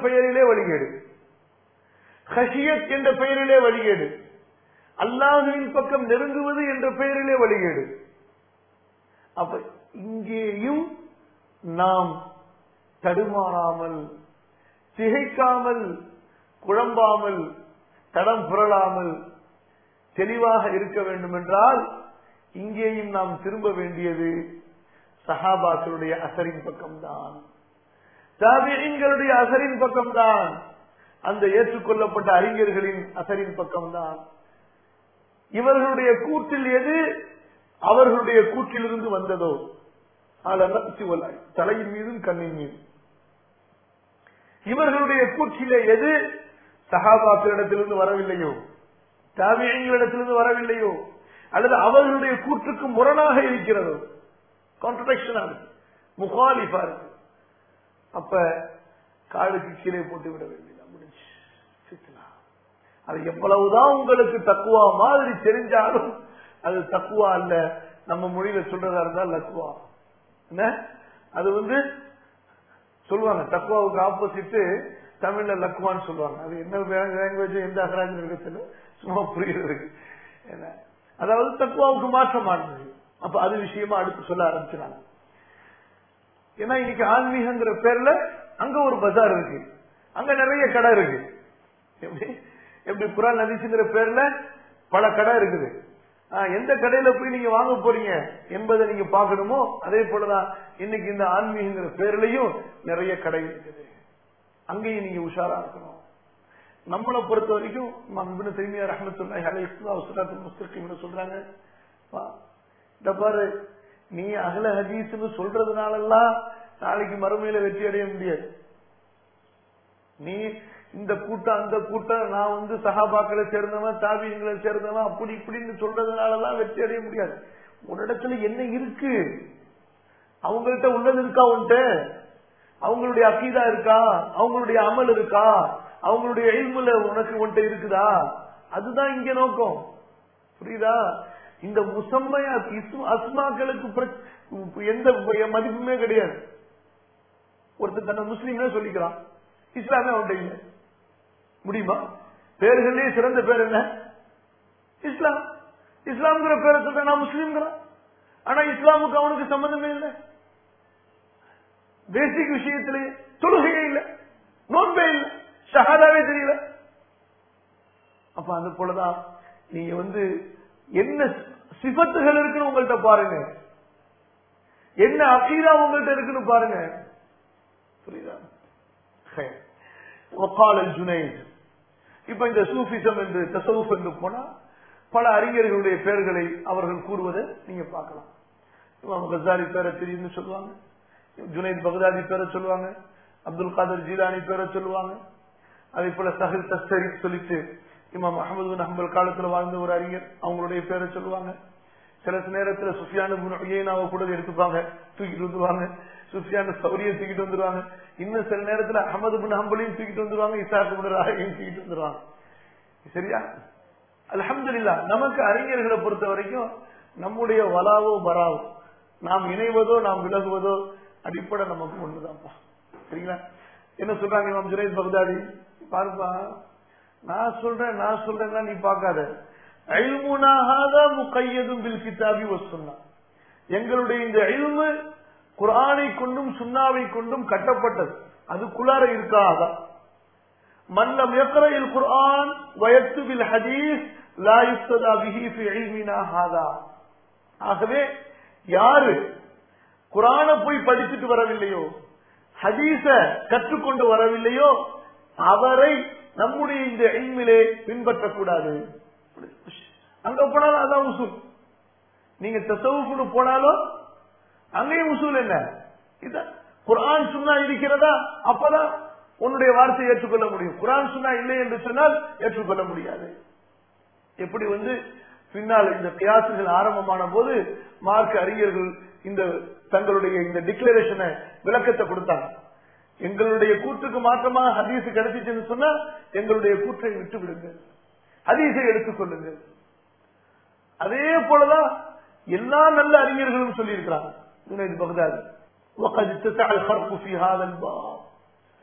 பெயரிலே வழிகேடு ஹஷியத் என்ற பெயரிலே வழிகேடு அல்லாஹுவின் பக்கம் நெருங்குவது என்ற பெயரிலே வழிகேடு அப்ப இங்கேயும் நாம் தடுமாறாமல் திகைக்காமல் குழம்பாமல் தடம் புரளாமல் தெளிவாக இருக்க வேண்டும் என்றால் இங்கேயும் நாம் திரும்ப வேண்டியது சஹாபாக்களுடைய அசரின் பக்கம்தான் தாபியங்களுடைய அசரின் பக்கம்தான் அந்த ஏற்றுக்கொள்ளப்பட்ட அறிஞர்களின் அசரின் பக்கம்தான் இவர்களுடைய கூற்றில் எது அவர்களுடைய கூற்றிலிருந்து வந்ததோ தலையின் மீதும் கண்ணின் மீதும் இவர்களுடைய கூற்றிலே எது சகாபாக்களிடத்திலிருந்து வரவில்லையோ தாவியங்களிடத்திலிருந்து வரவில்லையோ அல்லது அவர்களுடைய கூற்றுக்கு முரணாக இருக்கிறதோ கான்ட்ரடக்ஷனா இருக்கு முகாலிஃபா இருக்கு அப்ப காலுக்கு கீழே போட்டு விட வேண்டியதா முடிஞ்சு அது எவ்வளவுதான் உங்களுக்கு தக்குவா மாதிரி தெரிஞ்சாலும் அது தக்குவா அல்ல நம்ம மொழியில சொல்றதா இருந்தா லக்குவா என்ன அது வந்து சொல்லுவாங்க தக்குவாவுக்கு ஆப்போசிட் தமிழ்ல லக்குவான்னு சொல்லுவாங்க அது என்ன லாங்குவேஜ் எந்த அகராஜ் இருக்கத்துல சும்மா புரியுறதுக்கு என்ன அதாவது தக்குவாவுக்கு மாற்றமானது அப்ப அது விஷயமா அடுத்து சொல்ல ஆரம்பிச்சாங்க ஏன்னா இன்னைக்கு ஆன்மீகங்கிற பேர்ல அங்க ஒரு பஜார் இருக்கு அங்க நிறைய கடை இருக்கு எப்படி எப்படி குரான் நதிசுங்கிற பேர்ல பல கடை இருக்குது எந்த கடையில போய் நீங்க வாங்க போறீங்க என்பதை நீங்க பாக்கணுமோ அதே போலதான் இன்னைக்கு இந்த ஆன்மீகங்கிற பேர்லயும் நிறைய கடை இருக்குது அங்கேயும் நீங்க உஷாரா இருக்கணும் நம்மளை பொறுத்த வரைக்கும் திரும்பியா ரஹமத்துல்லாஹி முஸ்தகிம் சொல்றாங்க இந்த பாரு நீ அகல ஹதீஸ்னு சொல்றதுனாலெல்லாம் நாளைக்கு மறுமையில வெற்றி அடைய முடியாது நீ இந்த கூட்டம் அந்த கூட்டம் நான் வந்து சகாபாக்களை சேர்ந்தவன் தாபியங்களை சேர்ந்தவன் அப்படி இப்படின்னு சொல்றதுனாலதான் வெற்றி அடைய முடியாது உன்னிடத்துல என்ன இருக்கு அவங்கள்ட்ட உள்ளது இருக்கா உன்ட்ட அவங்களுடைய அக்கீதா இருக்கா அவங்களுடைய அமல் இருக்கா அவங்களுடைய எய்முல உனக்கு உன்ட்ட இருக்குதா அதுதான் இங்க நோக்கம் புரியுதா இந்த முசம்மையா அஸ்மாக்களுக்கு எந்த மதிப்புமே கிடையாது ஒருத்தர் தன்னை முஸ்லீம்னே சொல்லிக்கிறான் இஸ்லாமே அவன்கிட்ட இல்லை முடியுமா பேர்களே சிறந்த பேர் என்ன இஸ்லாம் இஸ்லாம்ங்கிற பேரை சொல்ற நான் முஸ்லீம்ங்கிறான் ஆனா இஸ்லாமுக்கு அவனுக்கு சம்பந்தமே இல்லை பேசிக் விஷயத்திலேயே தொழுகையே இல்லை நோன்பே இல்லை ஷஹாதாவே தெரியல அப்ப அது போலதான் நீங்க வந்து என்ன சிபத்துகள் இருக்குன்னு உங்கள்கிட்ட பாருங்க என்ன அகீதா உங்கள்கிட்ட இருக்குன்னு பாருங்க புரியுதா ஒக்காலல் ஜுனைத் இப்ப இந்த சூஃபிசம் என்று தசவுப் என்று போனா பல அறிஞர்களுடைய பெயர்களை அவர்கள் கூறுவதை நீங்க பார்க்கலாம் இமாம் கசாரி பேரை தெரியும்னு சொல்லுவாங்க ஜுனைத் பகதாதி பேரை சொல்லுவாங்க அப்துல் காதர் ஜீலானி பேரை சொல்லுவாங்க அதே போல சஹில் தஸ்தரி சொல்லிட்டு இமாம் அஹமது பின் ஹம்பல் காலத்துல வாழ்ந்த ஒரு அறிஞர் அவங்களுடைய பேரை சொல்லுவாங்க சில நேரத்துல சுஃபியான ஏனாவை கூட எடுத்துப்பாங்க தூக்கிட்டு வந்துருவாங்க சுஃபியான சௌரியை தூக்கிட்டு வந்துருவாங்க இன்னும் சில நேரத்துல அகமது பின் ஹம்பலையும் தூக்கிட்டு வந்துருவாங்க இசாக்கு பின் ராகையும் தூக்கிட்டு வந்துருவாங்க சரியா அலமதுல்லா நமக்கு அறிஞர்களை பொறுத்த வரைக்கும் நம்முடைய வலாவோ பராவோ நாம் இணைவதோ நாம் விலகுவதோ அடிப்படை நமக்கு ஒண்ணுதான்ப்பா சரிங்களா என்ன சொல்றாங்க இமாம் ஜுனைத் பக்தாதி பாருப்பா நான் சொல்றேன் நான் சொல்றேன் நீ பார்க்காத முக்கையதும் பில் கிதாபி சொன்னா எங்களுடைய இந்த அழிவு குரானை கொண்டும் சுண்ணாவை கொண்டும் கட்டப்பட்டது அதுக்குள்ளார இருக்காதா மன்னம் எக்கரையில் குர்ஆன் வயத்து பில் ஹதீஸ் லா யுக்ததா பிஹி ஃபி இல்மினா ஹாதா ஆகவே யாரு குரான போய் படிச்சுட்டு வரவில்லையோ ஹதீஸ கற்றுக்கொண்டு வரவில்லையோ அவரை நம்முடைய இந்த எண்மிலே பின்பற்றக்கூடாது அங்க போனாலும் அதான் உசூல் நீங்க தசவுக்குன்னு போனாலும் அங்கேயும் உசூல் என்ன இதான் குரான் சுண்ணா இருக்கிறதா அப்பதான் உன்னுடைய வார்த்தையை ஏற்றுக்கொள்ள முடியும் குரான் சுண்ணா இல்லை என்று சொன்னால் ஏற்றுக்கொள்ள முடியாது எப்படி வந்து பின்னால் இந்த கியாசுகள் ஆரம்பமான போது மார்க் அறிஞர்கள் இந்த தங்களுடைய இந்த டிக்ளரேஷனை விளக்கத்தை கொடுத்தாங்க எங்களுடைய கூற்றுக்கு மாற்றமாக ஹதீஸ் கிடைச்சிச்சுன்னு சொன்னா எங்களுடைய கூற்றை விட்டு விடுங்க ஹதீஸை எடுத்துக்கொள்ளுங்க அதே போலதான் எல்லா நல்ல அறிஞர்களும் சொல்லியிருக்கிறாங்க பகதாது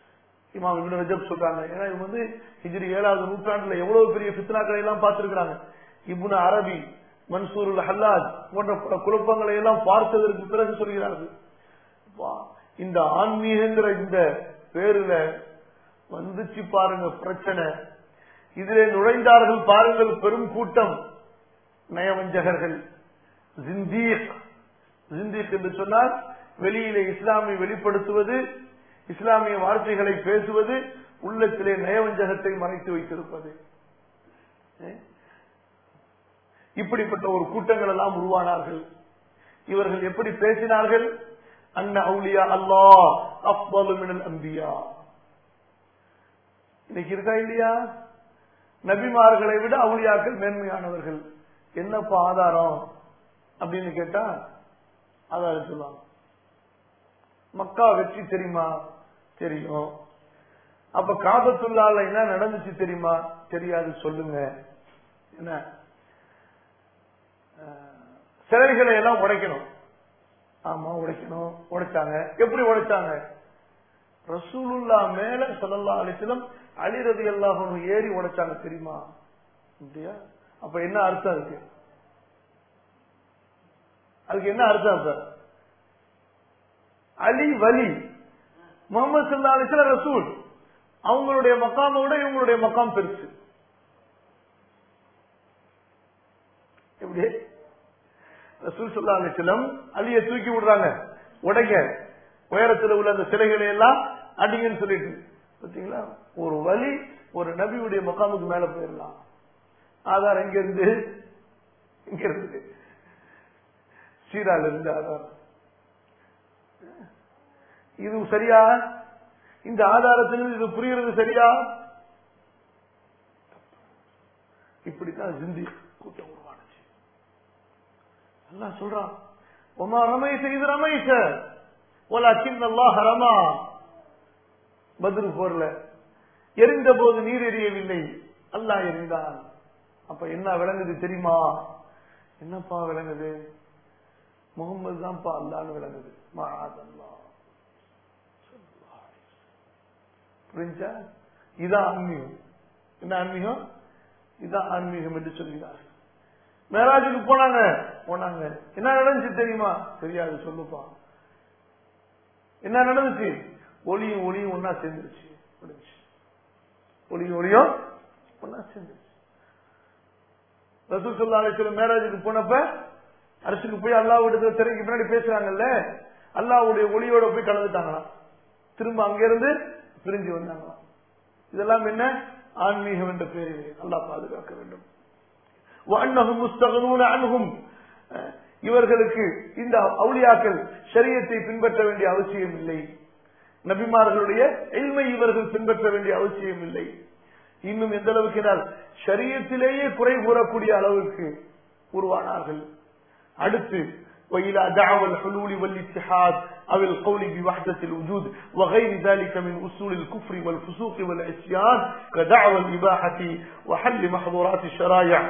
இமாம் இப்னு ரஜப் சொல்றாங்க ஏன்னா இவங்க வந்து ஹிஜ்ரி ஏழாவது நூற்றாண்டுல எவ்வளவு பெரிய பித்னாக்களை எல்லாம் பார்த்திருக்கிறாங்க இப்னு அரபி மன்சூருல் ஹல்லாஜ் போன்ற பல குழப்பங்களை எல்லாம் பார்த்ததற்கு பிறகு சொல்கிறார்கள் அப்பா, இந்த ஆன்மீகங்கிற இந்த பேருல வந்துச்சு பாருங்க பிரச்சனை இதிலே நுழைந்தார்கள் பாருங்கள் பெரும் கூட்டம் நயவஞ்சகர்கள் ஜிந்தீக் ஜிந்தீக் என்று சொன்னால் வெளியிலே இஸ்லாமை வெளிப்படுத்துவது இஸ்லாமிய வார்த்தைகளை பேசுவது உள்ளத்திலே நயவஞ்சகத்தை மறைத்து வைத்திருப்பது ஏ? இப்படிப்பட்ட ஒரு கூட்டங்கள் எல்லாம் உருவானார்கள் இவர்கள் எப்படி பேசினார்கள் அன்ன அவுலியா அல்லாஹ் அஃபலு மினல் அம்பியா இன்னைக்கு இருக்கா இல்லையா நபிமார்களை விட அவுலியாக்கள் மேன்மையானவர்கள் என்னப்பா ஆதாரம் அப்படின்னு கேட்டா ஆதாரம் சொல்லுவாங்க மக்கா வெற்றி தெரியுமா தெரியும் அப்ப காபத்துள்ளால என்ன நடந்துச்சு தெரியுமா தெரியாது சொல்லுங்க என்ன அஹ், சிலைகளை எல்லாம் உடைக்கணும் ஆமா உடைக்கணும் உடைச்சாங்க எப்படி உடைச்சாங்க ரசூலுல்லா மேல சொல்லல்லா அலிசிலம் அலிரதி அல்லாஹ் ஏறி உடைச்சாங்க தெரியுமா அப்படியா அப்ப என்ன அர்த்தம் இருக்கு அதுக்கு என்ன அர்த்தம் சார் அலி வலி முகமது சல்லா அலிஸ்லாம் ரசூல் அவங்களுடைய மக்காமை விட இவங்களுடைய மக்காம் பெருசு எப்படி ரசூல் சல்லா அலிஸ்லம் அலியை தூக்கி விடுறாங்க உடைங்க உயரத்தில் உள்ள அந்த சிலைகளை எல்லாம் அடிங்கன்னு சொல்லிட்டு பாத்தீங்களா ஒரு வலி ஒரு நபியுடைய மக்காமுக்கு மேல போயிடலாம் ஆதாரம் எங்க இருந்து இங்க இருந்து சீரால இருந்து ஆதாரம் இது சரியா இந்த ஆதாரத்தில் இது புரியுறது சரியா இப்படித்தான் ஜிந்தி கூட்டம் உருவானுச்சு எல்லாம் சொல்றான் ஒமா ரமைச இது ரமைச ஒலா சின்ன அல்லாஹ் ரமா பதில் போர்ல எரிந்த போது நீர் எரியவில்லை அல்லாஹ் எரிந்தான் அப்ப என்ன விளங்குது தெரியுமா என்னப்பா விளங்குது முகமது தான்ப்பா அல்லான்னு விளங்குது மாதல்லா புரிஞ்சா இதான் ஆன்மீகம் என்ன ஆன்மீகம் இதான் ஆன்மீகம் என்று சொல்கிறார் மேராஜுக்கு போனாங்க போனாங்க என்ன நடந்துச்சு தெரியுமா தெரியாது சொல்லுப்பா என்ன நடந்துச்சு ஒளியும் ஒளியும் ஒன்னா சேர்ந்துருச்சு முடிஞ்சுச்சு. ஒளியும் ஒளியும் ஒன்னா சேர்ந்துருச்சு ரசூல் சொல்லா அலிஸ்லம் மேராஜுக்கு போனப்ப அரசுக்கு போய் அல்லாவுடைய திரைக்கு பின்னாடி பேசுறாங்கல்ல அல்லாவுடைய ஒளியோட போய் கலந்துட்டாங்களாம் திரும்ப அங்கிருந்து பிரிஞ்சு வந்தாங்களாம் இதெல்லாம் என்ன ஆன்மீகம் என்ற பேரிலே அல்லாஹ் பாதுகாக்க வேண்டும் وأنهم مستغنون عنهم அஹ், இவர்களுக்கு இந்த அவுளியாக்கள் ஷரியத்தை பின்பற்ற வேண்டிய அவசியம் இல்லை நபிமார்களுடைய எல்மை இவர்கள் பின்பற்ற வேண்டிய அவசியம் இல்லை இன்னும் எந்த அளவுக்கு என்றால் ஷரியத்திலேயே குறை கூறக்கூடிய அளவுக்கு உருவானார்கள் அடுத்து وإلى دعوى الحلول والاتحاد أو القول بوحدة الوجود وغير ذلك من أصول الكفر والفسوق والعصيان كدعوى الإباحة وحل محظورات الشرائع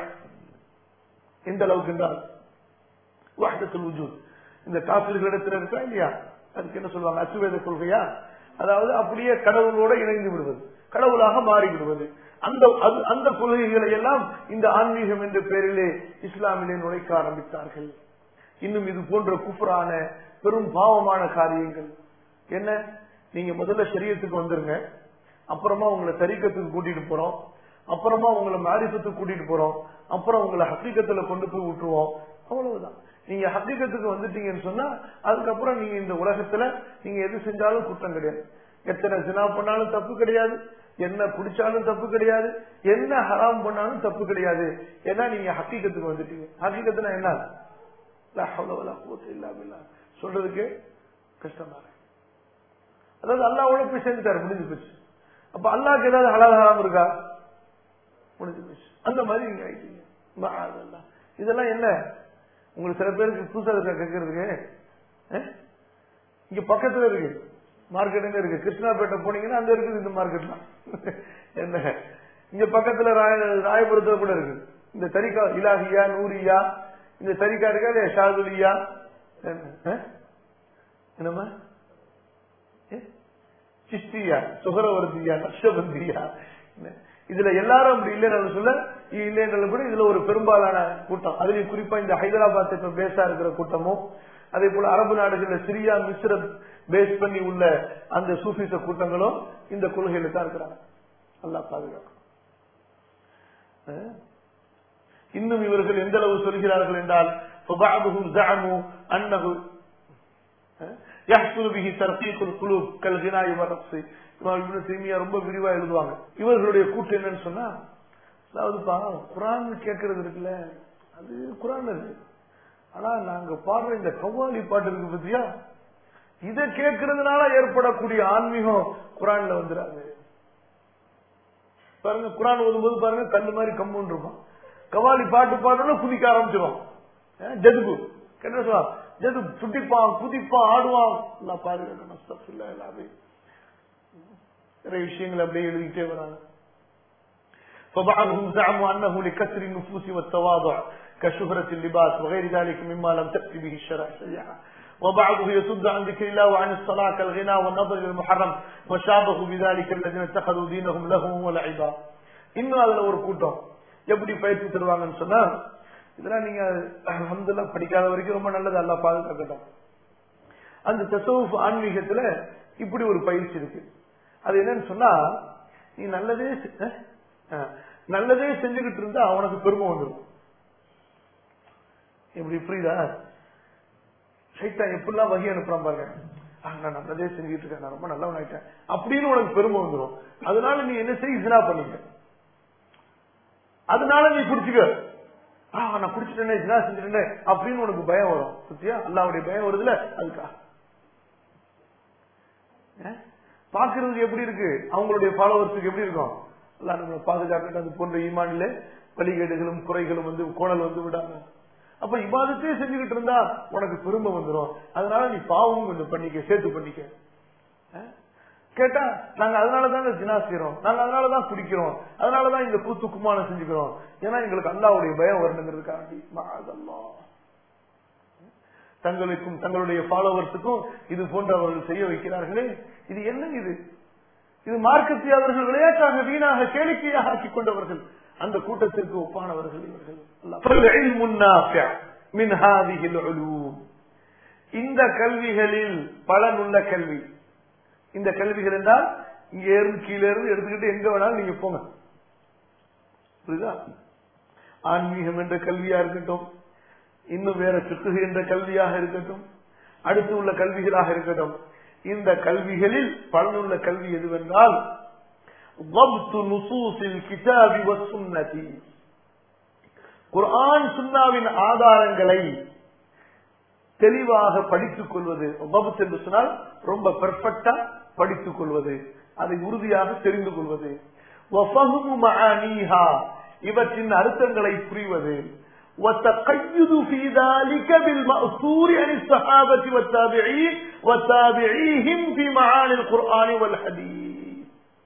இந்த அளவுக்கு என்றால் வஹ்தத்துல் வஜூத் இந்த காபிர்களிடத்தில் இருக்கா இல்லையா அதுக்கு என்ன சொல்லுவாங்க அசுவேத கொள்கையா அதாவது அப்படியே கடவுளோட இணைந்து விடுவது கடவுளாக மாறி விடுவது அந்த அது- அந்த கொள்கைகளை எல்லாம் இந்த ஆன்மீகம் என்ற பெயரிலே இஸ்லாமிலே நுழைக்க ஆரம்பித்தார்கள் இன்னும் இது போன்ற குஃப்ரான பெரும் பாவமான காரியங்கள் என்ன நீங்க முதல்ல சரியத்துக்கு வந்துருங்க அப்புறமா உங்களை தரிக்கத்துக்கு கூட்டிட்டு போறோம் அப்புறமா உங்களை மாரிசத்துக்கு கூட்டிட்டு போறோம் அப்புறம் உங்களை ஹக்கீக்கத்துல கொண்டு போய் விட்டுருவோம் அவ்வளவுதான் நீங்க ஹக்கீக்கத்துக்கு வந்துட்டீங்கன்னு சொன்னா அதுக்கப்புறம் நீங்க இந்த உலகத்துல நீங்க எது செஞ்சாலும் குற்றம் கிடையாது எத்தனை சினா பண்ணாலும் தப்பு கிடையாது என்ன குடிச்சாலும் தப்பு கிடையாது என்ன ஹராம் பண்ணாலும் தப்பு கிடையாது ஏன்னா நீங்க ஹக்கீக்கத்துக்கு வந்துட்டீங்க ஹக்கீக்கத்துனா என்ன லா ஹவ்ல வலா குவத்த இல்லா பில்லாஹ். சொல்றதுக்கு கஷ்டமா இருக்கு அதாவது அல்லாவோட போய் சேர்ந்துட்டாரு முடிஞ்சு போச்சு அப்ப அல்லாஹ்க்கு ஏதாவது ஹலால் ஹராம் இருக்கா முடிஞ்சு போச்சு அந்த மாதிரி நீங்க ஆயிட்டீங்க மஆதல்லாஹ். இதெல்லாம் என்ன உங்களுக்கு சில பேருக்கு புதுசா இருக்கா கேட்கறதுக்கு அஹ்? இங்க பக்கத்துல இருக்கு மார்க்கெட் எங்க இருக்கு கிருஷ்ணாபேட்டை போனீங்கன்னா அங்க இருக்குது இந்த மார்க்கெட்லாம் என்ன இங்க பக்கத்துல ராய- ராயபுரத்துல கூட இருக்கு இந்த தரிகா இலாஹியா நூரியா இந்த தரிகா இருக்கா இல்லையா ஷாதுலியா என்ன? அஹ்? என்னம்மா ஏ? சிஸ்தியா சுகரவர்த்தியா நக்ஷபந்தியா இதுல எல்லாரும் அப்படி இல்லைன்னு சொல்ல இல்லைன்றது கூட இதுல ஒரு பெரும்பாலான கூட்டம் அதுலயும் குறிப்பா இந்த ஹைதராபாத் இப்ப பேஸா இருக்கிற கூட்டமும் அதே போல அரபு நாடுகள்ல சிரியா மிஸ்ர பேஸ் பண்ணி உள்ள அந்த சூஃபிச கூட்டங்களும் இந்த கொள்கையில தான் இருக்கிறாங்க நல்லா பாதுகாக்கும் இன்னும் இவர்கள் எந்த அளவு சொல்கிறார்கள் என்றால் فبعضهم زعموا انه يحصل به ترقيق القلوب كالغناء والرقص இவனு தீமையா ரொம்ப விரிவா எழுதுவாங்க இவர்களுடைய கூட்டு என்னன்னு சொன்னா அதாவதுப்பா குரான் கேட்கறது இருக்குல்ல அது குரான் இருக்கு ஆனா நாங்க பாடுற இந்த கவ்வாலி பாட்டு இருக்கு பத்தியா இதை கேட்கறதுனால ஏற்படக்கூடிய ஆன்மீகம் குரான்ல வந்துடாது பாருங்க குரான் ஓதும்போது பாருங்க கல்லு மாதிரி கம்முன்னு இருக்கும் கவாலி பாட்டு பாடணும் குதிக்க ஆரம்பிச்சிடும் ஜதுபு என்ன சொல்லுவா ஜது சுட்டிப்பான் குதிப்பான் ஆடுவான் எல்லாம் பாருங்க எல்லாமே நிறைய விஷயங்கள் அப்படியே எழுதிட்டே வராங்க فبعضهم زعموا انه لكسر النفوس والتواضع كشهرة اللباس وغير ذلك مما لم تأتي به الشرع شريعة وبعضه يصد عن ذكر الله وعن الصلاة كالغناء والنظر للمحرم وشابهوا بذلك الذين اتخذوا دينهم لهوا ولعبا இன்னும் அதுல ஒரு கூட்டம் எப்படி பயிற்சி தருவாங்கன்னு சொன்னா இதெல்லாம் நீங்க அஹமதுல்லா படிக்காத வரைக்கும் ரொம்ப நல்லது அல்லா பாதுகாக்கட்டும் அந்த தசவுஃப் ஆன்மீகத்துல இப்படி ஒரு பயிற்சி இருக்கு அது என்னன்னு சொன்னா நீ நல்லதே நல்லதே செஞ்சுக்கிட்டு இருந்தா அவனுக்கு பெருமை வந்துடும் எப்படி புரியுதா சைத்தான் எப்படிலாம் வகை அனுப்புறான் பாருங்க நான் நல்லதே செஞ்சுட்டு இருக்கேன் நான் ரொம்ப நல்லவன் ஆயிட்டேன் அப்படின்னு உனக்கு பெருமை வந்துடும் அதனால நீ என்ன செய்ய இதுனா பண்ணுங்க அதனால நீ குடிச்சுக்க நான் குடிச்சிட்டேனே இதுனா செஞ்சுட்டேன் அப்படின்னு உனக்கு பயம் வரும் பத்தியா அல்லாவுடைய பயம் வருதுல அதுக்கா பாக்குறதுக்கு எப்படி இருக்கு அவங்களுடைய ஃபாலோவர்ஸுக்கு எப்படி இருக்கும் அல்ல நம்மளை பாதுகாக்கட்டும் அது போன்ற ஈமானில வழிகேடுகளும் குறைகளும் வந்து கோணல் வந்து விடாம அப்ப இபாதத்தையே செஞ்சுக்கிட்டு இருந்தா உனக்கு பெருமை வந்துடும் அதனால நீ பாவமும் கொஞ்சம் பண்ணிக்க சேர்த்து பண்ணிக்க கேட்டா நாங்க அதனாலதான் ஜினா செய்யறோம் நாங்க அதனாலதான் குடிக்கிறோம் அதனாலதான் இந்த கூத்து குமாரம் செஞ்சுக்கிறோம் ஏன்னா எங்களுக்கு அல்லாவுடைய பயம் வரணுங்கிறதுக்காண்டி தங்களுக்கும் தங்களுடைய ஃபாலோவர்ஸுக்கும் இது போன்ற அவர்கள் செய்ய வைக்கிறார்களே இது என்ன இது இது மார்க்கத்தை அவர்கள் விளையாட்டாக வீணாக கேளிக்கையாக ஆக்கிக் கொண்டவர்கள் அந்த கூட்டத்திற்கு ஒப்பானவர்கள் இவர்கள் இந்த கல்விகளில் பலனுள்ள கல்வி இந்த கல்விகள் என்றால் இங்க இருந்து கீழே இருந்து எடுத்துக்கிட்டு எங்க வேணாலும் நீங்க போங்க புரியுதா ஆன்மீகம் என்ற கல்வியா இருக்கட்டும் இன்னும் வேற சுற்றுகை என்ற கல்வியாக இருக்கட்டும் அடுத்து உள்ள கல்விகளாக இருக்கட்டும் இந்த கல்விகளில் பலனுள்ள கல்வி எதுவென்றால் குர்ஆன் சுன்னாவின் ஆதாரங்களை தெளிவாக படித்துக் கொள்வது வபுத் என்று சொன்னால் ரொம்ப பெர்ஃபெக்டா படித்துக் கொள்வது அதை உறுதியாக தெரிந்து கொள்வது இவற்றின் அர்த்தங்களை புரிவது والتقيد في ذلك بالمأثور عن الصحابة والتابعين وتابعيهم في معاني القرآن والحديث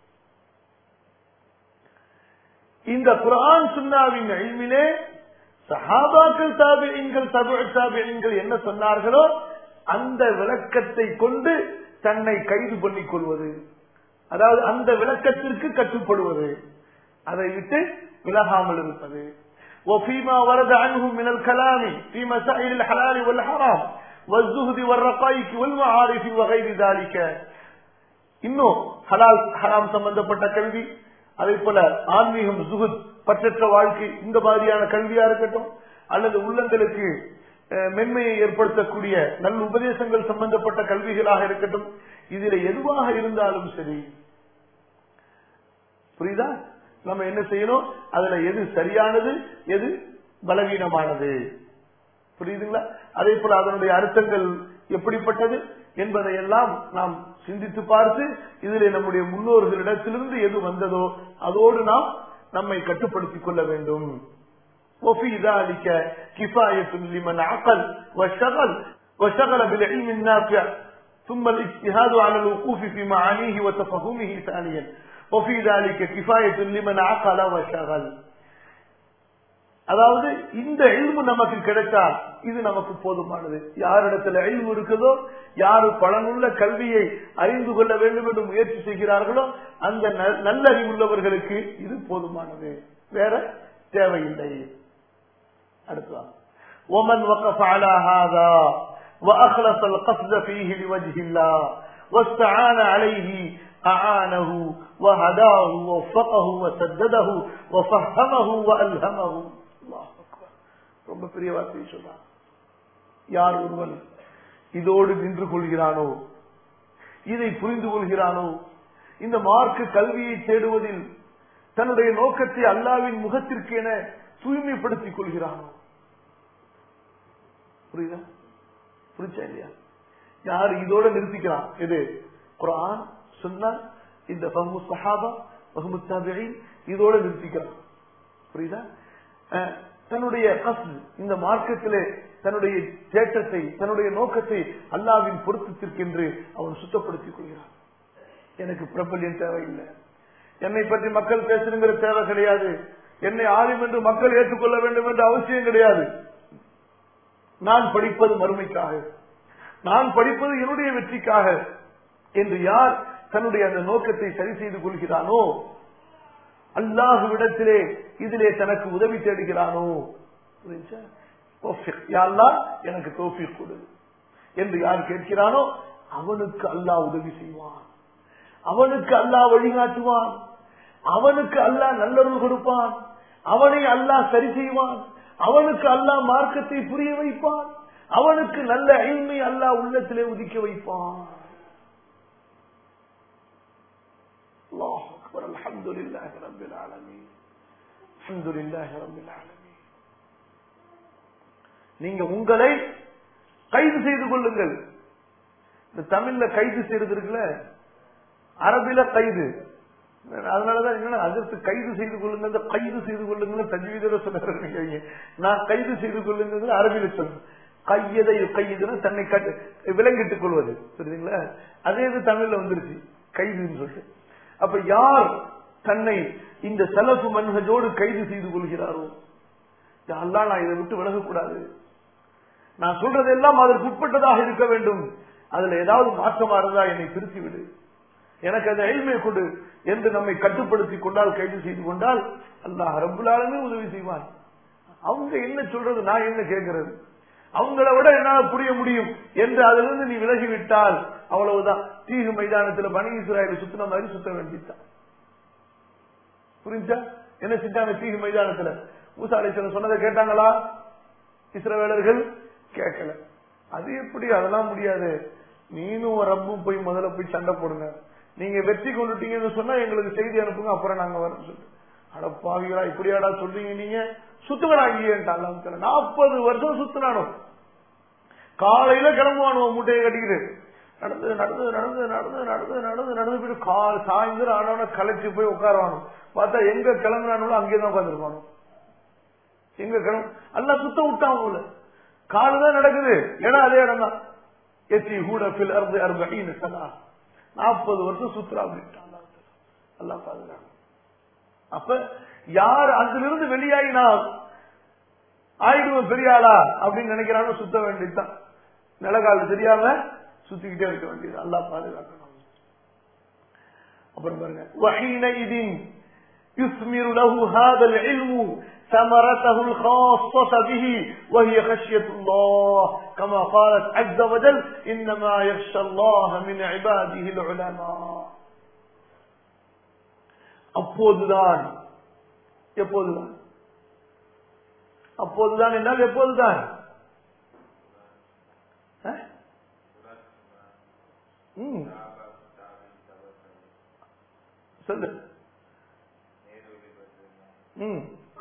இந்த குரான் சுன்னாவின் அழிவிலே சஹாபாக்கள் தாபியங்கள் தபு தாபியங்கள் என்ன சொன்னார்களோ அந்த விளக்கத்தை கொண்டு தன்னை கைது பண்ணிக் கொள்வது அதாவது அந்த விளக்கத்திற்கு கட்டுப்படுவது அதை விட்டு விலகாமல் இருப்பது وفيما ورد عنهم من الكلام في مسائل الحلال والحرام والزهد والرقائق والمعارف وغير ذلك இன்னும் ஹலால் ஹராம் சம்பந்தப்பட்ட கல்வி அதே போல ஆன்மீகம் சுகுத் பற்றற்ற வாழ்க்கை இந்த மாதிரியான கல்வியா இருக்கட்டும் அல்லது உள்ளங்களுக்கு மென்மையை ஏற்படுத்தக்கூடிய நல்ல உபதேசங்கள் சம்பந்தப்பட்ட கல்விகளாக இருக்கட்டும் இதுல எதுவாக இருந்தாலும் சரி புரியுதா நம்ம என்ன செய்யணும் அதுல எது சரியானது எது பலவீனமானது புரியுதுங்களா அதே போல அதனுடைய அர்த்தங்கள் எப்படிப்பட்டது என்பதை எல்லாம் நாம் சிந்தித்து பார்த்து இதிலே நம்முடைய முன்னோர்களிடத்திலிருந்து எது வந்ததோ அதோடு நாம் நம்மை கட்டுப்படுத்திக் கொள்ள வேண்டும் وفي ذلك كفاية لمن عقل وشغل وشغل بالعلم النافع ثم الاجتهاد على الوقوف في معانيه وتفهمه ثانيا وفي ذلك كفاية لمن عقل وشغل அதாவது இந்த எல்மு நமக்கு கிடைத்தா இது நமக்கு போதுமானது யாரிடத்துல எல்மு இருக்குதோ யாரு பலனுள்ள கல்வியை அறிந்து கொள்ள வேண்டும் என்று முயற்சி செய்கிறார்களோ அந்த ந- நல்ல அறிவுள்ளவர்களுக்கு இது போதுமானது வேற தேவையில்லை அடுத்ததான் ومن وقف على هذا وأخلص القصد فيه لوجه الله واستعان عليه أعانه وهداه ووفقه وسدده وفهمه وألهمه الله أكبر ரொம்ப பெரிய வார்த்தையை சொல்றான் யார் ஒருவன் இதோடு நின்று கொள்கிறானோ இதை புரிந்து கொள்கிறானோ இந்த மார்க்க கல்வியை தேடுவதில் தன்னுடைய நோக்கத்தை அல்லாவின் முகத்திற்கு என தூய்மைப்படுத்திக் கொள்கிறானோ புரியுதா புரிச்சா இல்லையா யார் இதோட நிறுத்திக்கிறான் இது குரான் சுன்னா இந்த பஹ்மு சஹாபா பஹ்மு தாபியின் இதோட நிறுத்திக்கிறான் புரியுதா அஹ், தன்னுடைய கஸ்து இந்த மார்க்கத்திலே தன்னுடைய தேட்டத்தை தன்னுடைய நோக்கத்தை அல்லாவின் பொருத்தத்திற்கென்று அவன் சுத்தப்படுத்திக் கொள்கிறான் எனக்கு பிரபல்யம் தேவையில்லை என்னை பற்றி மக்கள் பேசணுங்கிற தேவை கிடையாது என்னை ஆளும் என்று மக்கள் ஏற்றுக்கொள்ள வேண்டும் என்ற அவசியம் கிடையாது நான் படிப்பது மறுமைக்காக நான் படிப்பது என்னுடைய வெற்றிக்காக என்று யார் தன்னுடைய அந்த நோக்கத்தை சரி செய்து கொள்கிறானோ அல்லாஹுவிடத்திலே இதிலே தனக்கு உதவி தேடுகிறானோ புரியுச்சா? தௌஃபீக். யா அல்லாஹ், எனக்கு தோஃபிக் கொடு என்று யார் கேட்கிறானோ அவனுக்கு அல்லாஹ் உதவி செய்வான் அவனுக்கு அல்லாஹ் வழிகாட்டுவான் அவனுக்கு அல்லாஹ் நல்லருள் கொடுப்பான் அவனை அல்லாஹ் சரி செய்வான் அவனுக்கு அல்லாஹ் மார்க்கத்தை புரிய வைப்பான் அவனுக்கு நல்ல ஐமை அல்லாஹ் உள்ளத்திலே உதிக்க வைப்பான் அல்லாஹ் அக்பர் அல்ஹம்துலில்லாஹி ரப்பில் ஆலமீன் அல்ஹம்துலில்லாஹி ரப்பில் ஆலமீன் நீங்க உங்களை கைது செய்து கொள்ளுங்கள் இந்த தமிழ்ல கைது செய்யறது இருக்குல்ல அரபில கைது அதனாலதான் என்ன அதற்கு கைது செய்து கொள்ளுங்க இந்த கைது செய்து கொள்ளுங்க தஜ்வீதர சொல்லுங்க நான் கைது செய்து கொள்ளுங்க அரபில சொல்றேன் கையதை கைதுன்னு தன்னை கட்டு விலங்கிட்டுக் கொள்வது புரியுதுங்களா அதே இது தமிழ்ல வந்துருச்சு கைதுன்னு சொல்லிட்டு அப்ப யார் தன்னை இந்த செலப்பு மன்ஹஜோடு கைது செய்து கொள்கிறாரோ யாரெல்லாம் நான் இதை விட்டு விலகக்கூடாது நான் சொல்றதெல்லாம் அதற்கு உட்பட்டதாக இருக்க வேண்டும் அதுல ஏதாவது மாற்றமா இருந்தா என்னை திருத்தி விடு எனக்கு அந்த எளிமை கொடு என்று நம்மை கட்டுப்படுத்தி கொண்டால் கைது செய்து கொண்டால் அல்லாஹ் ரப்புலாலுமே உதவி செய்வான் அவங்க என்ன சொல்றது நான் என்ன கேட்கிறது அவங்கள விட என்னால் புரிய முடியும் என்று அதிலிருந்து நீ விலகி விட்டால் அவ்வளவுதான் தீகு மைதானத்துல பனி இஸ்ராயலை சுத்தின மாதிரி சுத்த வேண்டியதுதான் புரிஞ்சா என்ன செஞ்சாங்க தீகு மைதானத்துல மூசா அலிஸ்வரன் சொன்னதை கேட்டாங்களா இஸ்ரவேலர்கள் கேட்கல அது எப்படி அதெல்லாம் முடியாது நீனும் ரப்பும் போய் முதல்ல போய் சண்டை போடுங்க நீங்க வெற்றி கொண்டுட்டீங்கன்னு சொன்னா எங்களுக்கு செய்தி அனுப்புங்க அப்புறம் நாங்க வரோம் சொல்லு அடப்பாவிகளா இப்படியாடா சொல்றீங்க நீங்க சுத்துங்கடா இங்கேன்ட்டாங்க நாற்பது வருஷம் சுத்தினானோ காலையில கிளம்புவானோ மூட்டையை கட்டிக்கிட்டு நடந்து நடந்து நடந்து நடந்து நடந்து நடந்து நடந்து போயிட்டு கால் சாயந்தரம் ஆனவன கலைச்சு போய் உட்காருவானோ பார்த்தா எங்க கிளம்புறானோ அங்கேதான் உட்காந்துருப்பானோ எங்க கிளம்பு எல்லாம் சுத்த விட்டான் அவங்கள காலுதான் நடக்குது இடம் அதே இடம் தான் எத்தி கூட பில் அறுபது அறுபது சனா நாற்பது வருஷம் சுத்துறா அப்படின்ட்டான் அல்லா பாதுகாப்பு அப்ப யார் அதிலிருந்து வெளியாகினால் ஆயிடுவோம் பெரியாளா அப்படின்னு நினைக்கிறானோ சுத்த வேண்டியதுதான் நிலகால் தெரியாம சுத்திக்கிட்டே இருக்க வேண்டியது அல்லா பாதுகாக்கணும் அப்புறம் பாருங்க وحينئذ يثمر له هذا العلم ثمرته الخاصة به وهي خشية الله كما قالت عز وجل إنما يخشى الله من عباده العلماء அப்போதுதான் எப்போதுதான் அப்போதுதான் என்றால் எப்போதுதான் அஹ்? ம். சொல்லு ம்.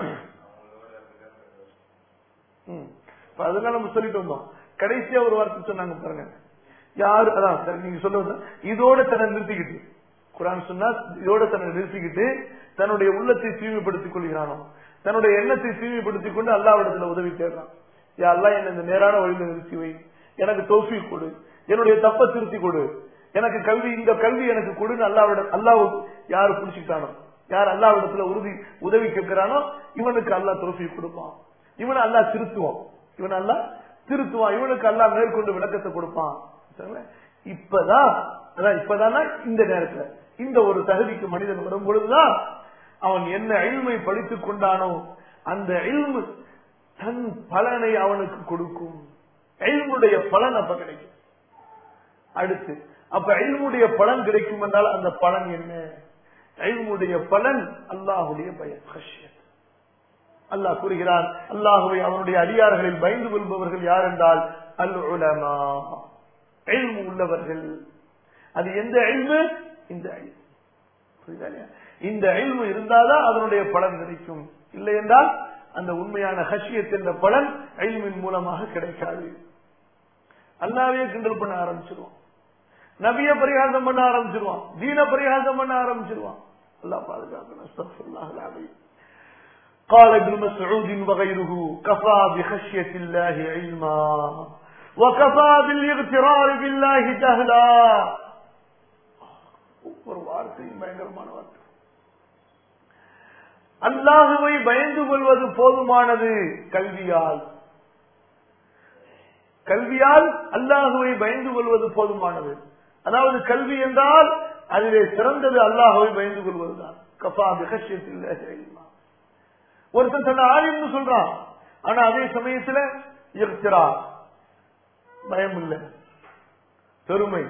ம். இப்ப அதெல்லாம் நம்ம சொல்லிட்டு வந்தோம் கடைசியா ஒரு வார்த்தை சொன்னாங்க பாருங்க யாரு அதான் சரி, நீங்க சொல்லுவது இதோட தன்னை நிறுத்திக்கிட்டு குரான் சொன்னா இதோட தன்னை நிறுத்திக்கிட்டு தன்னுடைய உள்ளத்தை தூய்மைப்படுத்திக் கொள்கிறானோ தன்னுடைய எண்ணத்தை தூய்மைப்படுத்திக் கொண்டு அல்லாவிடத்துல உதவி தேடுறான் யா அல்லாஹ் என்ன இந்த நேரான வழியில நிறுத்தி வை எனக்கு தோஃபி கொடு என்னுடைய தப்ப திருத்தி கொடு எனக்கு கல்வி இந்த கல்வி எனக்கு கொடுன்னு அல்லாவிட அல்லாஹ் யாரு புடிச்சுக்கிட்டானோ யார் அல்லாவிடத்துல உறுதி உதவி கேட்கிறானோ இவனுக்கு அல்லா தொழுஃபி கொடுப்பான் இவனை அல்லா திருத்துவான் இவன் அல்லா திருத்துவான் இவனுக்கு அல்லா மேற்கொண்டு விளக்கத்தை கொடுப்பான் சரிங்களா? இப்பதான் அதான் இப்பதானா இந்த நேரத்துல இந்த ஒரு தகுதிக்கு மனிதன் வரும் பொழுதுதான் அவன் என்ன இல்மை படித்துக் கொண்டானோ அந்த இல்மு தன் பலனை அவனுக்கு கொடுக்கும் இல்முடைய பலன் அப்ப கிடைக்கும் அடுத்து அப்ப இல்முடைய பலன் கிடைக்கும் என்றால் அந்த பலன் என்ன இல்முடைய பலன் அல்லாஹுடைய பயம் ஹஷ்யத் அல்லாஹ் கூறுகிறான் அல்லாஹுவை அவனுடைய அடியார்களில் பயந்து கொள்பவர்கள் யார் என்றால் அல் உலமா இல்மு உள்ளவர்கள் அது எந்த இல்மு இந்த இல்மு புரியுதா இல்லையா? இந்த இல்மு இருந்தாதான் அதனுடைய பலன் கிடைக்கும் இல்லை என்றால் அந்த உண்மையான ஹஷியத் என்ற பலன் இல்மின் மூலமாக கிடைக்காது அல்லாவே கிண்டல் பண்ண ஆரம்பிச்சிருவான் நபிய பரிகாசம் பண்ண ஆரம்பிச்சிருவான் தீன பரிகாசம் பண்ண ஆரம்பிச்சிருவான் அல்லாஹ் பாதுகாக்கணும் அஸ்தக்ஃபிருல்லாஹ் அல்-அலீம். قال ابن مسعود وغيره كفى بخشية الله علما وكفى بالاغترار بالله جهلا ஒரு வார்த்தையும் பயங்கரமான வார்த்தை அல்லாஹுவை பயந்து கொள்வது போதுமானது கல்வியால் கல்வியால் அல்லாஹுவை பயந்து கொள்வது போதுமானது அதாவது கல்வி என்றால் அதிலே சிறந்தது அல்லாஹுவை பயந்து கொள்வதுதான் கஃபா பிகஷ்யத்தில் ஒருத்தன் தன்னை ஆலிம்னு சொல்றான் ஆனா அதே சமயத்துல இருக்கிறா பயம் இல்லை பெருமை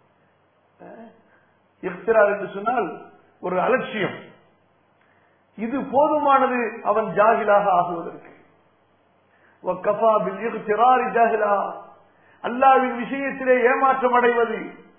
இருக்கிறார் என்று சொன்னால் ஒரு அலட்சியம் இது போதுமானது அவன் ஜாகிலாக ஆகுவதற்கு وَكَفَى بِالْإِغْتِرَارِ جَاهِلًا அல்லாவின் விஷயத்திலே ஏமாற்றம் அடைவது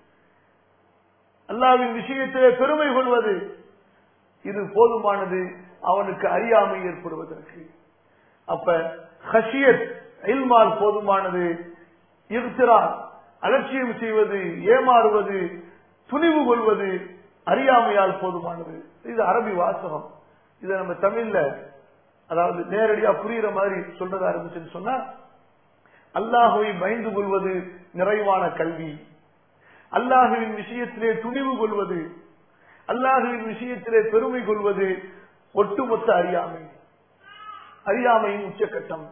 அல்லாவின் விஷயத்திலே பெருமை கொள்வது இது போதுமானது அவனுக்கு அறியாமை ஏற்படுவதற்கு அப்ப ஹஷியத் இல்மால் போதுமானது இருக்கிறார் அலட்சியம் செய்வது ஏமாறுவது துணிவு கொள்வது அறியாமையால் போதுமானது இது அரபி வாசகம் இதை நம்ம தமிழ்ல அதாவது நேரடியா புரியுற மாதிரி சொல்றதா இருந்துச்சுன்னு சொன்னா அல்லாஹுவை பயந்து கொள்வது நிறைவான கல்வி அல்லாஹுவின் விஷயத்திலே துணிவு கொள்வது அல்லாஹுவின் விஷயத்திலே பெருமை கொள்வது ஒட்டுமொத்த அறியாமை அறியாமையின் உச்சக்கட்டம்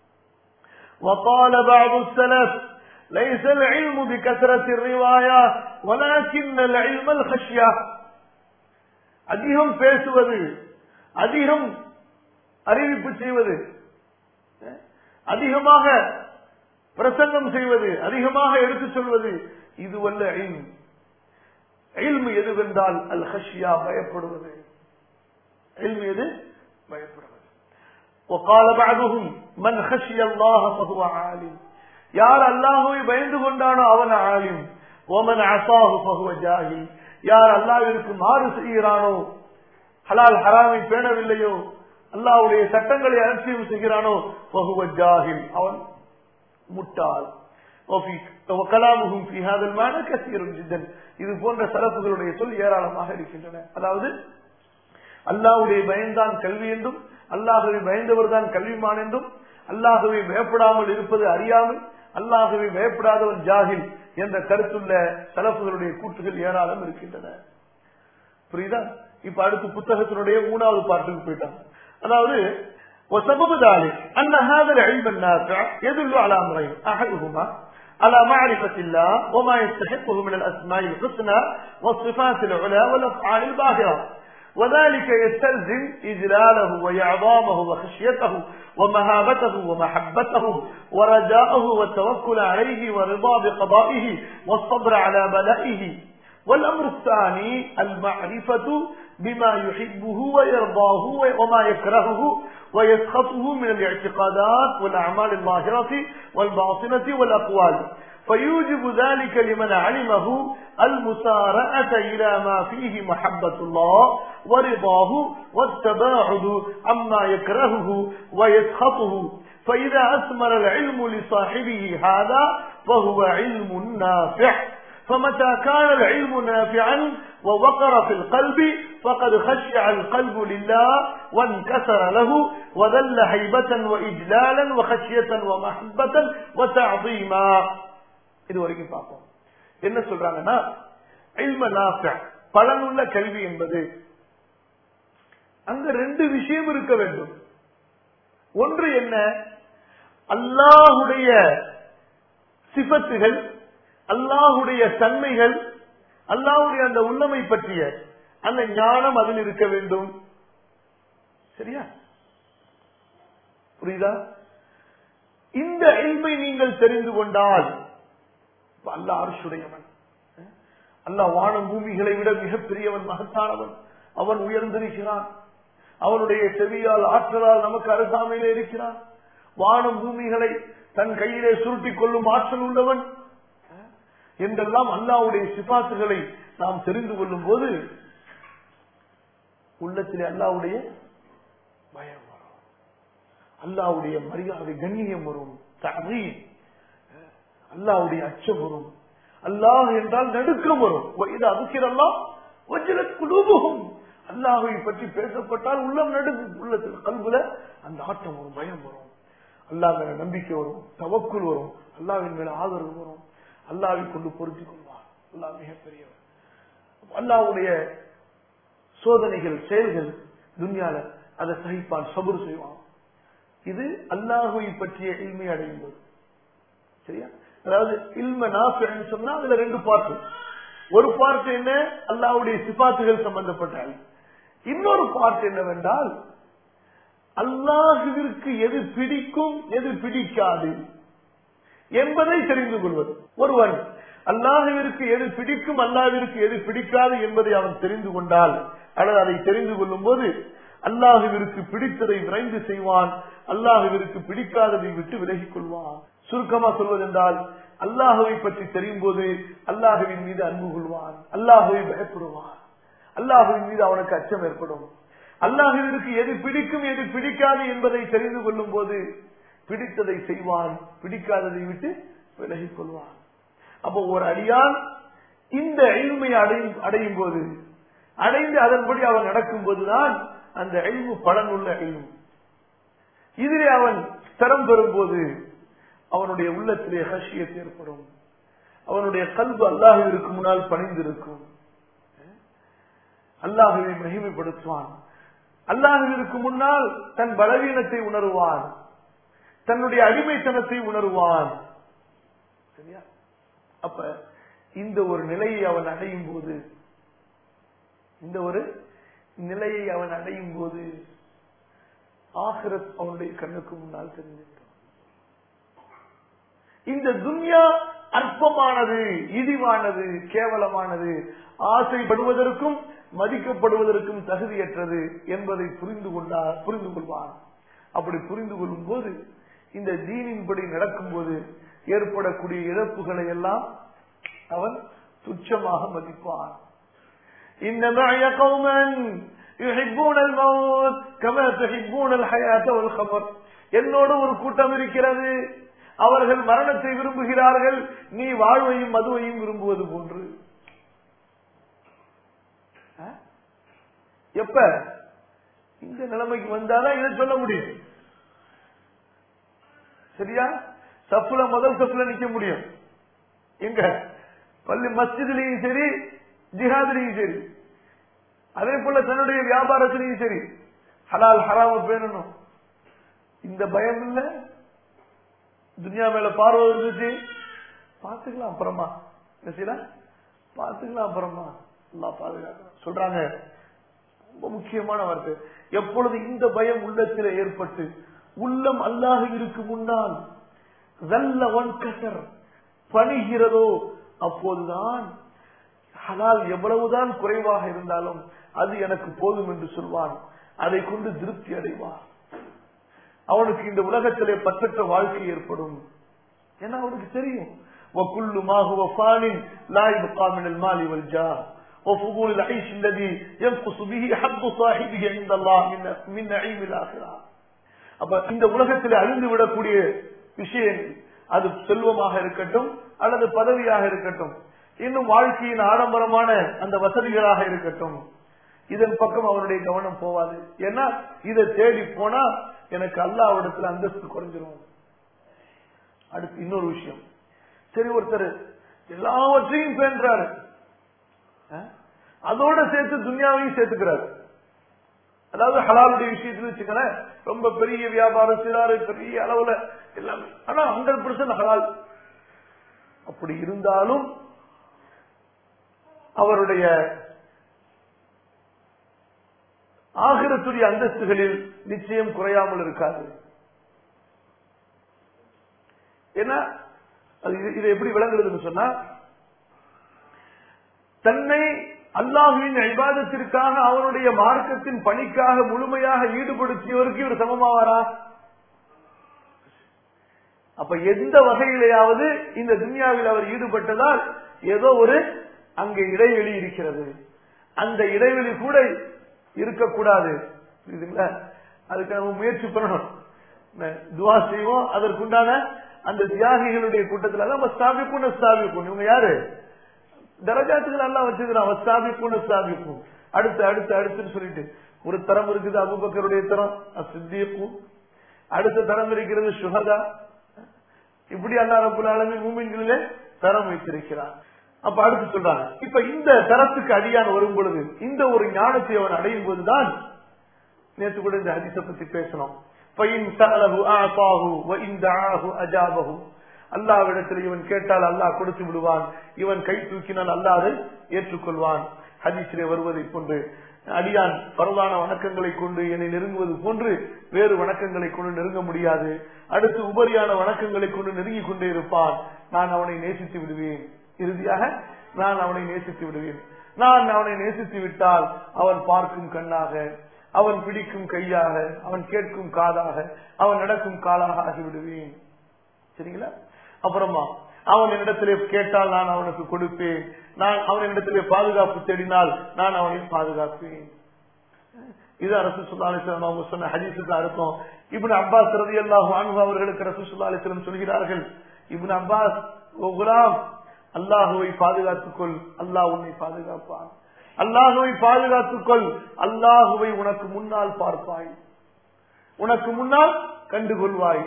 وقال بعض السلف ليس العلم بكثرة الرواية ولكن العلم الخشية அதிகம் பேசுவது அதிகம் அறிவிப்பு செய்வது அதிகமாக பிரசங்கம் செய்வது அதிகமாக எடுத்துச் சொல்வது இதுவல்ல இல்ம் இல்மு எதுவென்றால் அல் ஹஷியா பயப்படுவது இல்மு எது பயப்படுவது وقال بعضهم من خشي الله فهو عالم யார் அல்லாஹுவை பயந்து கொண்டானோ அவன் ஆலிம் ஓமன் அசாஹு பகுவ ஜாஹி யார் அல்லாவிற்கு மாறு செய்கிறானோ ஹலால் ஹராமை பேணவில்லையோ அல்லாவுடைய சட்டங்களை அலட்சியம் செய்கிறானோ பகுவ ஜாஹில் அவன் முட்டாள் கலாமுகும் பிஹாதல்மான கசீரும் ஜித்தன் இது போன்ற சரப்புகளுடைய சொல் ஏராளமாக இருக்கின்றன அதாவது அல்லாவுடைய பயன்தான் கல்வி என்றும் அல்லாஹுவை பயந்தவர் தான் கல்விமான் என்றும் அல்லாஹுவை பயப்படாமல் இருப்பது அறியாமல் அல்லாஹுவை பயப்படாதவன் ஜாகில் என்ற கருத்துள்ள சலப்புகளுடைய கூற்றுகள் ஏராளம் இருக்கின்றன புரியுதா இப்ப அடுத்து புத்தகத்தினுடைய மூணாவது பாட்டுக்கு போயிட்டாங்க அதாவது وسبب ذلك أن هذا العلم النافع يدل على أمرين أحدهما على معرفة الله وما يستحقه من الأسماء الحسنى والصفات العلى والأفعال الباهرة وذلك يستلزم إجلاله وإعظامه وخشيته ومهابته ومحبته ورجاءه والتوكل عليه ورضا بقضائه والصبر على بلائه والأمر الثاني المعرفة بما يحبه ويرضاه وما يكرهه ويسخطه من الاعتقادات والأعمال الظاهرة والباطنة والأقوال فيوجب ذلك لمن علمه المسارعة إلى ما فيه محبة الله ورضاه والتباعد عما يكرهه ويسخطه فإذا أثمر العلم لصاحبه هذا فهو علم نافع فمتى كان العلم نافعا ووقر في القلب فقد خشع القلب لله وانكسر له وذل هيبة وإجلالا وخشية ومحبة وتعظيما இது வரைக்கும் பார்ப்போம் என்ன சொல்றாங்கன்னா இல்ம நாஃபியா பலனுள்ள கல்வி என்பது அங்க ரெண்டு விஷயம் இருக்க வேண்டும் ஒன்று என்ன அல்லாஹுடைய சிபத்துகள் அல்லாஹுடைய தன்மைகள் அல்லாஹுடைய அந்த உள்ளமை பற்றிய அந்த ஞானம் அதில் இருக்க வேண்டும் சரியா புரியுதா இந்த இல்மை நீங்கள் தெரிந்து கொண்டால் அல்லா அரசுடையவன் அல்லாஹ் வானம் பூமிகளை விட மிகப்பெரியவன் மகத்தானவன் அவன் உயர்ந்திருக்கிறான் அவனுடைய செவியால் ஆற்றலால் நமக்கு அருகாமையிலே இருக்கிறான் வானம் பூமிகளை தன் கையிலே சுருட்டிக் கொள்ளும் ஆற்றல் உள்ளவன் என்றெல்லாம் அல்லாவுடைய சிபாத்துகளை நாம் தெரிந்து கொள்ளும் போது உள்ளத்திலே அல்லாவுடைய பயம் வரும் அல்லாவுடைய மரியாதை கண்ணியம் வரும் தகவல் அல்லாவுடைய அச்சம் வரும் அல்லாஹ் என்றால் நடுக்கம் வரும் இது அதுக்கிறல்லாம் வஜ்ர குழுபுகும் அல்லாஹை பற்றி பேசப்பட்டால் உள்ளம் நடுங்கு உள்ளத்தில் கல்வில அந்த ஆட்டம் வரும் பயம் வரும் அல்லாஹ் மேல நம்பிக்கை வரும் தவக்குள் வரும் அல்லாவின் மேல ஆதரவு வரும் அல்லாவை கொண்டு பொருத்திக் கொள்வார் அல்லாஹ் மிகப்பெரியவர் அல்லாவுடைய சோதனைகள் செயல்கள் துன்யால அதை சகிப்பான் சபுர் செய்வான் இது அல்லாஹுவை பற்றிய இல்மை அடையும் போது சரியா அதாவது இல்ம நாஃபின்னு சொன்னா அதுல ரெண்டு பார்ட் ஒரு பார்ட் என்ன அல்லாவுடைய சிபாத்துகள் சம்பந்தப்பட்டால் இன்னொரு பார்ட் என்னவென்றால் அல்லாஹுவிற்கு எது பிடிக்கும் எது பிடிக்காது என்பதை தெரிந்து கொள்வது ஒருவன் அல்லாஹுவிற்கு எது பிடிக்கும் அல்லாவிற்கு எது பிடிக்காது என்பதை அவன் தெரிந்து கொண்டால் அல்லது அதை தெரிந்து கொள்ளும் போது அல்லாஹுவிற்கு பிடித்ததை விரைந்து செய்வான் அல்லாஹுவிற்கு பிடிக்காததை விட்டு விலகிக் கொள்வான் சுருக்கமா சொல்வதென்றால் அல்லாஹுவை பற்றி தெரியும் போது அல்லாஹுவின் மீது அன்பு கொள்வான் அல்லாஹுவை பயப்படுவான் அல்லாஹுவின் மீது அவனுக்கு அச்சம் ஏற்படும் அல்லாஹுவிற்கு எது பிடிக்கும் எது பிடிக்காது என்பதை தெரிந்து கொள்ளும் போது பிடித்ததை செய்வான் பிடிக்காததை விட்டு விலகிக் கொள்வான் அப்போ ஒரு அடியான் இந்த எளிமை அடையும் அடையும் போது அடைந்து அதன்படி அவன் நடக்கும் போதுதான் அந்த எழிவு பலன் உள்ள எழிவு இதிலே அவன் ஸ்தரம் பெறும் போது அவனுடைய உள்ளத்திலே ஹஷியத் ஏற்படும் அவனுடைய கல்வி அல்லாஹுவிற்கு முன்னால் பணிந்திருக்கும் அல்லாஹுவை மகிமைப்படுத்துவான் அல்லாஹுவிற்கு முன்னால் தன் பலவீனத்தை உணருவான் தன்னுடைய அடிமைத்தனத்தை உணருவான் சரியா அப்ப இந்த ஒரு நிலையை அவன் அடையும் போது இந்த ஒரு நிலையை அவன் அடையும் போது ஆகிரத் அவனுடைய கண்ணுக்கு முன்னால் தெரிந்துவிடும் இந்த துன்யா அற்பமானது இழிவானது கேவலமானது ஆசைப்படுவதற்கும் மதிக்கப்படுவதற்கும் தகுதியற்றது என்பதை புரிந்து கொண்டார் புரிந்து கொள்வான் அப்படி புரிந்து கொள்ளும் போது இந்த தீனின்படி நடக்கும் போது ஏற்படக்கூடிய இழப்புகளை எல்லாம் அவன் துச்சமாக மதிப்பான் إن معي قوما يحبون الموت كما تحبون الحياة والخبر என்னோடு ஒரு கூட்டம் இருக்கிறது அவர்கள் மரணத்தை விரும்புகிறார்கள் நீ வாழ்வையும் மதுவையும் விரும்புவது போன்று எப்ப இந்த நிலைமைக்கு வந்தாதான் இதை சொல்ல முடியும் சரியா சப்புல முதல் சப்புல நிக்க முடியும் எங்க பள்ளி மஸ்ஜித்லயும் சரி ஜிஹாத்லயும் சரி அதே போல தன்னுடைய வியாபாரத்திலையும் சரி ஹலால் ஹராம பேணணும் இந்த பயம் இல்ல துனியா மேல பார்வை இருந்துச்சு பாத்துக்கலாம் அப்புறமா என்ன செய்யலாம் பாத்துக்கலாம் அப்புறமா எல்லாம் பாதுகாக்கணும் சொல்றாங்க ரொம்ப முக்கியமான வார்த்தை எப்பொழுது இந்த பயம் உள்ளத்தில் ஏற்பட்டு உள்ளம் அல்லாஹுவிற்கு முன்னால் வெல்ல ஒன் கசர் பணிகிறதோ அப்போதுதான் ஹலால் எவ்வளவுதான் குறைவாக இருந்தாலும் அது எனக்கு போதும் என்று சொல்வான் அதை கொண்டு திருப்தி அடைவான் அவனுக்கு இந்த உலகத்திலே பற்றற்ற வாழ்க்கை ஏற்படும் ஏன்னா அவனுக்கு தெரியும் وكل ما هو فان لا يبقى من المال والجاه وفضول العيش الذي ينقص به حظ صاحبه عند الله من من نعيم الاخره அப்ப இந்த உலகத்தில் அழிந்து விடக்கூடிய விஷயங்கள் அது செல்வமாக இருக்கட்டும் அல்லது பதவியாக இருக்கட்டும் இன்னும் வாழ்க்கையின் ஆடம்பரமான அந்த வசதிகளாக இருக்கட்டும் இதன் பக்கம் அவருடைய கவனம் போவாது ஏன்னா இதை தேடி போனா எனக்கு அல்லாவிடத்துல அந்தஸ்து குறைஞ்சிரும் அடுத்து இன்னொரு விஷயம் சரி ஒருத்தர் எல்லாவற்றையும் பேன்றாரு அதோட சேர்த்து துன்யாவையும் சேர்த்துக்கிறாரு அதாவது ஹலாலுடைய விஷயத்துல வச்சுக்கலேன் ரொம்ப பெரிய வியாபாரம் செய்றாரு பெரிய அளவுல எல்லாமே ஆனா ஹண்ட்ரட் பர்சன்ட் ஹலால் அப்படி இருந்தாலும் அவருடைய ஆகிரத்துடைய அந்தஸ்துகளில் நிச்சயம் குறையாமல் இருக்காது ஏன்னா அது இது- இது எப்படி விளங்குறதுன்னு சொன்னா தன்னை அல்லாஹுவின் ஐபாதத்திற்காக அவனுடைய மார்க்கத்தின் பணிக்காக முழுமையாக ஈடுபடுத்தியவருக்கு இவர் சமமாவாரா அப்ப எந்த வகையிலேயாவது இந்த துன்யாவில் அவர் ஈடுபட்டதால் ஏதோ ஒரு அங்கே இடைவெளி இருக்கிறது அந்த இடைவெளி கூட இருக்கக்கூடாது புரியுதுங்களா அதுக்கு நம்ம முயற்சி பண்ணணும் ந- துவா செய்வோம் அதற்குண்டான அந்த தியாகிகளுடைய கூட்டத்தில் நம்ம ஸ்தாபிப்பும் ஸ்தாபிப்போம் இவங்க யாரு தரஜாத்துக்கு நல்லா வச்சிருக்கிறான் வஸ்தாபிப்பும் ஸ்தாபிப்பும் அடுத்து அடுத்து அடுத்துன்னு சொல்லிட்டு ஒரு தரம் இருக்குது அபுபக்கருடைய தரம் சித்தியப்பும் அடுத்த தரம் இருக்கிறது சுகதா இப்படி அல்லா ரபுல் ஆலமின் மூமின்களிலே தரம் வைத்திருக்கிறார் அப்ப அடுத்து சொல்றாங்க இப்ப இந்த தரத்துக்கு அடியான் வரும் பொழுது இந்த ஒரு ஞானத்தை அவன் அடையும் போதுதான் நேற்று கூட இந்த ஹதீஸ பத்தி பேசணும் பையின் சஅலஹு ஆதாஹு வ இன் தஆஹு அஜாபஹு அல்லாஹ்விடத்தில் இவன் கேட்டால் அல்லாஹ் கொடுத்து விடுவான் இவன் கை தூக்கினால் அல்லாஹ் அதை ஏற்றுக்கொள்வான் ஹதீஸிலே வருவதை போன்று அடியான் பரவான வணக்கங்களை கொண்டு என்னை நெருங்குவது போன்று வேறு வணக்கங்களை கொண்டு நெருங்க முடியாது அடுத்து உபரியான வணக்கங்களை கொண்டு நெருங்கிக் கொண்டே இருப்பான் நான் அவனை நேசித்து விடுவேன் இறுதியாக நான் அவனை நேசித்து விடுவேன் நான் அவனை நேசித்து விட்டால் அவன் பார்க்கும் கண்ணாக அவன் பிடிக்கும் கையாக அவன் கேட்கும் காதாக அவன் நடக்கும் காலாக ஆகிவிடுவேன் சரிங்களா அப்புறமா அவன் என்னிடத்திலே கேட்டால் நான் அவனுக்கு கொடுப்பேன் நான் அவன் என்னிடத்திலே பாதுகாப்பு தேடினால் நான் அவனை பாதுகாப்பேன் இது அரசு சுல்லாலிசலம் அவங்க சொன்ன ஹதீஸுக்கு அர்த்தம் இப்னு அப்பாஸ் ரதி அல்லாஹ் அவர்களுக்கு ரசூ சுல்லாலிசலம் சொல்கிறார்கள் இப்னு அப்பாஸ் ஓ குலாம் அல்லாஹுவை பாதுகாத்துக்கொள் அல்லாஹ் உன்னை பாதுகாப்பான் அல்லாஹுவை பாதுகாத்துக்கொள் அல்லாஹுவை உனக்கு முன்னால் பார்ப்பாய் உனக்கு முன்னால் கண்டுகொள்வாய்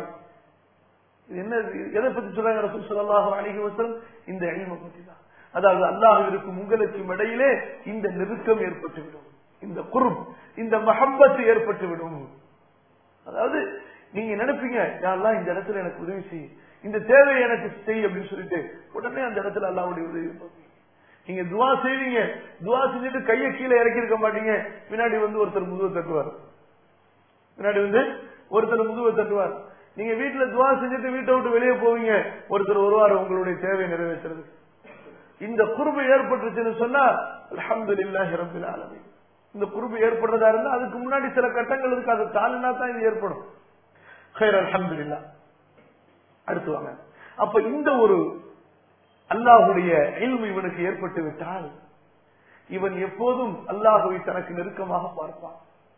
இது என்ன இது? எதை பத்தி சொல்றாங்க ரசூல் ஸல்லல்லாஹு அலைஹி வஸல்லம் இந்த இல்ம பத்தி தான் அதாவது அல்லாஹ் இருக்கும் உங்களுக்கும் இடையிலே இந்த நெருக்கம் ஏற்பட்டுவிடும் இந்த குர்ப் இந்த மஹப்பத்து ஏற்பட்டுவிடும் அதாவது நீங்க நினைப்பீங்க யாரெல்லாம் இந்த இடத்துல எனக்கு உதவி செய் இந்த தேவையை எனக்கு செய் அப்படின்னு சொல்லிட்டு உடனே அந்த இடத்துல அல்லாவுடைய உதவி பார்ப்பீங்க. நீங்க துவா செய்வீங்க துவா செஞ்சுட்டு கையை கீழே இறக்கி இருக்க மாட்டீங்க பின்னாடி வந்து ஒருத்தர் முதுவை தட்டுவார் பின்னாடி வந்து ஒருத்தர் முதுவை தட்டுவார் நீங்க வீட்டுல துவா செஞ்சுட்டு வீட்டை விட்டு வெளியே போவீங்க ஒருத்தர் வருவார் உங்களுடைய தேவையை நிறைவேற்றுறது இந்த குறும்பு ஏற்பட்டுச்சுன்னு சொன்னா அல்ஹம்துலில்லாஹி ரப்பில் ஆலமீன் இந்த குறும்பு ஏற்படுறதா இருந்தா அதுக்கு முன்னாடி சில கட்டங்கள் இருக்கு அது தாண்டினா தான் இது ஏற்படும் ஹைர் அல்ஹம்துலில்லா அடுத்து வாங்க அப்ப இந்த ஒரு அல்லாஹுடைய இல்மு இவனுக்கு ஏற்பட்டு விட்டால் இவன் எப்போதும் அல்லாஹுவை தனக்கு நெருக்கமாக பார்ப்பான்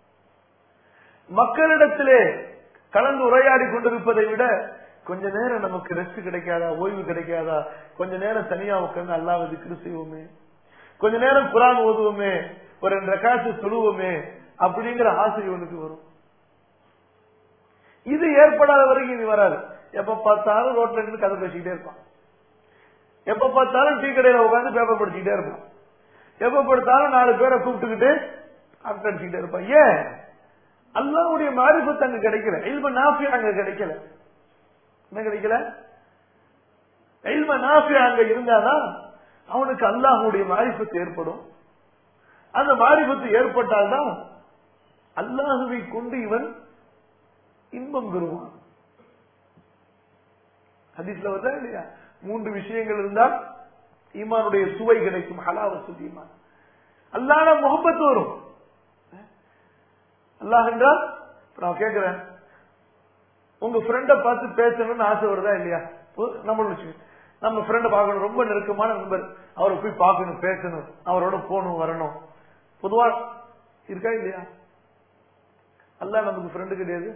மக்களிடத்திலே கலந்து உரையாடி கொண்டிருப்பதை விட கொஞ்ச நேரம் நமக்கு ரெஸ்ட் கிடைக்காதா ஓய்வு கிடைக்காதா கொஞ்ச நேரம் தனியா உட்கார்ந்து அல்லாஹ் திக்ரு செய்வோமே கொஞ்ச நேரம் குரான் ஓதுவோமே ஒரு ரெண்டு ரகாசு சொல்லுவோமே அப்படிங்கிற ஆசை இவனுக்கு வரும் இது ஏற்படாத வரைக்கும் இது வராது எப்ப பார்த்தாலும் ரோட்ல இருந்து கதை பேசிக்கிட்டே இருப்பான் எப்ப பார்த்தாலும் டீ கடையில உட்காந்து பேப்பர் படிச்சுக்கிட்டே இருப்பான் எப்ப பார்த்தாலும் நாலு பேரை கூப்பிட்டுக்கிட்டு அரட்டை அடிச்சுக்கிட்டே இருப்பான் ஏன் அல்லாவுடைய மாரிபத்து அங்க கிடைக்கல இல்ம நாஃபி அங்க கிடைக்கல என்ன கிடைக்கல இல்ம நாஃபி அங்க இருந்தாதான் அவனுக்கு அல்லாஹுடைய மாரிபத்து ஏற்படும் அந்த மாரிபத்து ஏற்பட்டால்தான் அல்லாஹுவை கொண்டு இவன் இன்பம் பெறுவான் ஹதீஸ்ல வருதா இல்லையா மூன்று விஷயங்கள் இருந்தால் ஈமானுடைய சுவை கிடைக்கும் ஹலாவத்து ஈமான் அல்லாத முகப்பத்து வரும் அல்லாஹ் என்றால் இப்ப நான் கேட்கிறேன் உங்க ஃப்ரெண்ட பார்த்து பேசணும்னு ஆசை வருதா இல்லையா பொ- நம்மள வச்சு நம்ம ஃப்ரெண்ட பார்க்கணும் ரொம்ப நெருக்கமான நண்பர் அவரை போய் பார்க்கணும் பேசணும் அவரோட போகணும் வரணும் பொதுவா இருக்கா இல்லையா அல்லாஹ் நமக்கு ஃப்ரெண்டு கிடையாது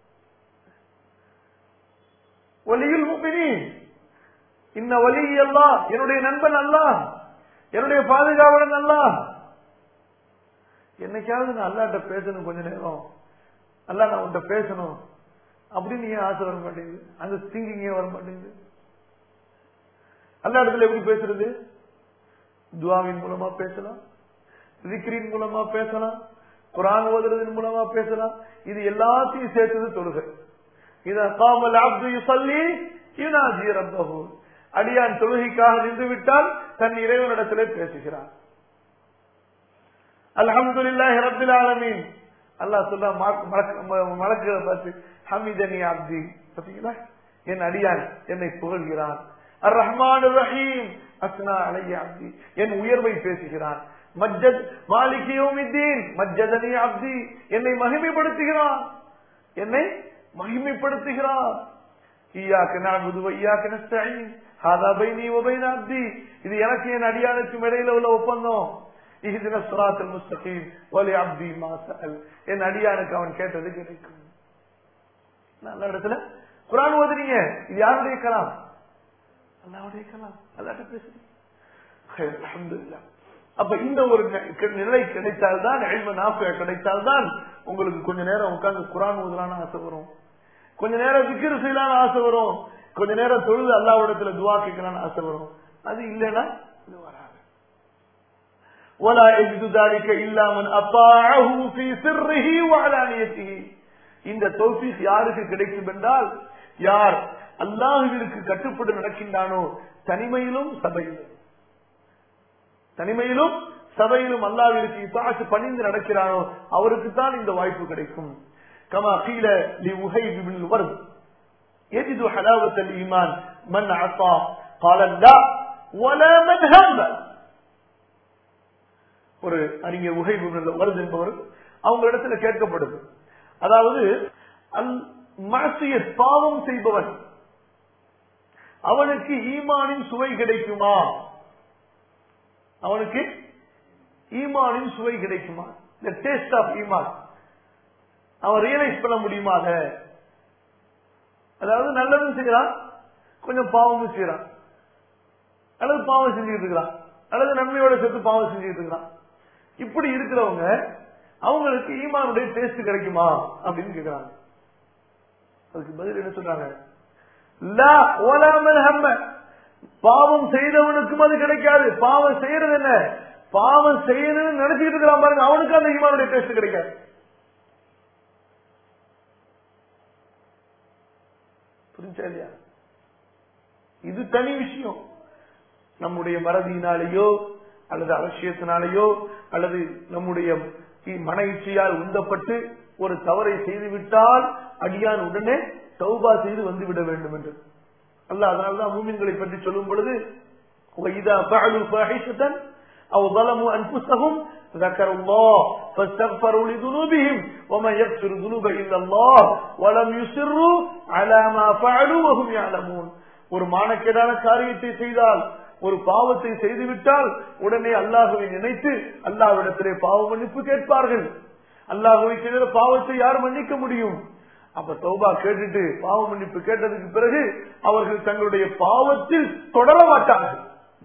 ஒலியில் முப்பினி இன்ன வலி அல்லாஹ் என்னுடைய நண்பன் அல்லாஹ் என்னுடைய பாதுகாவலன் அல்லாஹ் என்னைக்காவது நான் அல்லாட்ட பேசணும் கொஞ்ச நேரம் அல்லா நான் உன்கிட்ட பேசணும் அப்படின்னு ஏன் ஆசை வர மாட்டேங்குது அந்த திங்கிங் ஏன் வர மாட்டேங்குது அல்லா இடத்துல எப்படி பேசுறது துவாவின் மூலமா பேசலாம் விக்ரின் மூலமா பேசலாம் குரான் ஓதுறதன் மூலமா பேசலாம் இது எல்லாத்தையும் சேர்த்தது தொழுகை இத காமல் அப்து சொல்லி யுனாஜி ரப்பஹு அடியான் தொழுகைக்காக நின்று விட்டால் தன் இறைவனிடத்திலே பேசுகிறான் அல்ஹம்துலில்லாஹி ரப்பில் ஆலமீன் அல்லாஹ் சொல்ல மலக்குகளை பார்த்து ஹமிதனி அப்தி பாத்தீங்களா என் அடியான் என்னை புகழ்கிறான் அர் ரஹ்மான் ரஹீம் அஸ்னா அலைய அப்தி என் உயர்வை பேசுகிறான் மஜ்ஜத் மாலிகியோமித்தீன் மஜ்ஜதனி அப்தி என்னை மகிமைப்படுத்துகிறான் என்னை மகிமைப்படுத்துகிறான் ஈயாக்கு நான் முதுவ ஈயாக்கு நஸ்தீன் ஹாதா பைனி ஒபைன அப்தி இது எனக்கு என் அடியானுக்கும் இடையில உள்ள ஒப்பந்தம் இஹ்தின ஸிராத்தல் முஸ்தகீம் வலி அப்தி மா சஅல் என் அடியானுக்கு அவன் கேட்டது கிடைக்கும் நல்ல இடத்துல குர்ஆன் ஓதுறீங்க இது யாருடைய கலாம் அல்லாஹ்வுடைய கலாம் அல்லாஹ்ட்ட பேசுறீங்க خير அல்ஹம்துலில்லாஹ் அப்ப இந்த ஒரு நிலை கிடைத்தால்தான் எல்ம நாஃபியா கிடைத்தால்தான் உங்களுக்கு கொஞ்ச நேரம் உட்கார்ந்து குரான் ஓதலான்னு ஆசை வரும் கொஞ்ச நேரம் விக்கிர செய்யலான்னு ஆசை வரும் கொஞ்ச நேரம் தொழுது அல்லாவிடத்துல துவா கேட்கலான்னு ஆசை வரும் அது இல்லைன்னா இது வராது ولا يجد ذلك الا من اطاعه في سره وعلانيته இந்த தௌஃபீக் யாருக்கு கிடைக்கும் என்றால் யார் அல்லாஹுவிற்கு கட்டுப்பட்டு நடக்கின்றானோ தனிமையிலும் சபையிலும் தனிமையிலும் சபையிலும் அல்லாவிற்கு இத்தாசு பணிந்து நடக்கிறானோ அவருக்கு தான் இந்த வாய்ப்பு கிடைக்கும் கமா கீழ லி உஹைப் இப்னு வர்த் يجد حلاوة الإيمان من عصى قال لا ولا من هم ஒரு அறிஞர் உஹைப் இப்னு வர்த் என்பவர் அவங்க இடத்துல கேட்கப்படுது அதாவது அல் மசிய பாவம் செய்பவன் அவனுக்கு ஈமானின் சுவை கிடைக்குமா அவனுக்கு ஈமானின் சுவை கிடைக்குமா இந்த டேஸ்ட் ஆஃப் ஈமான் அவன் ரியலைஸ் பண்ண முடியுமா அத அதாவது நல்லதும் செய்யறான் கொஞ்சம் பாவமும் செய்யறான் அல்லது பாவம் செஞ்சுட்டு இருக்கிறான் அல்லது நன்மையோட சேர்த்து பாவம் செஞ்சுட்டு இருக்கிறான் இப்படி இருக்கிறவங்க அவங்களுக்கு ஈமானுடைய டேஸ்ட் கிடைக்குமா அப்படின்னு கேக்குறாங்க அதுக்கு பதில் என்ன சொல்றாங்க லா ஓலாமல் ஹம்ம பாவம் செய்தவனுக்கும் அது கிடைக்காது பாவம் செய்யறது என்ன பாவம் செய்யணும்னு நினைச்சுக்கிட்டு இருக்கிறான் பாருங்க அவனுக்கு அந்த ஈமானுடைய டேஸ்ட் கிடைக்காது புரிஞ்சா இல்லையா இது தனி விஷயம் நம்முடைய மறதியினாலேயோ அல்லது அவசியத்தினாலேயோ அல்லது நம்முடைய மன இச்சையால் உந்தப்பட்டு ஒரு தவறை செய்துவிட்டால் அடியான் உடனே தௌபா செய்து வந்து விட வேண்டும் என்று அல்ல அதனால்தான் மூமின்களை பற்றி சொல்லும் பொழுது وَإِذَا فَعَلُوا فَاحِشَةً أَوْ ظَلَمُوا أَنفُسَهُمْ ذَكَرُوا اللَّهَ فَاسْتَغْفَرُوا لِذُنُوبِهِمْ وَمَنْ يَغْفِرُ الذُّنُوبَ إِلَّا اللَّهُ وَلَمْ يُصِرُّوا عَلَى مَا فَعَلُوا وَهُمْ يَعْلَمُونَ ஒரு மானக்கேடான காரியத்தை செய்தால் ஒரு பாவத்தை செய்துவிட்டால் உடனே அல்லாஹுவை நினைத்து அல்லாஹ்விடத்திலே பாவ மன்னிப்பு கேட்பார்கள் அல்லாஹுவை செய்த பாவத்தை யார் மன்னிக்க முடியும் அப்ப தௌபா கேட்டுட்டு பாவ மன்னிப்பு கேட்டதுக்கு பிறகு அவர்கள் தங்களுடைய பாவத்தில் தொடர மாட்டார்கள்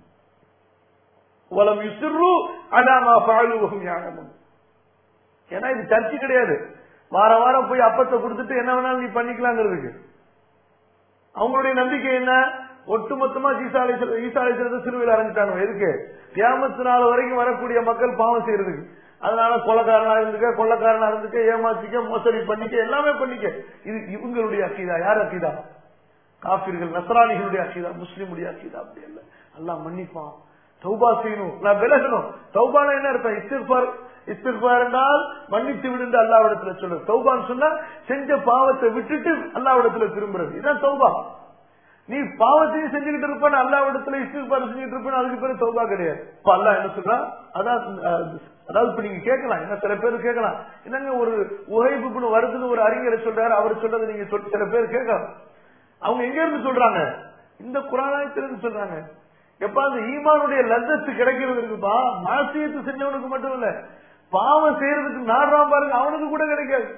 வலம் இசுரு அடாமா பாழுவகும் ஞானமும் ஏன்னா இது சர்ச்சு கிடையாது வார வாரம் போய் அப்பத்தை கொடுத்துட்டு என்ன வேணாலும் நீ பண்ணிக்கலாங்கிறதுக்கு அவங்களுடைய நம்பிக்கை என்ன ஒட்டுமொத்தமா ஈசாலை ஈசாலை சிறுவையில் அரைஞ்சிட்டாங்க எதுக்கு கியாமத்து நாள் வரைக்கும் வரக்கூடிய மக்கள் பாவம் செய்யறதுக்கு அதனால கொலக்காரனா இருந்துக்க கொள்ளக்காரனா இருந்துக்க ஏமாத்திக்க மோசடி பண்ணிக்க எல்லாமே பண்ணிக்க இது இவங்களுடைய அக்கீதா யார் அக்கீதா காபிர்கள் நசராணிகளுடைய அக்கீதா முஸ்லீமுடைய அக்கீதா அப்படி இல்ல எல்லாம் மன்னிப்பான் தௌபா செய்யணும் நான் விலகணும் தௌபான என்ன அர்த்தம் இஸ்திர்பார் இஸ்திர்பார் என்றால் மன்னித்து விடுந்து அல்லாவிடத்துல சொல்லு தௌபான்னு சொன்னா செஞ்ச பாவத்தை விட்டுட்டு அல்லாவிடத்துல திரும்புறது இதுதான் தௌபா நீ பாவத்தையும் செஞ்சுக்கிட்டு இருப்ப அல்லாவிடத்துல இஸ்திர்பார் செஞ்சுட்டு இருப்பேன் அதுக்கு பேரு தௌபா கிடையாது இப்ப அல்லா என்ன சொல்றான் அதான் அதாவது இப்ப நீங்க கேட்கலாம் என்ன சில பேர் கேட்கலாம் என்னங்க ஒரு உகைப்புன்னு வருதுன்னு ஒரு அறிஞரை சொல்றாரு அவர் சொல்றது நீங்க சில பேர் கேட்கலாம் அவங்க எங்க இருந்து சொல்றாங்க இந்த குரானாயத்திலிருந்து சொல்றாங்க எப்ப அந்த ஈமானுடைய லத்தத்து கிடைக்கிறது இருக்குப்பா மாசியத்து செஞ்சவனுக்கு மட்டும் இல்ல பாவம் செய்யறதுக்கு நாடுறான் பாருங்க அவனுக்கு கூட கிடைக்காது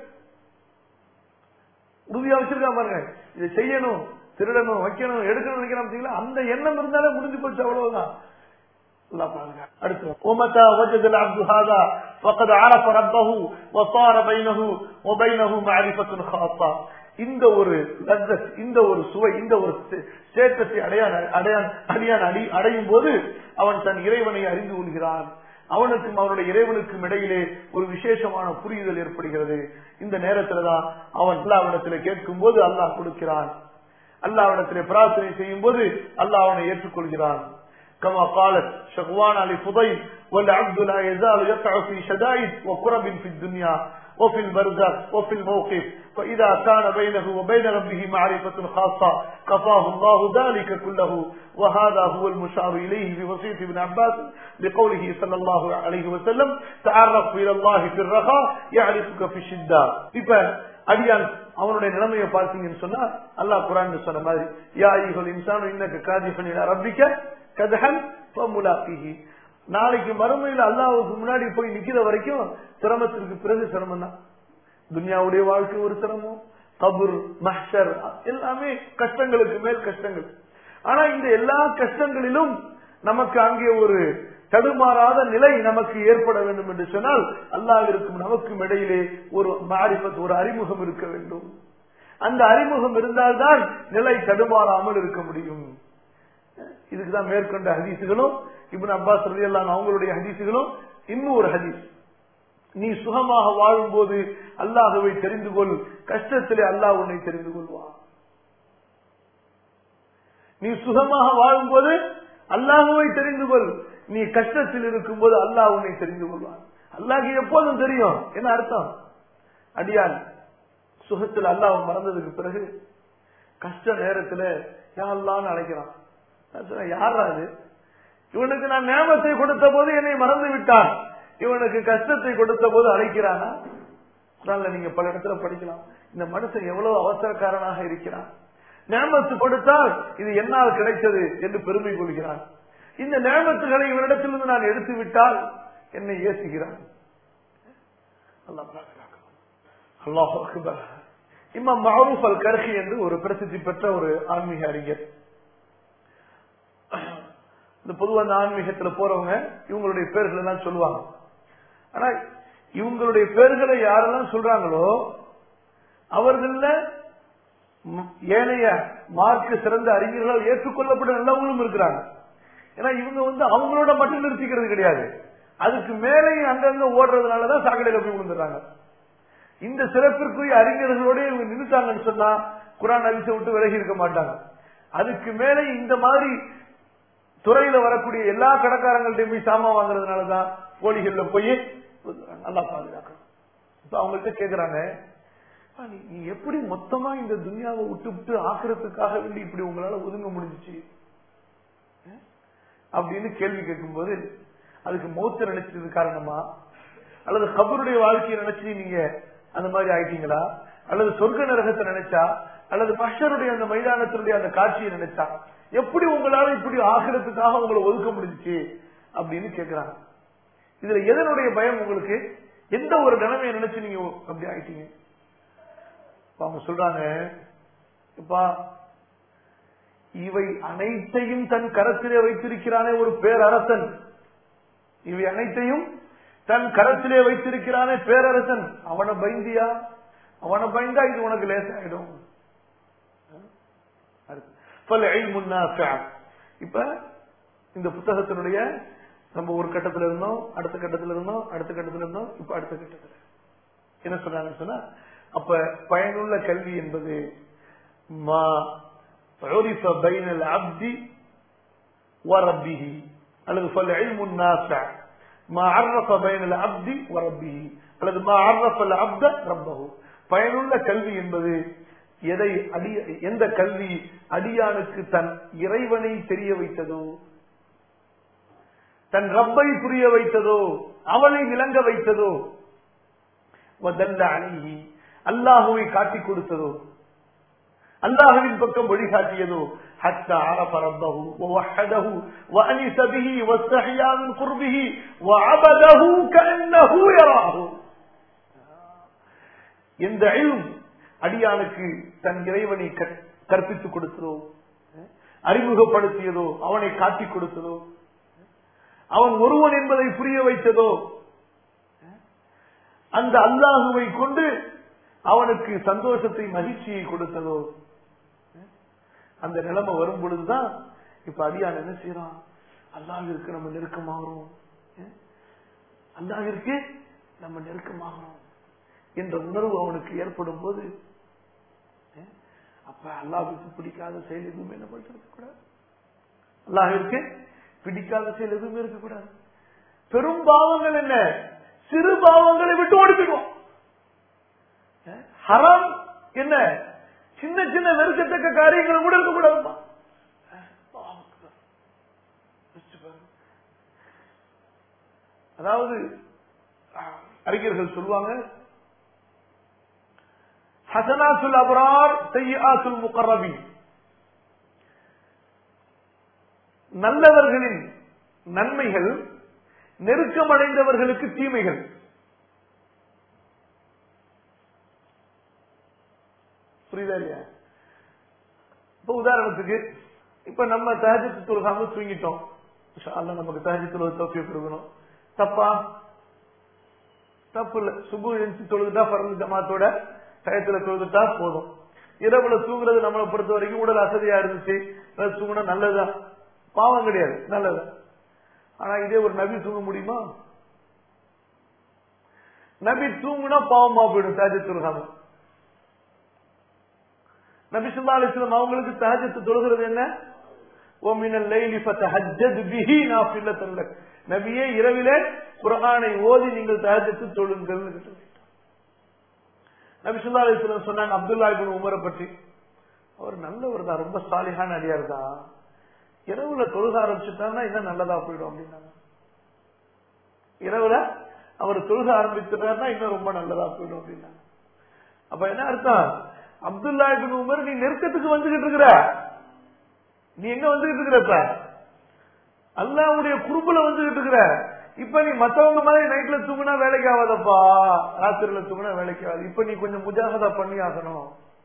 உறுதியா வச்சிருக்கான் பாருங்க இதை செய்யணும் திருடணும் வைக்கணும் எடுக்கணும் நினைக்கிறான் அந்த எண்ணம் இருந்தாலே முடிஞ்சு போச்சு அவ்வளவுதான் ومتى وجد العبد هذا فقد عرف ربه وصار بينه وبينه معرفة خاصة இந்த ஒரு லத்தத் இந்த ஒரு சுவை இந்த ஒரு சேட்டத்தை அடையான் அடையான் அடியான் அடி அடையும் போது அவன் தன் இறைவனை அறிந்து கொள்கிறான் அவனுக்கும் அவனுடைய இறைவனுக்கும் இடையிலே ஒரு விசேஷமான புரிதல் ஏற்படுகிறது இந்த நேரத்துலதான் அவன் அல்லாவிடத்திலே கேட்கும் போது அல்லாஹ் கொடுக்கிறான் அல்லாவிடத்திலே பிரார்த்தனை செய்யும் போது அல்லாஹ் அவனை ஏற்றுக்கொள்கிறான் كما قالت شغوان علي فضيل والعبد لا يزال يقع في شدائد وكرب في الدنيا وفي البرزخ وفي الموقف فإذا كان بينه وبين ربه معرفة خاصة كفاه الله ذلك كله وهذا هو المشار إليه في وصية ابن عباس لقوله صلى الله عليه وسلم تعرف إلى الله في الرخاء يعرفك في الشدة இப்ப அடியான் அவனுடைய நிலைமையை பார்த்தீங்கன்னு சொன்னா அல்லாஹ் குரான் சொன்ன மாதிரி யா ஐஹுல் இன்சான் இன்னக்க காதிஃபன் இலா ரப்பிக்க கதஹன் ஃபமுலாகிஹி நாளைக்கு மறுமையில் அல்லாஹ்வுக்கு முன்னாடி போய் நிக்கிற வரைக்கும் சிரமத்திற்கு பிறகு சிரமம் தான் துன்யாவுடைய வாழ்க்கை ஒரு சிரமம் கபுர் மஹ்ஷர் எல்லாமே கஷ்டங்களுக்கு மேல் கஷ்டங்கள் ஆனா இந்த எல்லா கஷ்டங்களிலும் நமக்கு அங்கே ஒரு தடுமாறாத நிலை நமக்கு ஏற்பட வேண்டும் என்று சொன்னால் அல்லாவிற்கும் நமக்கும் இடையிலே ஒரு மாரிபத் ஒரு அறிமுகம் இருக்க வேண்டும் அந்த அறிமுகம் இருந்தால்தான் நிலை தடுமாறாமல் இருக்க முடியும் இதுக்குதான் மேற்கொண்ட ஹதீசுகளும் இப்னு அப்பாஸ் ரலியல்லாஹு அவங்களுடைய ஹதீசுகளும் இன்னும் ஒரு ஹதீஸ் நீ சுகமாக வாழும் போது அல்லாஹுவை தெரிந்து கொள் கஷ்டத்திலே அல்லாஹ் உன்னை தெரிந்து கொள்வான் நீ சுகமாக வாழும் போது அல்லாஹுவை தெரிந்து கொள் நீ கஷ்டத்தில் இருக்கும் போது அல்லாஹ் உன்னை தெரிந்து கொள்வான் அல்லாஹ் எப்போதும் தெரியும் என்ன அர்த்தம் அடியான் சுகத்தில் அல்லாஹ் மறந்ததுக்கு பிறகு கஷ்ட நேரத்துல யாழ்லான்னு அழைக்கிறான் நான் சொன்னேன், யாரா அது இவனுக்கு நான் நேமத்தை கொடுத்த போது என்னை மறந்து விட்டான் இவனுக்கு கஷ்டத்தை கொடுத்த போது அழைக்கிறானா குரான்ல நீங்க பல இடத்துல படிக்கலாம் இந்த மனுஷன் எவ்வளவு அவசரக்காரனாக இருக்கிறான் நேமத்து கொடுத்தால் இது என்னால் கிடைத்தது என்று பெருமை கொள்கிறான் இந்த நேமத்துகளை இவனிடத்திலிருந்து நான் எடுத்து விட்டால் என்னை ஏசுகிறான் அல்லாஹ் பாதுகாக்கணும். அல்லாஹ் அக்பர் இமாம் மஹரூப் அல் கர்ஹி என்று ஒரு பிரசித்தி பெற்ற ஒரு ஆன்மீக அறிஞர் இந்த பொதுவா இந்த ஆன்மீகத்துல போறவங்க இவங்களுடைய பேர்களை எல்லாம் சொல்லுவாங்க ஆனா இவங்களுடைய பேர்களை யாரெல்லாம் சொல்றாங்களோ அவர்கள ம், ஏனைய மார்க்க சிறந்த அறிஞர்கள் ஏற்றுக்கொள்ளப்பட்ட நல்லவங்களும் இருக்கிறாங்க ஏன்னா இவங்க வந்து அவங்களோட மட்டும் நிறுத்திக்கிறது கிடையாது அதுக்கு மேலேயும் அங்கங்க ஓடுறதுனாலதான் சாக்கடையில போய் விழுந்துடுறாங்க இந்த சிறப்பிற்குரிய அறிஞர்களோட இவங்க நின்றுட்டாங்கன்னு சொன்னா குரான் அரிசை விட்டு விலகி இருக்க மாட்டாங்க அதுக்கு மேலே இந்த மாதிரி துறையில வரக்கூடிய எல்லா கடைக்காரங்கள்ட்டையும் போய் சாமான் வாங்குறதுனாலதான் போலிகள்ல போய் நல்லா பாதுகாக்கணும் இப்ப அவங்கள்ட்ட கேக்குறாங்க "அப்பா, நீ- நீ எப்படி மொத்தமா இந்த துனியாவை விட்டு விட்டு ஆக்குறதுக்காக வேண்டி இப்படி உங்களால ஒதுங்க முடிஞ்சுச்சு அஹ்? அப்படின்னு கேள்வி கேட்கும்போது அதுக்கு மௌத்த நினைச்சது காரணமா அல்லது கபருடைய வாழ்க்கையை நினைச்சு நீங்க அந்த மாதிரி ஆயிட்டீங்களா அல்லது சொர்க்க நரகத்தை நினைச்சா அல்லது மஷருடைய அந்த மைதானத்தினுடைய அந்த காட்சியை நினைச்சா எப்படி உங்களால இப்படி ஆகிறதுக்காக உங்களை ஒதுக்க முடிஞ்சுச்சு அப்படின்னு கேக்குறாங்க இதுல எதனுடைய பயம் உங்களுக்கு எந்த ஒரு நிலைமையை நினைச்சு நீங்க அப்படி ஆயிட்டீங்க இப்ப அவங்க சொல்றாங்க இப்பா இவை அனைத்தையும் தன் கரத்திலே வைத்திருக்கிறானே ஒரு பேரரசன் இவை அனைத்தையும் தன் கரத்திலே வைத்திருக்கிறானே பேரரசன் அவனை பயந்தியா அவனை பயந்தா இது உனக்கு லேசாயிடும் அடுத்து. فالعلم النافع. இப்ப இந்த புத்தகத்தினுடைய நம்ம ஒரு கட்டத்துல இருந்தோம் அடுத்த கட்டத்துல இருந்தோம் அடுத்த கட்டத்துல இருந்தோம் இப்ப அடுத்த கட்டத்துல என்ன சொன்னாங்கன்னு சொன்னா அப்ப பயனுள்ள கல்வி என்பது மா عرف بين العبد وربه அல்லது فالعلم النافع ما عرف بين العبد وربه அல்லது ما عرف العبد ربه பயனுள்ள கல்வி என்பது எதை அடி எந்த கல்வி அடியானுக்கு தன் இறைவனை தெரிய வைத்ததோ தன் ரப்பை புரிய வைத்ததோ அவனை விளங்க வைத்ததோ வதல்ல அணிகி அல்லாஹுவை காட்டிக் கொடுத்ததோ அல்லாஹுவின் பக்கம் வழிகாட்டியதோ حتى عرف ربه ووحده وأنس به واستحيا من قربه وعبده كأنه يراه எந்த இல்ம் அடியானுக்கு தன் இறைவனை கற்- கற்பித்துக் கொடுத்ததோ அறிமுகப்படுத்தியதோ அவனை காட்டிக் கொடுத்ததோ அவன் ஒருவன் என்பதை புரிய வைத்ததோ அந்த அல்லாஹுவை கொண்டு அவனுக்கு சந்தோஷத்தை மகிழ்ச்சியை கொடுத்ததோ அந்த நிலைமை வரும் பொழுதுதான் இப்ப அடியான் என்ன செய்யறான் அல்லாஹிற்கு நம்ம நெருக்கமாகிறோம் அல்லாஹிற்கு நம்ம நெருக்கமாகணும் என்ற உணர்வு அவனுக்கு ஏற்படும் போது அஹ், அப்ப அல்லாஹுக்கு பிடிக்காத செயல் எதுவுமே நம்ம இருக்கக்கூடாது அல்லாஹிற்கு பிடிக்காத செயல் எதுவுமே இருக்கக்கூடாது பெரும் பாவங்கள் என்ன சிறு பாவங்களை விட்டு ஓடிப்பிடுவோம் அஹ், ஹராம் என்ன சின்ன சின்ன வெறுக்கத்தக்க காரியங்கள் கூட இருக்கக்கூடாதுமா அஹ், அல்லாஹ் அக்பர். யோசிச்சு பாருங்க. அதாவது அஹ், அறிஞர்கள் சொல்லுவாங்க ஹசனாத்துல் அபரார் செய்யாத்துல் முகரபி நல்லவர்களின் நன்மைகள் நெருக்கமடைந்தவர்களுக்கு தீமைகள் புரியுதா இல்லையா இப்ப உதாரணத்துக்கு இப்ப நம்ம தஹஜத்து தொழுகாம தூங்கிட்டோம் இன்ஷா அல்லாஹ் நமக்கு தஹஜத்து தொழுக தோஃபியை கொடுக்கணும் தப்பா தப்பு இல்ல சுபு எழுந்து தொழுதுட்டா பரந்து ஜமாத்தோட டயத்துல தொழுதுட்டா போதும் இரவுல தூங்குறது நம்மளை பொறுத்த வரைக்கும் உடல் அசதியா இருந்துச்சு அதாவது தூங்கினா நல்லதுதான் பாவம் கிடையாது நல்லது ஆனா இதே ஒரு நபி தூங்க முடியுமா நபி தூங்குனா பாவமா போயிடும் தாஜத் தொழுகாம நபி சுல்லா அலிஸ்லாம் அவங்களுக்கு தஹஜத்து தொழுகிறது என்ன ஓமினல் லைலி ஃபதஹஜ்ஜத் பிஹி நாஃபிலத்தன் லக் நபியே இரவிலே குர்ஆனை ஓதி நீங்கள் தஹஜத்து தொழுங்கள் நபி சுல்லா அலிஸ்லாம் சொன்னாங்க அப்துல்லா இப்னு உமரை பற்றி அவர் நல்லவர் தான் ரொம்ப சாலிஹான அடியார் தான் இரவுல தொழுக ஆரம்பிச்சுட்டாங்கன்னா இன்னும் நல்லதா போயிடும் அப்படின்னாங்க இரவுல அவர் தொழுக ஆரம்பிச்சுட்டாருன்னா இன்னும் ரொம்ப நல்லதா போயிடும் அப்படின்னாங்க அப்ப என்ன அர்த்தம் அப்துல்லா இப்னு உமர் நீ நெருக்கத்துக்கு வந்துகிட்டு இருக்கிற நீ எங்க வந்துகிட்டு இருக்கிற இப்ப அல்லாவுடைய குறுப்புல வந்துகிட்டு இருக்கிற இப்ப நீ மத்தவங்க மாதிரி நைட்ல தூங்குனா வேலைக்கு ஆகாதப்பா ராத்திரில தூங்குனா வேலைக்கு ஆகாது இப்ப நீ கொஞ்சம் முஜாகதா பண்ணி ஆகணும்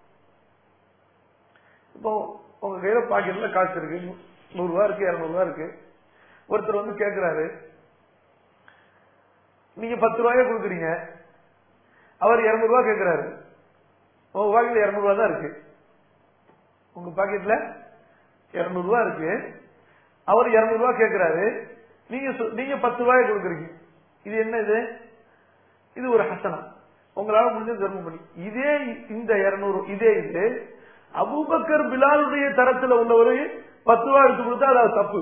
இப்போ உங்க கையில பாக்கெட்ல காசு இருக்கு நூறு ரூபா இருக்கு இருநூறு ரூபா இருக்கு ஒருத்தர் வந்து கேக்குறாரு நீங்க பத்து ரூபாய கொடுக்குறீங்க அவர் இருநூறு ரூபாய் கேக்குறாரு உங்க பாக்கெட்ல இருநூறு ரூபாய் தான் இருக்கு உங்க பாக்கெட்ல இருநூறு ரூபாய் இருக்கு அவர் இருநூறு ரூபாய் கேக்குறாரு நீங்க சொ- நீங்க பத்து ரூபாய் கொடுக்குறீங்க இது என்ன இது இது ஒரு ஹசனம் உங்களால முடிஞ்ச தர்மம் பண்ணி இதே இந்த இருநூறு இதே இது அபூபக்கர் பிலாலுடைய தரத்துல உள்ளவர் பத்து ரூபாய் எடுத்து கொடுத்தா அது தப்பு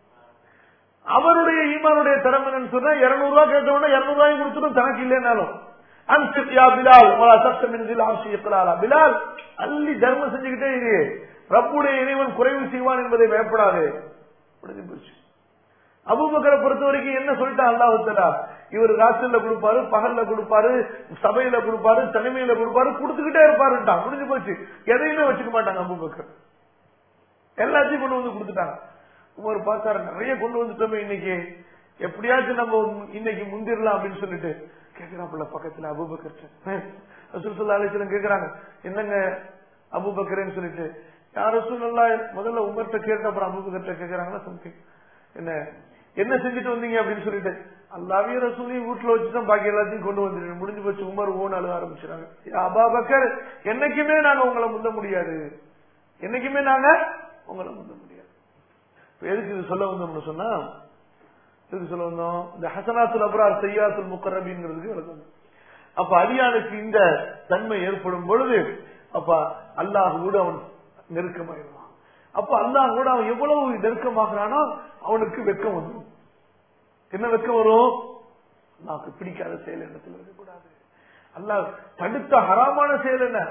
அவருடைய ஈமானுடைய தரம் என்னன்னு சொன்னா இருநூறு ரூபாய் கேட்டவொடனே இருநூறு ரூபாய் கொடுத்துடும் தனக்கு இல்லைன்னாலும் அன்சித் யா பிலால் வலா சத்தம் என்கிற ஆட்சி இக்கலாலா பிலால் அள்ளி தர்மம் செஞ்சுக்கிட்டே இரு ரப்புடைய இறைவன் குறைவு செய்வான் என்பதை பயப்படாது முடிஞ்சு போச்சு அபூபக்கரை பொறுத்த வரைக்கும் என்ன சொல்லிட்டான் அல்லாஹுத்தலா இவர் ராத்திரில கொடுப்பாரு பகல்ல கொடுப்பாரு சபையில கொடுப்பாரு தனிமையில கொடுப்பாரு கொடுத்துக்கிட்டே இருப்பாருட்டான் முடிஞ்சு போச்சு எதையுமே வச்சுக்க மாட்டாங்க அபூபக்கர் எல்லாத்தையும் கொண்டு வந்து கொடுத்துட்டாங்க உமர் பார்த்தாரு நிறைய கொண்டு வந்துட்டோமே இன்னைக்கு எப்படியாச்சும் நம்ம இன்னைக்கு முந்திரலாம் அப்படின்னு சொல்லிட்டு கேக்குறாப்புல பக்கத்துல அபூபக்கர் ரசூல் சல்லா அலிஸ்லம் கேக்குறாங்க என்னங்க அபூபக்கரேன்னு சொல்லிட்டு யார் ரசூல் நல்லா முதல்ல உமர்கிட்ட கேட்டு அப்புறம் அபூபக்கர்ட்ட கேக்குறாங்களா சம்திங் என்ன என்ன செஞ்சுட்டு வந்தீங்க அப்படின்னு சொல்லிட்டு அல்லாவே ரசூலையும் வீட்டுல வச்சுதான் பாக்கி எல்லாத்தையும் கொண்டு வந்துட்டு முடிஞ்சு போச்சு உமர் ஓன் அழுக ஆரம்பிச்சிடாங்க அபாபக்கர் என்னைக்குமே நாங்க உங்களை முந்த முடியாது என்னைக்குமே நாங்க உங்களை முந்த முடியாது இப்ப எதுக்கு இது சொல்ல வந்தோம்னு சொன்னா எதுக்கு சொல்ல வந்தோம் இந்த ஹசனாத்துல் அப்ரார் செய்யாத்துல் முக்கரபிங்கிறதுக்கு விளக்கம் அப்ப அடியானுக்கு இந்த தன்மை ஏற்படும் பொழுது அப்ப அல்லாஹ் கூட அவன் நெருக்கமாயிடுவான் அப்ப அல்லாஹ் கூட அவன் எவ்வளவு நெருக்கமாகிறானோ அவனுக்கு வெக்கம் வந்துடும் என்ன வெக்கம் வரும் அல்லாஹ்க்கு பிடிக்காத செயல் இடத்துல இருக்கக்கூடாது அல்லாஹ் தடுத்த ஹராமான செயல் என்ன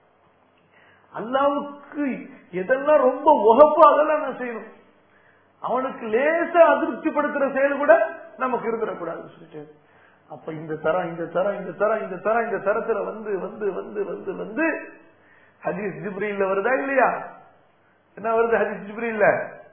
அல்லாவுக்கு எதெல்லாம் ரொம்ப உகப்போ அதெல்லாம் நான் செய்யணும் அவனுக்கு லேசா அதிருப்திப்படுத்துற செயல் கூட நமக்கு இருந்துடக்கூடாதுன்னு சொல்லிட்டு அப்ப இந்த தரம் இந்த தரம் இந்த தரம் இந்த தரம் இந்த தரத்துல வந்து வந்து வந்து வந்து வந்து ஹதீஸ் ஜிப்ரீல்ல வருதா இல்லையா என்ன வருது ஹதீஸ் ஜிப்ரீல்ல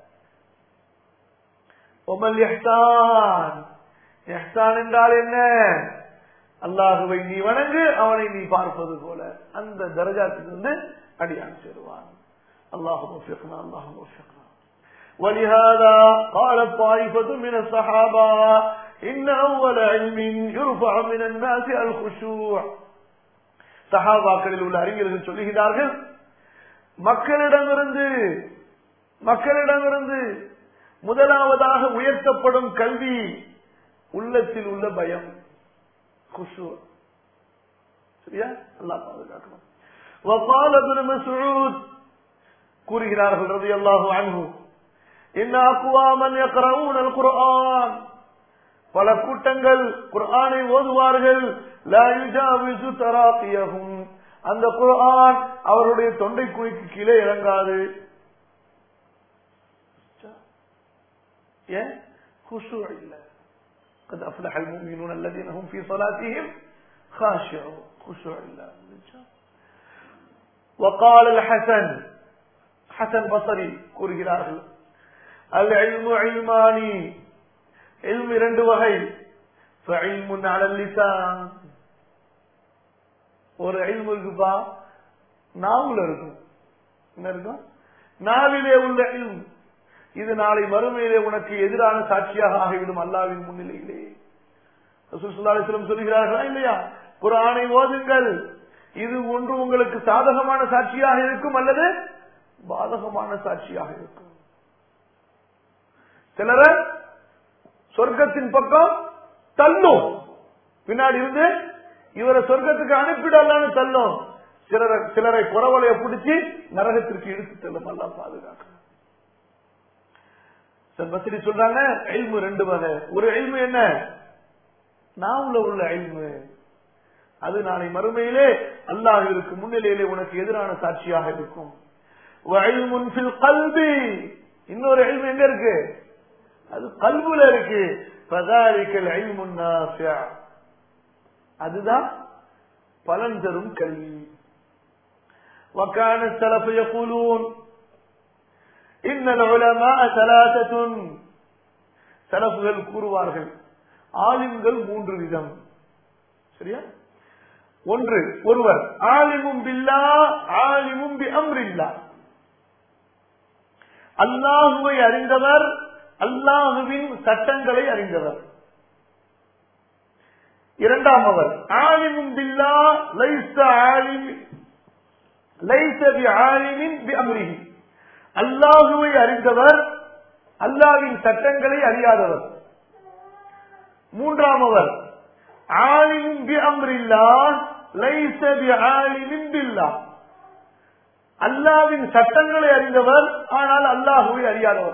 ஒமல் எஹ்தான் எஹ்தான் என்றால் என்ன அல்லாஹுவை நீ வணங்கு அவனை நீ பார்ப்பது போல அந்த தரஜாத்துக்கு வந்து அடியான் சேருவான் அல்லாஹு முஃபிக்னா அல்லாஹு முஃபிக்னா ولهذا قال طائفة من الصحابة إن أول علم يرفع من الناس الخشوع சஹாபாக்களில் உள்ள அறிஞர்கள் சொல்லுகிறார்கள் மக்களிடமிருந்து மக்களிடமிருந்து முதலாவதாக உயர்த்தப்படும் கல்வி உள்ளத்தில் உள்ள பயம் குஷு சரியா அல்லாஹ் பாதுகாக்கணும் وقال ابن مسعود கூறுகிறார்கள் ரலியல்லாஹு அன்ஹு இன்ன அக்வாமன் يقرؤون القرآن பல கூட்டங்கள் குர்ஆனை ஓதுவார்கள் லா யுஜாவிசு தராகியஹும் அந்த குர்ஆன் அவருடைய தொண்டை குழிக்கு கீழே இறங்காது ஏன் குஷு இல்ல قد أفلح المؤمنون الذين هم في صلاتهم خاشعون خشوع الله وقال الحسن حسن بصري கூறுகிறார்கள் العلم علماني علم இரண்டு வகை فعلم على اللسان ஒரு علم இருக்குப்பா நாவுல இருக்கும் என்ன இருக்கும் நாவிலே உள்ள علم இது நாளை மறுமையிலே உனக்கு எதிரான சாட்சியாக ஆகிவிடும் அல்லாவின் முன்னிலையிலே சொல்லுகிறார்களா இல்லையா குரானை ஓதுங்கள் இது ஒன்று உங்களுக்கு சாதகமான சாட்சியாக இருக்கும் அல்லது பாதகமான சாட்சியாக இருக்கும் சிலர சொர்க்கத்தின் பக்கம் தள்ளும் பின்னாடி இருந்து இவரை சொர்க்கத்துக்கு அனுப்பிடலான்னு தள்ளும் சிலரை சிலரை குறவலைய பிடிச்சி நரகத்திற்கு இழுத்து செல்லும் எல்லாம் பாதுகாக்கணும் பத்திரி சொல்றாங்க எல்மு ரெண்டு வகை ஒரு எல்மு என்ன நாவுல உள்ள எல்மு அது நாளை மறுமையிலே அல்லாஹிற்கு முன்னிலையிலே உனக்கு எதிரான சாட்சியாக இருக்கும் கல்வி இன்னொரு எல்மு எங்க இருக்கு அது கல்வில இருக்கு அதுதான் பலன் தரும் கல்வி وكان السلف يقولون إن العلماء ثلاثة சலப்புகள் கூறுவார்கள் ஆலிம்கள் மூன்று விதம் சரியா ஒன்று ஒருவர் ஆலிமும் பில்லா ஆலிமும் பி அம்ரில்லா அல்லாஹுவை அறிந்தவர் அல்லாஹுவின் சட்டங்களை அறிந்தவர் இரண்டாம் அவர் ஆலிமும் பில்லா லைச ஆலிம் லைச பி ஆலிமின் பி அம்ரிஹி அல்லாஹுவை அறிந்தவர் அல்லாவின் சட்டங்களை அறியாதவர் மூன்றாம் அவர் ஆலிமும் பி அம்ரில்லா லைச பி ஆலிமின் பில்லா அல்லாவின் சட்டங்களை அறிந்தவர் ஆனால் அல்லாஹுவை அறியாதவர்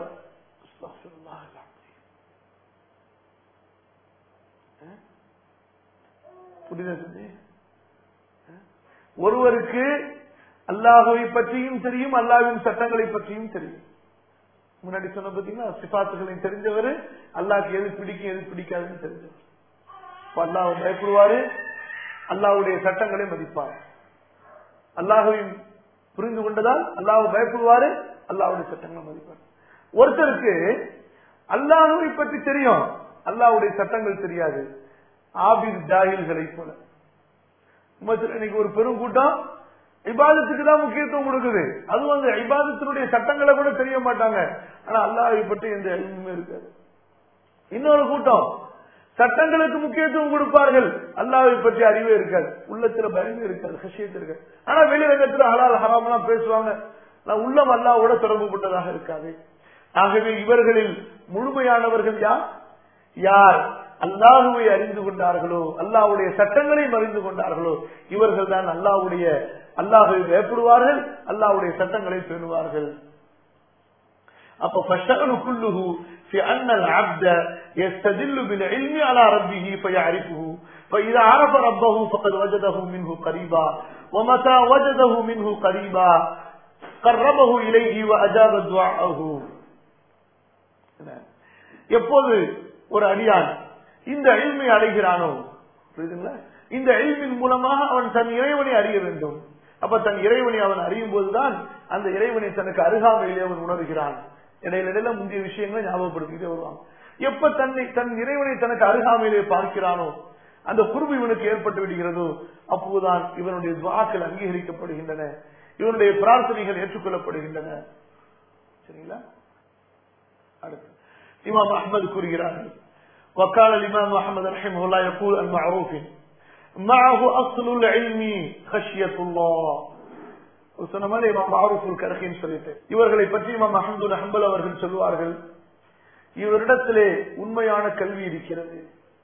புரியுது ஒருவருக்கு அல்லாஹுவை பற்றியும் தெரியும் அல்லாவின் சட்டங்களை பற்றியும் தெரியும் முன்னாடி சொன்ன பாத்தீங்கன்னா சிபாத்துகளை தெரிஞ்சவர் அல்லாஹ்க்கு எது பிடிக்கும் எது பிடிக்காதுன்னு தெரிஞ்சவர் அல்லாஹ் பயப்படுவாரு அல்லாவுடைய சட்டங்களை மதிப்பார் அல்லாஹுவையும் புரிந்து கொண்டதால் அல்லாஹ் பயப்படுவாரு அல்லாவுடைய சட்டங்களை மதிப்பார் ஒருத்தருக்கு அல்லாஹுவை பற்றி தெரியும் அல்லாவுடைய சட்டங்கள் தெரியாது ஆபிர் ஜாகில்களை போல இன்னைக்கு ஒரு பெரும் கூட்டம் இபாதத்துக்கு தான் முக்கியத்துவம் கொடுக்குது அதுவும் அந்த இபாதத்தினுடைய சட்டங்களை கூட தெரிய மாட்டாங்க ஆனா அல்லாஹை பற்றி எந்த எதுவுமே இருக்காது இன்னொரு கூட்டம் சட்டங்களுக்கு முக்கியத்துவம் கொடுப்பார்கள் அல்லாவை பற்றி அறிவே இருக்காது உள்ளத்துல பயமே இருக்காது ஹஷியத்து இருக்காது ஆனா வெளிரங்கத்துல ஹலால் ஹராம் எல்லாம் பேசுவாங்க நான் உள்ளம் அல்லாவோட தொடர்பு கொண்டதாக இருக்காது ஆகவே இவர்களில் முழுமையானவர்கள் யார் யார் அல்லாஹுவை அறிந்து கொண்டார்களோ அல்லாவுடைய சட்டங்களையும் அறிந்து கொண்டார்களோ இவர்கள் தான் அல்லாவுடைய அல்லாஹை பயப்படுவார்கள் அல்லாவுடைய சட்டங்களை பேணுவார்கள் அப்ப فالشأن كله في أن العبد يستدل بالعلم على ربه فيعرفه فإذا عرف ربه فقد وجده منه قريبا ومتى وجده منه قريبا قربه إليه وأجاب دعاءه எப்போது ஒரு அடியான் இந்த அழிமை அடைகிறானோ புரியுதுங்களா இந்த அழிவின் மூலமாக அவன் தன் இறைவனை அறிய வேண்டும் அப்ப தன் இறைவனை அவன் அறியும் போதுதான் அந்த இறைவனை தனக்கு அருகாமையிலே அவன் உணர்கிறான் இடையில இடையில முந்தைய விஷயங்களை ஞாபகப்படுத்திட்டே வருவான் எப்ப தன்னை தன் இறைவனை தனக்கு அருகாமையிலே பார்க்கிறானோ அந்த குருபு இவனுக்கு ஏற்பட்டு விடுகிறதோ அப்போதுதான் இவனுடைய துவாக்கள் அங்கீகரிக்கப்படுகின்றன இவனுடைய பிரார்த்தனைகள் ஏற்றுக்கொள்ளப்படுகின்றன சரிங்களா அடுத்து இமாம் அஹமது கூறுகிறார்கள் وقال الإمام أحمد رحمه الله يقول عن معروف معه أصل العلم خشية الله சொன்ன மாதிரி இமாம் மாரூஃபுல் கரகின்னு சொல்லிட்டு இவர்களை பற்றி இமாம் அஹமது ஹம்பல் அவர்கள் சொல்லுவார்கள் இவரிடத்திலே உண்மையான கல்வி இருக்கிறது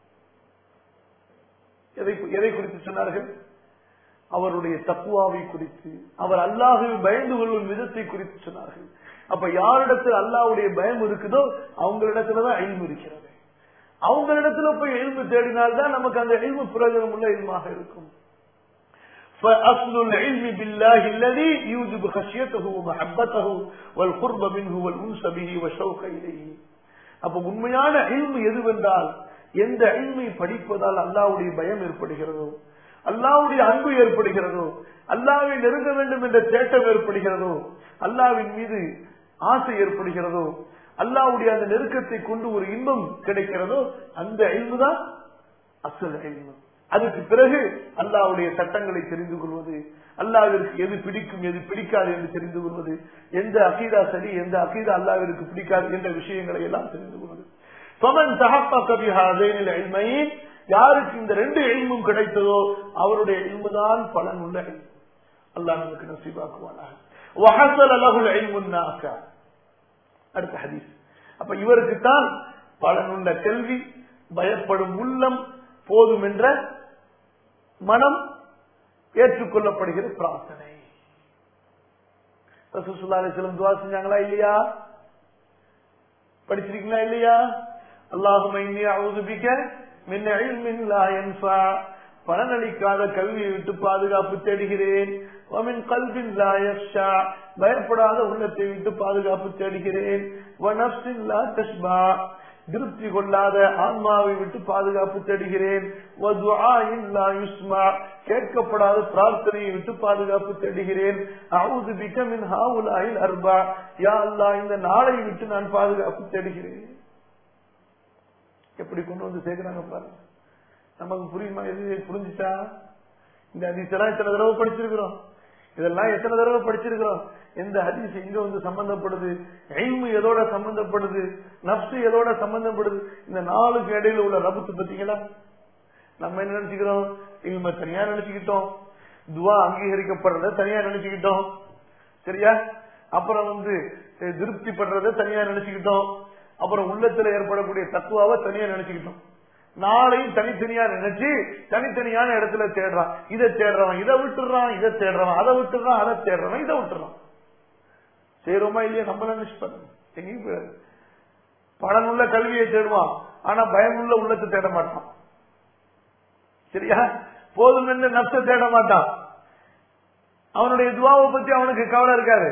எதை எதை குறித்து சொன்னார்கள் அவருடைய தக்குவாவை குறித்து அவர் அல்லாஹுவை பயந்து கொள்ளும் விதத்தை குறித்து சொன்னார்கள் அப்ப யாரிடத்தில் அல்லாஹ்வுடைய பயம் இருக்குதோ அவங்களிடத்துலதான் அழிவு இருக்கிறது அவங்களிடத்துல போய் எல்மு தேடினால்தான் நமக்கு அந்த எல்மு பிரயோஜனம் உள்ள எல்மாக இருக்கும் فأصل العلم بالله الذي يوجب خشيته ومحبته والقرب منه والأنس به والشوق إليه அப்ப உண்மையான இல்மு எதுவென்றால் எந்த இல்மை படிப்பதால் அல்லாவுடைய பயம் ஏற்படுகிறதோ அல்லாவுடைய அன்பு ஏற்படுகிறதோ அல்லாவை நெருங்க வேண்டும் என்ற தேட்டம் ஏற்படுகிறதோ அல்லாவின் மீது ஆசை ஏற்படுகிறதோ அல்லாவுடைய அந்த நெருக்கத்தை கொண்டு ஒரு இன்பம் கிடைக்கிறதோ அந்த இல்மு தான் அசல் இல்மு அதுக்கு பிறகு அல்லாவுடைய சட்டங்களை தெரிந்து கொள்வது அல்லாவிற்கு எது பிடிக்கும் எது பிடிக்காது என்று தெரிந்து கொள்வது எந்த அகீதா சரி எந்த அகீதா அல்லாவிற்கு பிடிக்காது என்ற விஷயங்களை எல்லாம் தெரிந்து கொள்வது சொமன் சஹப்பா கபிஹாதேனில் எல்மையின் யாருக்கு இந்த ரெண்டு எல்மும் கிடைத்ததோ அவருடைய எல்முதான் பலன் உள்ள எல்மு அல்லாஹ் நமக்கு நசீபாக்குவானாக வஹசல் அலகுல் எல்முன்னாக்கா அடுத்த ஹதீஸ் அப்ப இவருக்குத்தான் பலனுள்ள கல்வி பயப்படும் உள்ளம் போதும் என்ற மனம் ஏற்றுக்கொள்ளப்படுகிற பிரார்த்தனை ரசூசுல்லாஸ்லம் துவா செஞ்சாங்களா இல்லையா படிச்சிருக்கீங்களா இல்லையா அல்லாஹும் அவுதுபிக்க மின் இல்மின் லா யன்ஃபா பலனளிக்காத கல்வியை விட்டு பாதுகாப்பு தேடுகிறேன் வமின் கல்வின் லா யக்ஷா பயப்படாத உள்ளத்தை விட்டு பாதுகாப்பு தேடுகிறேன் வனப்சின் லா தஷ்பா திருப்தி கொள்ளாத ஆன்மாவை விட்டு பாதுகாப்பு தேடுகிறேன் கேட்கப்படாத பிரார்த்தனையை விட்டு பாதுகாப்பு தேடுகிறேன் அவுது பிகமின் ஹாவுலாயில் அர்பா யா அல்லா இந்த நாளை விட்டு நான் பாதுகாப்பு தேடுகிறேன் எப்படி கொண்டு வந்து சேர்க்கிறாங்க பாருங்க நமக்கு புரியுமா எது புரிஞ்சுச்சா இந்த அதிசெல்லாம் இத்தனை தடவை படிச்சிருக்கிறோம் இதெல்லாம் எத்தனை தடவை படிச்சிருக்கிறோம் எந்த ஹதீஸ் எங்க வந்து சம்பந்தப்படுது எய்மு எதோட சம்பந்தப்படுது நப்சு எதோட சம்பந்தப்படுது இந்த நாளுக்கு இடையில உள்ள ரபுத்து பத்தீங்களா நம்ம என்ன நினைச்சுக்கிறோம் இல்ம தனியா நினைச்சுக்கிட்டோம் துவா அங்கீகரிக்கப்படுறத தனியா நினைச்சுக்கிட்டோம் சரியா அப்புறம் வந்து திருப்தி படுறத தனியா நினைச்சுக்கிட்டோம் அப்புறம் உள்ளத்துல ஏற்படக்கூடிய தத்துவாவை தனியா நினைச்சுக்கிட்டோம் நாளையும் தனித்தனியா நினைச்சு தனித்தனியான இடத்துல தேடுறான் இதை தேடுறவன் இதை விட்டுறான் இதை தேடுறவன் அதை விட்டுறான் அதை தேடுறவன் இதை விட்டுறான் செய்யறோமா இல்லையா நம்ம நினைச்சு பாருங்க எங்கேயும் போயிடாது பலனுள்ள கல்வியை தேடுவான் ஆனா பயமுள்ள உள்ளத்தை தேட மாட்டான் சரியா போதும் என்று நப்ச தேட மாட்டான் அவனுடைய துவாவை பத்தி அவனுக்கு கவலை இருக்காது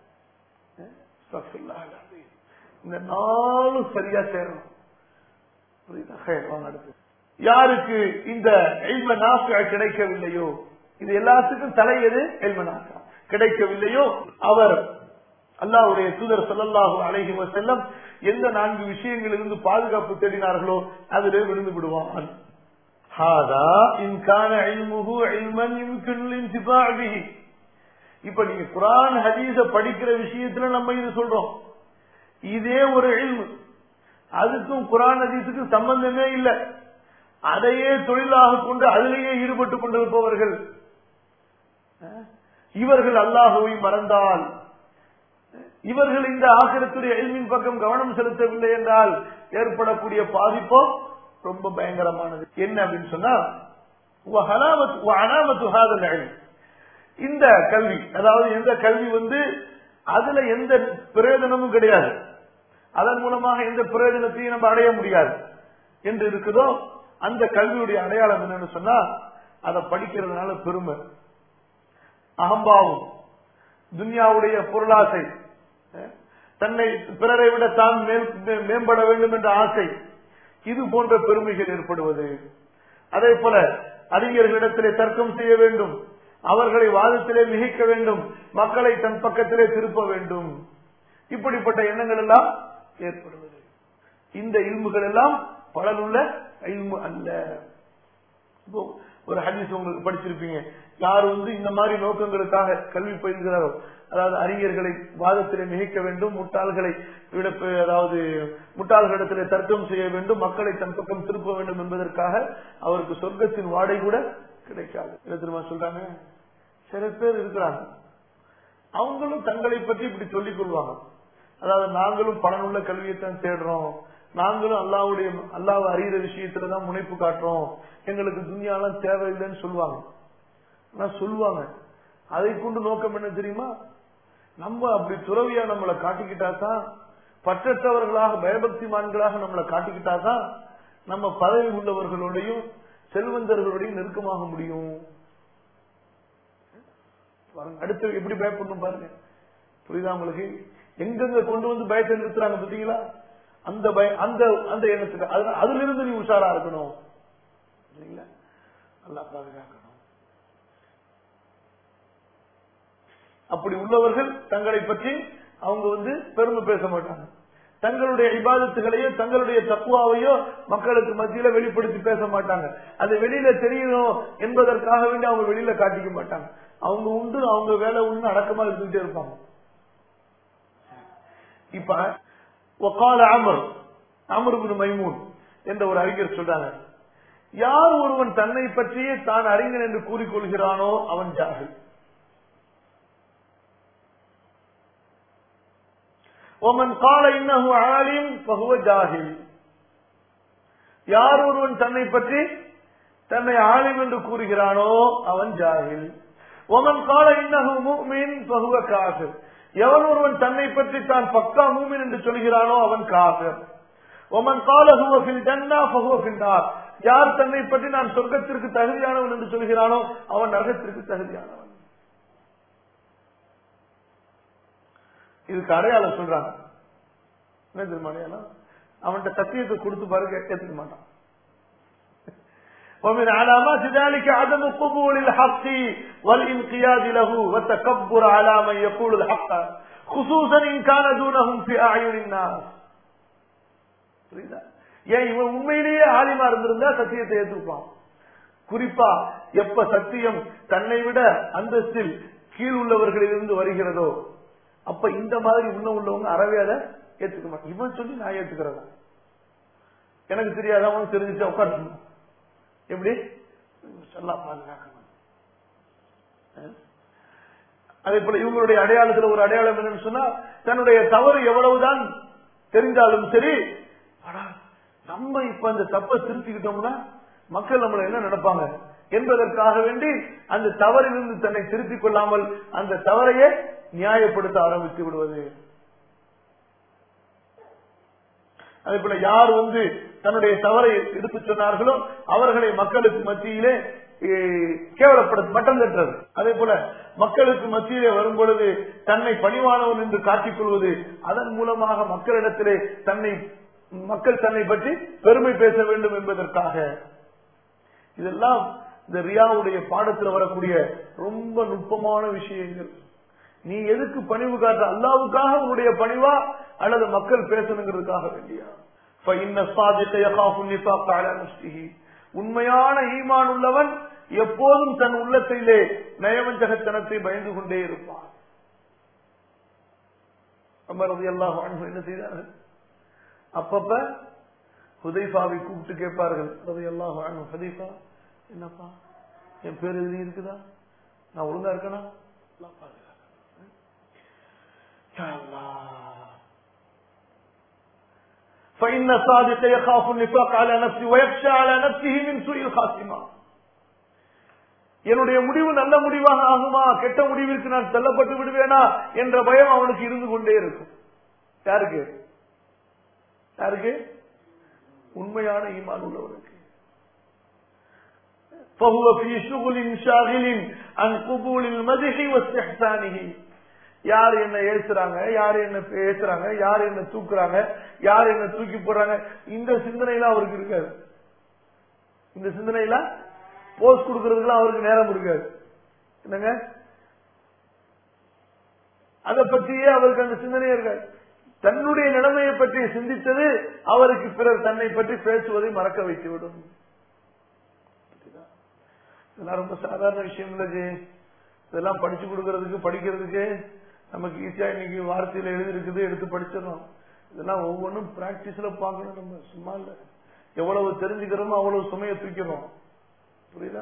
இந்த நாளும் சரியா சேரணும் யாருக்கு இந்த எல்ம நாசா கிடைக்கவில்லையோ இது எல்லாத்துக்கும் தலை எது எல்ம நாசா கிடைக்கவில்லையோ அவர் அல்லாவுடைய தூதர் சொல்லல்லாஹு அழகி செல்லம் எந்த நான்கு விஷயங்களிலிருந்து பாதுகாப்பு தேடினார்களோ அதிலே விழுந்து விடுவான் இப்ப நீங்க குரான் ஹதீஸ படிக்கிற விஷயத்துல நம்ம இது சொல்றோம் இதே ஒரு எல்மு அதுக்கும் குரான் ஹதீஸுக்கும் சம்பந்தமே இல்லை அதையே தொழிலாக கொண்டு அதிலேயே ஈடுபட்டுக் கொண்டிருப்பவர்கள் இவர்கள் அல்லாஹுவை மறந்தால் இவர்கள் இந்த ஆசிரத்துடைய எல்மின் பக்கம் கவனம் செலுத்தவில்லை என்றால் ஏற்படக்கூடிய பாதிப்போ ரொம்ப பயங்கரமானது என்ன அப்படின்னு சொன்னா இந்த கல்வி அதாவது எந்த கல்வி வந்து அதுல எந்த பிரயோஜனமும் கிடையாது அதன் மூலமாக எந்த பிரயோஜனத்தையும் நம்ம அடைய முடியாது என்று இருக்குதோ அந்த கல்வியுடைய அடையாளம் என்னன்னு சொன்னா அதை படிக்கிறதுனால பெருமை அகம்பாவம் துன்யாவுடைய பொருளாசை தன்னை பிறரை விட தான் மேம்பட வேண்டும் என்ற ஆசை இது போன்ற பெருமைகள் ஏற்படுவது அதே போல அறிஞர்களிடத்திலே தர்க்கம் செய்ய வேண்டும் அவர்களை வாதத்திலே மிகைக்க வேண்டும் மக்களை தன் பக்கத்திலே திருப்ப வேண்டும் இப்படிப்பட்ட எண்ணங்கள் எல்லாம் ஏற்படுவது இந்த இல்முகள் எல்லாம் பலனுள்ள இல்மு அல்ல ஒரு ஹதீஸ் உங்களுக்கு படிச்சிருப்பீங்க யார் வந்து இந்த மாதிரி நோக்கங்களுக்காக கல்வி பயில்கிறாரோ அதாவது அறிஞர்களை வாதத்திலே மிகைக்க வேண்டும் முட்டாள்களை அதாவது முட்டாள்களிடத்திலே தர்க்கம் செய்ய வேண்டும் மக்களை தன் பக்கம் திருப்ப வேண்டும் என்பதற்காக அவருக்கு சொர்க்கத்தின் வாடை கூட கிடைக்காது திரும்ப சொல்றாங்க சில பேர் இருக்கிறாங்க அவங்களும் தங்களை பற்றி இப்படி சொல்லிக் கொள்வாங்க அதாவது நாங்களும் பலனுள்ள கல்வியைத்தான் தேடுறோம் நாங்களும் அல்லாவுடைய அல்லாவை அறிகிற விஷயத்துலதான் முனைப்பு காட்டுறோம் எங்களுக்கு துணியாலாம் தேவையில்லைன்னு சொல்லுவாங்க ஆனா சொல்லுவாங்க அதை கொண்டு நோக்கம் என்ன தெரியுமா நம்ம அப்படி துறவியா நம்மளை காட்டிக்கிட்டா தான் பற்றற்றவர்களாக பயபக்திமான்களாக நம்மளை காட்டிக்கிட்டா தான் நம்ம பதவி உள்ளவர்களோடையும் செல்வந்தர்களோடையும் நெருக்கமாக முடியும் பாருங்க, அடுத்து எப்படி பயப்படணும் பாருங்க புரியுதா உங்களுக்கு எங்கெங்க கொண்டு வந்து பயத்தை நிறுத்துறாங்க பாத்தீங்களா அந்த பய அந்த அந்த எண்ணத்துக்கு அது- அதுல இருந்து நீ உஷாரா இருக்கணும் சரிங்களா நல்லா பாதுகாக்கணும் அப்படி உள்ளவர்கள் தங்களை பற்றி அவங்க வந்து பெருமை பேச மாட்டாங்க தங்களுடைய இபாதத்துகளையோ தங்களுடைய தக்குவாவையோ மக்களுக்கு மத்தியில வெளிப்படுத்தி பேச மாட்டாங்க அது வெளியில தெரியணும் என்பதற்காக வேண்டி அவங்க வெளியில காட்டிக்க மாட்டாங்க அவங்க உண்டு அவங்க வேலை உண்டு அடக்கமா இருந்துகிட்டே இருப்பாங்க இப்ப ஒகால அமர் அமர் மைமூன் என்ற ஒரு அறிஞர் சொல்றாங்க யார் ஒருவன் தன்னை பற்றியே தான் அறிஞன் என்று கூறிக்கொள்கிறானோ அவன் ஜாகில் ஒமன் கால இன்னஹு ஆலிம் பகுவ ஜாகில் யார் ஒருவன் தன்னை பற்றி தன்னை ஆலிம் என்று கூறுகிறானோ அவன் ஜாகில் ஒமன் கால இன்னஹு முஃமின் பகுவ காஃபிர் எவன் ஒருவன் தன்னை பற்றி தான் பக்கா மூமின் என்று சொல்கிறானோ அவன் காஃபிர் ஒமன் கால ஹுவ ஃபில் ஜன்னா ஃபஹுவ ஃபில் நார் யார் தன்னை பற்றி நான் சொர்க்கத்திற்கு தகுதியானவன் என்று சொல்கிறானோ அவன் நரகத்திற்கு தகுதியானவன் இதுக்கு அடையாளம் சொல்றாங்க என்ன தெரியுமா அடையாளம் அவன்கிட்ட சத்தியத்தை கொடுத்து பாருங்க ஏத்துக்க மாட்டான் ومن علامات ذلك عدم قبول الحق والانقياد له والتكبر على من يقول الحق خصوصا ان كان دونهم في اعين الناس புரியுதா ஏன் இவன் உண்மையிலேயே ஆலிமா இருந்திருந்தா சத்தியத்தை ஏற்றுப்பான் குறிப்பா எப்ப சத்தியம் தன்னை விட அந்தஸ்தில் கீழ் உள்ளவர்களிலிருந்து வருகிறதோ அப்ப இந்த மாதிரி உண்ண உள்ளவங்க அறவே அதை ஏத்துக்க மாட்டாங்க இவன் சொல்லி நான் ஏத்துக்கிறதா எனக்கு தெரியாத அவனுக்கு தெரிஞ்சுட்டு உட்காந்து எப்படி சொல்லா பாதுகாக்கணும் அஹ்? அதே போல இவங்களுடைய அடையாளத்துல ஒரு அடையாளம் என்னன்னு சொன்னா தன்னுடைய தவறு எவ்வளவுதான் தெரிஞ்சாலும் சரி ஆனா, நம்ம இப்ப அந்த தப்பை திருத்திக்கிட்டோம்னா மக்கள் நம்மள என்ன நடப்பாங்க என்பதற்காக வேண்டி அந்த தவறிலிருந்து தன்னை திருத்திக் கொள்ளாமல் அந்த தவறையே நியாயப்படுத்த ஆரம்பித்து விடுவது அதே போல யார் வந்து தன்னுடைய தவறை எடுத்து சொன்னார்களோ அவர்களை மக்களுக்கு மத்தியிலே eh, கேவலப்படுத்த மட்டம் தட்டுறது அதே போல மக்களுக்கு மத்தியிலே வரும் பொழுது தன்னை பணிவானவன் என்று காட்டிக் கொள்வது அதன் மூலமாக மக்களிடத்திலே தன்னை மக்கள் தன்னை பற்றி பெருமை பேச வேண்டும் என்பதற்காக இதெல்லாம் இந்த ரியாவுடைய பாடத்தில் வரக்கூடிய ரொம்ப நுட்பமான விஷயங்கள் நீ எதுக்கு பணிவு காட்ட அல்லாவுக்காக உன்னுடைய பணிவா அல்லது மக்கள் பேசணுங்கிறதுக்காக வேண்டியா فَإِنَّ الصَّادِقَ يَخَافُ النِّفَاقَ عَلَى نَفْسِهِ உண்மையான ஈமான் உள்ளவன் எப்போதும் தன் உள்ளத்திலே நயவஞ்சகத்தனத்தை பயந்து கொண்டே இருப்பான் அமர் ரலியல்லாஹு அன்ஹு என்ன செய்தார்கள் அப்பப்ப ஹுதைஃபாவை கூப்பிட்டு கேட்பார்கள் ரலியல்லாஹு அன்ஹு ஹுதைஃபா என்னப்பா என் பேர் எழுதி இருக்குதா நான் ஒழுங்கா இருக்கனா அல்லாஹ் பாதுகாக்கணும். யா அல்லாஹ். فإن الصادق يخاف النفاق على نفسه ويخشى على نفسه من سوء الخاتمة என்னுடைய முடிவு நல்ல முடிவாக ஆகுமா கெட்ட முடிவிற்கு நான் தள்ளப்பட்டு விடுவேனா என்ற பயம் அவனுக்கு இருந்து கொண்டே இருக்கும் யாருக்கு யாருக்கு உண்மையான ஈமான் உள்ளவருக்கு فهو في شغل شاغل عن قبول المدح واستحسانه யார் என்ன ஏசுறாங்க யார் என்ன பேசுறாங்க யார் என்ன தூக்குறாங்க யார் என்ன தூக்கி போடுறாங்க இந்த சிந்தனையில அவருக்கு இருக்காது இந்த சிந்தனையில போஸ்ட் கொடுக்கறதுக்குலாம் அவருக்கு நேரம் இருக்காது என்னங்க அதை பற்றியே அவருக்கு அந்த சிந்தனையே இருக்காது தன்னுடைய நிலைமையை பற்றி சிந்தித்தது அவருக்கு பிறர் தன்னை பற்றி பேசுவதை மறக்க வைத்துவிடும் இதெல்லாம் ரொம்ப சாதாரண விஷயம் இல்ல ஜி இதெல்லாம் படிச்சு கொடுக்கறதுக்கு படிக்கிறதுக்கு நமக்கு ஈஸியா இன்னைக்கு வார்த்தையில எழுதிருக்குது எடுத்து படிச்சிடணும் இதெல்லாம் ஒவ்வொன்றும் பிராக்டிஸ்ல பார்க்கணும் நம்ம சும்மா இல்ல எவ்வளவு தெரிஞ்சுக்கிறோமோ அவ்வளவு சுமையை தூக்கிறோம் புரியுதா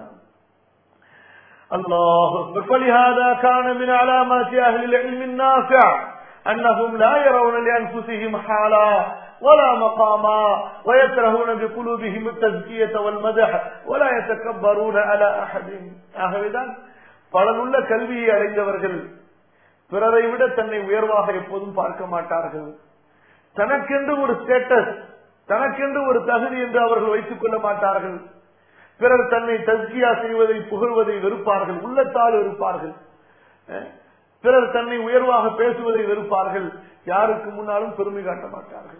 الله أكبر فلهذا كان من علامات أهل العلم النافع أنهم لا يرون لأنفسهم حالا ولا مقاما ويكرهون بقلوبهم التزكية والمدح ولا يتكبرون على أحد ஆகவேதான் பலனுள்ள கல்வியை அடைந்தவர்கள் பிறரை விட தன்னை உயர்வாக எப்போதும் பார்க்க மாட்டார்கள் தனக்கென்று ஒரு ஸ்டேட்டஸ் தனக்கென்று ஒரு தகுதி என்று அவர்கள் வைத்துக் கொள்ள மாட்டார்கள் பிறர் தன்னை தஸ்கியா செய்வதை புகழ்வதை வெறுப்பார்கள் உள்ளத்தால் வெறுப்பார்கள் அஹ், பிறர் தன்னை உயர்வாக பேசுவதை வெறுப்பார்கள் யாருக்கு முன்னாலும் பெருமை காட்ட மாட்டார்கள்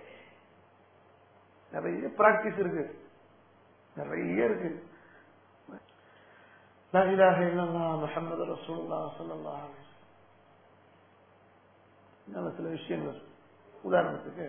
நிறைய பிராக்டிஸ் இருக்கு நிறைய இருக்கு லா இலாஹ இல்லல்லாஹ் முஹம்மது ரசூலுல்லாஹ் ஸல்லல்லாஹு அலைஹி வஸல்லம். இன்னும் சில விஷயங்கள் உதாரணத்துக்கு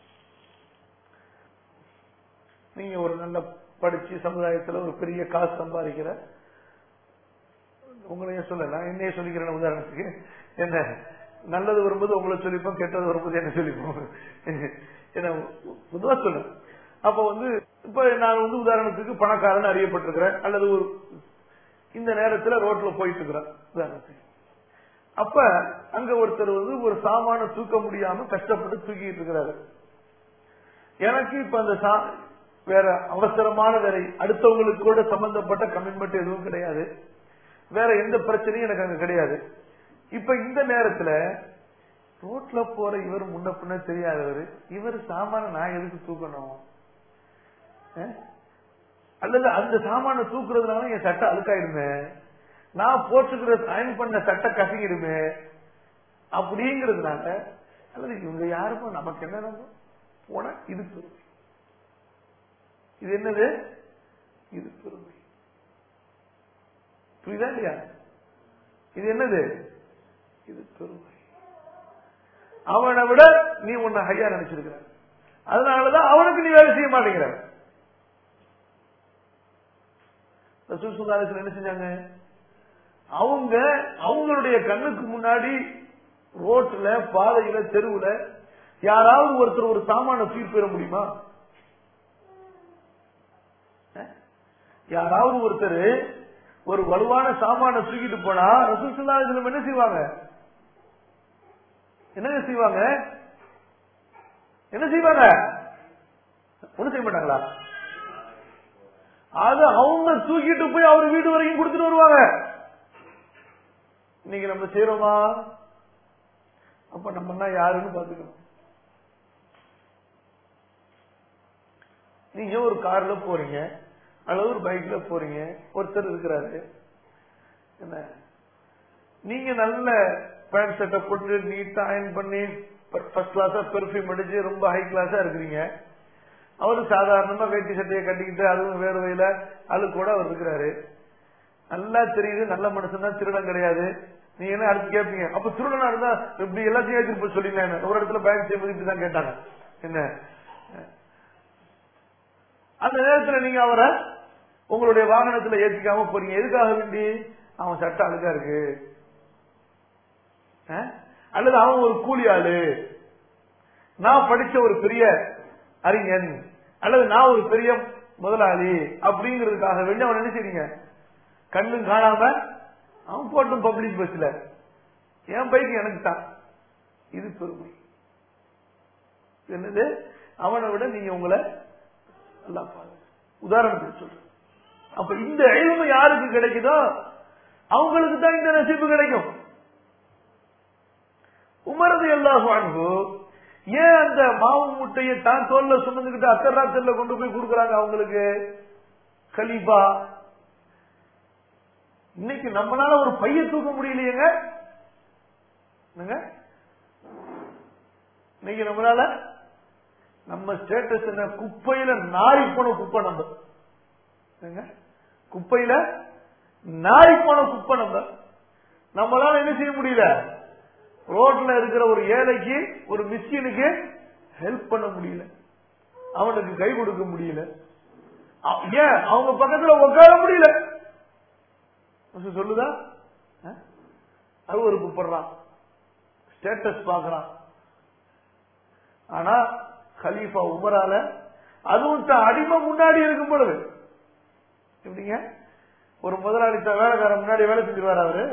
நீங்க ஒரு நல்ல படிச்சு சமுதாயத்துல ஒரு பெரிய காசு சம்பாதிக்கிற உங்களையே சொல்லல என்னையே சொல்லிக்கிறேன் உதாரணத்துக்கு என்ன நல்லது வரும்போது உங்களை சொல்லிப்போம் கெட்டது வரும்போது என்ன சொல்லிப்போம் என்ன பொதுவா சொல்ல அப்ப வந்து இப்ப நான் வந்து உதாரணத்துக்கு பணக்காரன் அறியப்பட்டிருக்கிறேன் அல்லது ஒரு இந்த நேரத்துல ரோட்ல போயிட்டு இருக்கிறேன் உதாரணத்துக்கு அப்ப அங்க ஒருத்தர் வந்து ஒரு சாமான தூக்க முடியாம கஷ்டப்பட்டு தூக்கிட்டு இருக்கிறாரு எனக்கு இப்ப அந்த சா- வேற அவசரமான வேற அடுத்தவங்களுக்கு கூட சம்பந்தப்பட்ட கமிட்மெண்ட் எதுவும் கிடையாது வேற எந்த பிரச்சனையும் எனக்கு அங்க கிடையாது இப்ப இந்த நேரத்துல ரோட்ல போற இவர் முன்ன பின்ன தெரியாதவர் இவர் சாமான நான் எதுக்கு தூக்கணும் அஹ்? அல்லது அந்த சாமான தூக்குறதுனால என் சட்டை அழுக்காயிடுமே நான் போட்டுக்கிற அயன் பண்ண சட்டை கசங்கிடுமே அப்படிங்கிறதுனால அல்லது இவங்க யாருமோ நமக்கு என்ன நம்ம போன இது பெருமை இது என்னது இது பெருமை புரியுதா இல்லையா இது என்னது இது பெருமை அவனை விட நீ உன்னை ஹையா நினைச்சிருக்கிற அதனாலதான் அவனுக்கு நீ வேலை செய்ய மாட்டேங்கிற ரசூல் சுல்லாசன் என்ன செஞ்சாங்க அவங்க அவங்களுடைய கண்ணுக்கு முன்னாடி ரோட்ல பாதையில தெருவுல யாராவது ஒருத்தர் ஒரு சாமான தூக்கி பெற முடியுமா அஹ்? யாராவது ஒருத்தர் ஒரு வலுவான சாமான தூக்கிட்டு போனா ரசூல் சுல்லாசலம் என்ன செய்வாங்க என்னங்க செய்வாங்க என்ன செய்வாங்க ஒண்ணு செய்ய மாட்டாங்களா அது அவங்க தூக்கிட்டு போய் அவர் வீடு வரைக்கும் கொடுத்துட்டு வருவாங்க இன்னைக்கு நம்ம செய்யறோமா அப்ப நம்ம யாருன்னு பாத்துக்கணும் நீங்க ஒரு கார்ல போறீங்க அல்லது ஒரு பைக்ல போறீங்க ஒருத்தர் இருக்கிறாரு என்ன நீங்க நல்ல பேண்ட் சட்டை போட்டு நீட்டா அயன் பண்ணி ஃபர்ஸ்ட் கிளாஸா பெர்ஃபியூம் அடிச்சு ரொம்ப ஹை கிளாஸா இருக்கிறீங்க அவரு சாதாரணமா வேட்டி சட்டையை கட்டிக்கிட்டு அதுவும் வேர்வையில அழு கூட அவர் இருக்கிறாரு நல்லா தெரியுது நல்ல மனுஷன் தான் திருடன் கிடையாது நீங்க என்ன அடுத்து கேட்பீங்க அப்ப திருடனா இருந்தா இப்படி எல்லாத்தையும் ஏற்றிட்டு போய் சொல்லிங்களேன் ஒரு இடத்துல பேங்க் செய்யும்போது இப்படிதான் கேட்டாங்க என்ன அந்த நேரத்துல நீங்க அவரை உங்களுடைய வாகனத்துல ஏற்றிக்காம போறீங்க எதுக்காக வேண்டி அவன் சட்டை அழுக்கா இருக்கு அஹ்? அல்லது அவன் ஒரு கூலி ஆளு நான் படிச்ச ஒரு பெரிய அறிஞன் அல்லது நான் ஒரு பெரிய முதலாளி அப்படிங்கிறதுக்காக வேண்டி அவன் என்ன செய்றீங்க கண்ணும் காணாம அவன் போட்டும் பப்ளிக் பஸ்ல என் பைக் எனக்கு தான் இது பெருமை என்னது அவனை விட நீங்க உங்களை நல்லா பாருங்க உதாரணத்துக்கு சொல்றேன் அப்ப இந்த எளிமை யாருக்கு கிடைக்குதோ அவங்களுக்கு தான் இந்த நசிப்பு கிடைக்கும் உமரது எல்லா வாழ்வு ஏன் அந்த மாவு முட்டையை தான் தோல்ல சுமந்துக்கிட்டு அத்தராத்திரில கொண்டு போய் கொடுக்கறாங்க அவங்களுக்கு கலீஃபா இன்னைக்கு நம்மளால ஒரு பைய தூக்க முடியலையேங்க என்னங்க? இன்னைக்கு நம்மளால நம்ம ஸ்டேட்டஸ் என்ன குப்பையில நாரி போன குப்பை நம்ம என்னங்க? குப்பையில நாரி போன குப்பை நம்ம நம்மளால என்ன செய்ய முடியல ரோட்ல இருக்கிற ஒரு ஏழைக்கு ஒரு மிஸ்கினுக்கு ஹெல்ப் பண்ண முடியல அவனுக்கு கை கொடுக்க முடியல அ- ஏன் அவங்க பக்கத்துல உட்கார முடியல கொஞ்சம் சொல்லுதா அஹ்? அது ஒரு கூப்பிடுறான் ஸ்டேட்டஸ் பாக்குறான் ஆனா கலீஃபா உமரால அதுவும் தான் அடிமை முன்னாடி இருக்கும் பொழுது எப்படிங்க ஒரு முதலாளி தான் வேலைக்காரன் முன்னாடி வேலை செஞ்சிருவார் அவரு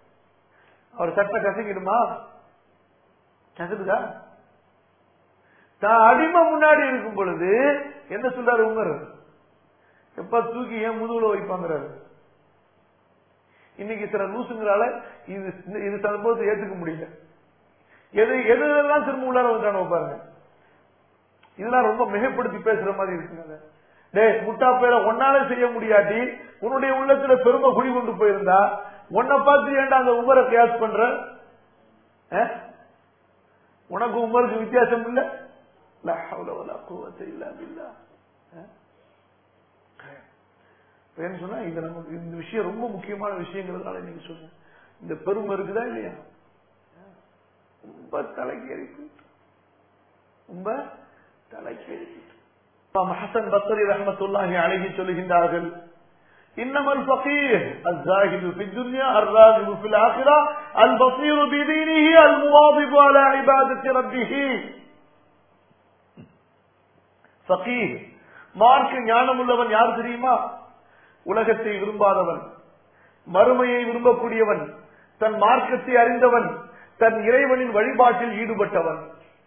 அவர் சட்டை கசங்கிடுமா கசக்குதா தான் அடிமை முன்னாடி இருக்கும் பொழுது என்ன சொல்றாரு உமர் எப்ப தூக்கி ஏன் முதுகுல வைப்பாங்கிறாரு இன்னைக்கு சில லூசுங்களால இது இது சம்பவத்தை ஏத்துக்க முடியல எது எதுலாம் திரும்ப உள்ளார வந்தானோ பாருங்க இதெல்லாம் ரொம்ப மிகப்படுத்தி பேசுற மாதிரி இருக்குங்க டே முட்டா பேரை ஒன்னால செய்ய முடியாட்டி உன்னுடைய உள்ளத்துல பெருமை குடி கொண்டு போயிருந்தா உன்னை பார்த்து ஏன்டா அந்த உமரை கியாஸ் பண்ற அஹ்? உனக்கு உமருக்கு வித்தியாசம் இல்ல லா ஹவ்ல வலா குவத்த இல்லா பில்லா அஹ்? ஏன்னு சொன்னா இது நமக்கு இந்த விஷயம் ரொம்ப முக்கியமான விஷயங்கிறதுனால நீங்க சொன்ன இந்த பெருமை இருக்குதா இல்லையா ரொம்ப தலைக்கேறி போயிட்டு ரொம்ப தலைக்கேறி போயிட்டு இமாம் ஹசன் பஸ்ரி ரஹமத்துல்லாஹி அழகி சொல்லுகின்றார்கள் إنما الفقيه الزاهد في الدنيا الراغب في الآخرة البصير بدينه المواظب على عبادة ربه فقيه மார்க்க ஞானம் உள்ளவன் யார் தெரியுமா உலகத்தை விரும்பாதவன் மறுமையை விரும்பக்கூடியவன் தன் மார்க்கத்தை அறிந்தவன் தன் இறைவனின் வழிபாட்டில் ஈடுபட்டவன்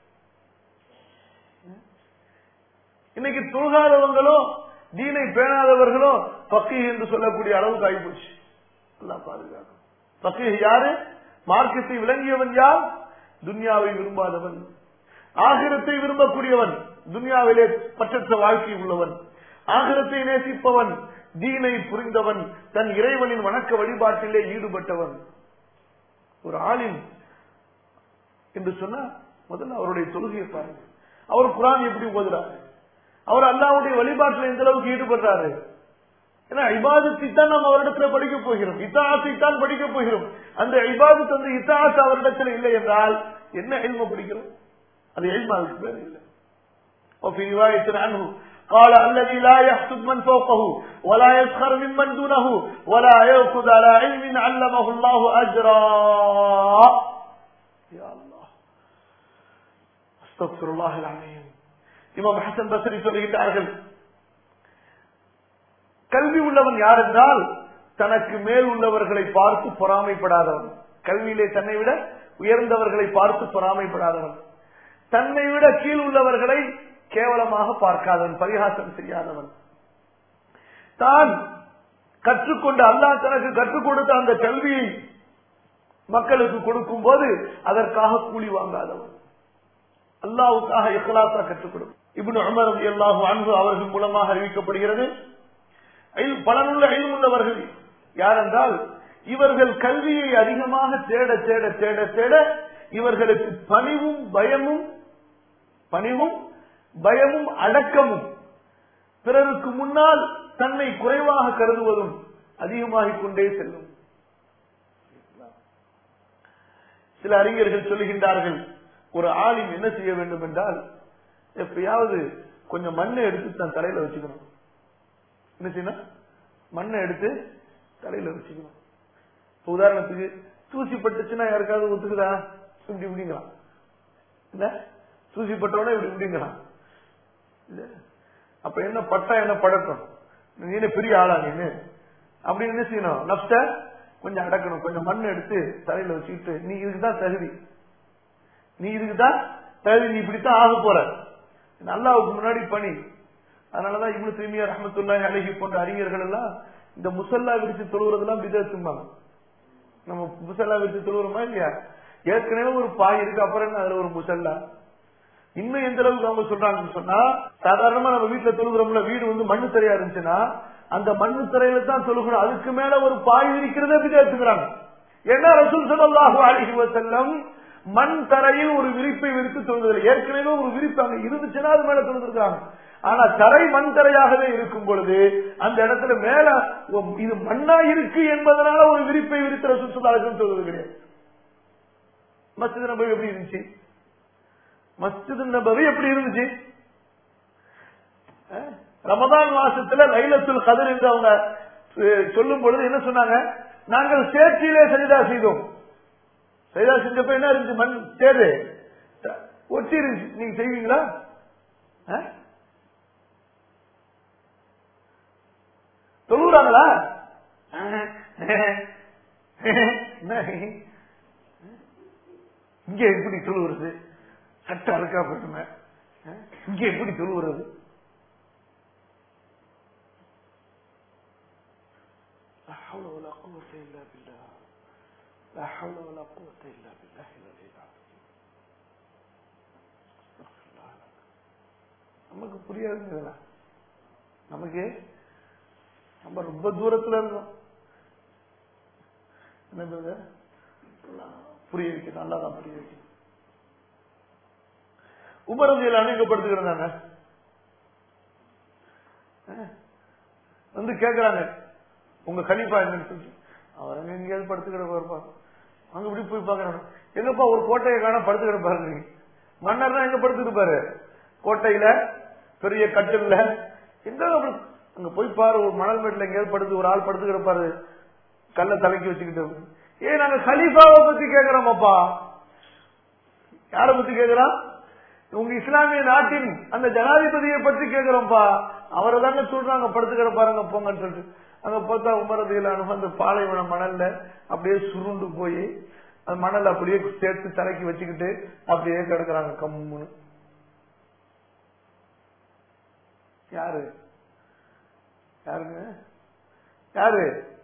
இன்னைக்கு தொழுகாதவங்களும் தீனை பேணாதவர்களும் பக்கி என்று சொல்லக்கூடிய அளவுக்கு ஆகிப்போச்சு எல்லாம் பாதுகாக்கும் பக்கி யாரு மார்க்கத்தை விளங்கியவன் யார் துன்யாவை விரும்பாதவன் ஆகிரத்தை விரும்பக்கூடியவன் துன்யாவிலே பற்றற்ற வாழ்க்கை உள்ளவன் ஆகிரத்தை நேசிப்பவன் தீனை புரிந்தவன் தன் இறைவனின் வணக்க வழிபாட்டிலே ஈடுபட்டவன் ஒரு ஆளின் என்று சொன்னா முதல்ல அவருடைய தொழுகையை பாருங்க அவர் குரான் எப்படி ஓதுறாரு அவர் அல்லாவுடைய வழிபாட்டில் எந்த அளவுக்கு ஈடுபடுறாரு ஏன்னா இபாதத்தை தான் நம்ம அவரிடத்துல படிக்க போகிறோம் இத்தாசை தான் படிக்க போகிறோம் அந்த இபாதத் வந்து இத்தாஸ் அவரிடத்துல இல்லை என்றால் என்ன எல்ம படிக்கிறோம் அது எல்மாவுக்கு பேர் இல்லை وفي رواية عنه قال الذي لا يحسب من فوقه ولا يسخر ممن دونه ولا يأخذ على علم علمه الله أجرا يا الله استغفر الله العظيم இமாம் ஹசன் பசரி சொல்லுகின்றார்கள் கல்வி உள்ளவன் யார் என்றால் தனக்கு மேல் உள்ளவர்களை பார்த்து பொறாமைப்படாதவன் கல்வியிலே தன்னை விட உயர்ந்தவர்களை பார்த்து பொறாமைப்படாதவன் தன்னை விட கீழ் உள்ளவர்களை கேவலமாக பார்க்காதவன் பரிகாசம் செய்யாதவன் தான் கற்றுக்கொண்ட அல்லாஹ் தனக்கு கற்றுக் கொடுத்த அந்த கல்வியை மக்களுக்கு கொடுக்கும் போது அதற்காக கூலி வாங்காதவன் அல்லாவுக்காக இஹ்லாசா கற்றுக் கொடுக்கும் இப்னு உமர் ரலியல்லாஹு அன்ஹு அவர்கள் மூலமாக அறிவிக்கப்படுகிறது இல்- பலனுள்ள உள்ளவர்கள் யாரென்றால் இவர்கள் கல்வியை அதிகமாக தேட தேட தேட தேட இவர்களுக்கு பணிவும் பயமும் பணிவும் பயமும் அடக்கமும் பிறருக்கு முன்னால் தன்னை குறைவாக கருதுவதும் அதிகமாகிக் கொண்டே செல்லும் சில அறிஞர்கள் சொல்லுகின்றார்கள் ஒரு ஆளின் என்ன செய்ய வேண்டும் என்றால் எப்பயாவது கொஞ்சம் மண்ணை எடுத்து தன் தலையில வச்சுக்கணும் என்ன செய்யணும் மண்ணை எடுத்து தலையில வச்சுக்கணும் இப்ப உதாரணத்துக்கு தூசி பட்டுச்சுன்னா யாருக்காவது ஒத்துக்குதா இப்படி இப்படிங்களாம் இல்ல தூசி பட்டோட இப்படி இப்படிங்களாம் இல்ல அப்ப என்ன பட்டா என்ன படட்டும் நீ என்ன பெரிய ஆளா நீனு அப்படின்னு என்ன செய்யணும் நப்ட கொஞ்சம் அடக்கணும் கொஞ்சம் மண் எடுத்து தலையில வச்சுக்கிட்டு நீ இதுக்குதான் தகுதி நீ இதுக்குதான் தகுதி நீ இப்படித்தான் ஆக போற அல்லாவுக்கு முன்னாடி பணி அதனாலதான் இவ்வளவு தூய்மையா ரஹமத்துல்லாஹி அழகி போன்ற அறிஞர்கள் எல்லாம் இந்த முசல்லா விரிச்சு தொழுகிறதெல்லாம் விதத்தும்பாங்க நம்ம முசல்லா விரிச்சு தொழுகிறோமா இல்லையா ஏற்கனவே ஒரு பாய் இருக்கு அப்புறம் என்ன அதுல ஒரு முசல்லா இன்னும் எந்த அளவுக்கு அவங்க சொல்றாங்கன்னு சொன்னா சாதாரணமா நம்ம வீட்டுல தொழுகிறோம்ல வீடு வந்து மண்ணு தரையா இருந்துச்சுன்னா அந்த மண்ணு தரையில தான் தொழுகணும் அதுக்கு மேல ஒரு பாய் இருக்கிறதே விதத்துக்கிறாங்க ஏன்னா ரசூல் ஸல்லல்லாஹு அலைஹி வஸல்லம் மண் தரையில் ஒரு விரிப்பை விரித்து தொழுவதில்லை ஏற்கனவே ஒரு விரிப்பு அங்க இருந்துச்சுன்னா அது மேல தொழுதுருக்காங்க ஆனா தரை மண் தரையாகவே இருக்கும் பொழுது அந்த இடத்துல மேல ஓ, இது மண்ணா இருக்கு என்பதனால ஒரு விரிப்பை விரித்து ரசூல் ஸல்லல்லாஹு அலைஹி வஸல்லம் சொல்வது கிடையாது மஸ்ஜித் நபவி எப்படி இருந்துச்சு மஸ்ஜித் நபவி எப்படி இருந்துச்சு அஹ், ரமதான் மாசத்துல லைலத்துல் கதர் என்று அவங்க அஹ், சொல்லும் பொழுது என்ன சொன்னாங்க நாங்கள் சேர்ச்சியிலே சரிதா செய்தோம் சரிதா செஞ்சப்ப என்ன இருந்துச்சு மண் சேரு ஒட்டி இருந்துச்சு நீங்க செய்வீங்களா அஹ்? தொழுறாங்களா இங்க எப்படி தொழுவுறது சட்டை அறுக்கா போட்டுமே அஹ், இங்க எப்படி தொழுவுறது لا حول ولا قوة إلا بالله لا حول ولا قوة إلا بالله العلي العظيم استغفر الله العظيم. நமக்கு புரியாதுங்களா நமக்கு நம்ம ரொம்ப தூரத்துல இருந்தோம் என்ன brother? புரிய வைக்கணும் நல்லா தான் புரிய வைக்கணும் உபரதியிலான எங்க படுத்துக்கிறாங்க வந்து கேக்குறாங்க உங்க கலிப்பா என்னன்னு சொல்லிட்டு அவர் அங்க எங்கேயாவது படுத்துக்கிட போயிருப்பா அங்க இப்படி போய் பாக்குறாங்க எங்கப்பா ஒரு கோட்டையை காண படுத்துக்கிட பாருங்க மன்னர் தான் எங்க படுத்துட்டு பாரு கோட்டையில பெரிய கட்டில்ல எங்க அப்படி அங்க போய் பாரு ஒரு மணல் மேட்ல எங்கேயாவது படுத்து ஒரு ஆள் படுத்து கிடப்பாரு கல்ல தலைக்கு வச்சுக்கிட்டு ஏ நாங்க கலீஃபாவை பத்தி கேக்குறோமப்பா யார பத்தி கேக்குறோம் உங்க இஸ்லாமிய நாட்டின் அந்த ஜனாதிபதியை பற்றி கேக்குறோம்ப்பா அவரை தாங்க சொல்றாங்க படுத்துக்கிற பாருங்க போங்கன்னு சொல்லிட்டு அங்க பார்த்தா உமரதியில அந்த பாலைவன மணல்ல அப்படியே சுருண்டு போய் அந்த மணல் அப்படியே சேர்த்து தலைக்கு வச்சுக்கிட்டு அப்படியே கிடக்குறாங்க கம்முன்னு யாரு யாருங்க யாரு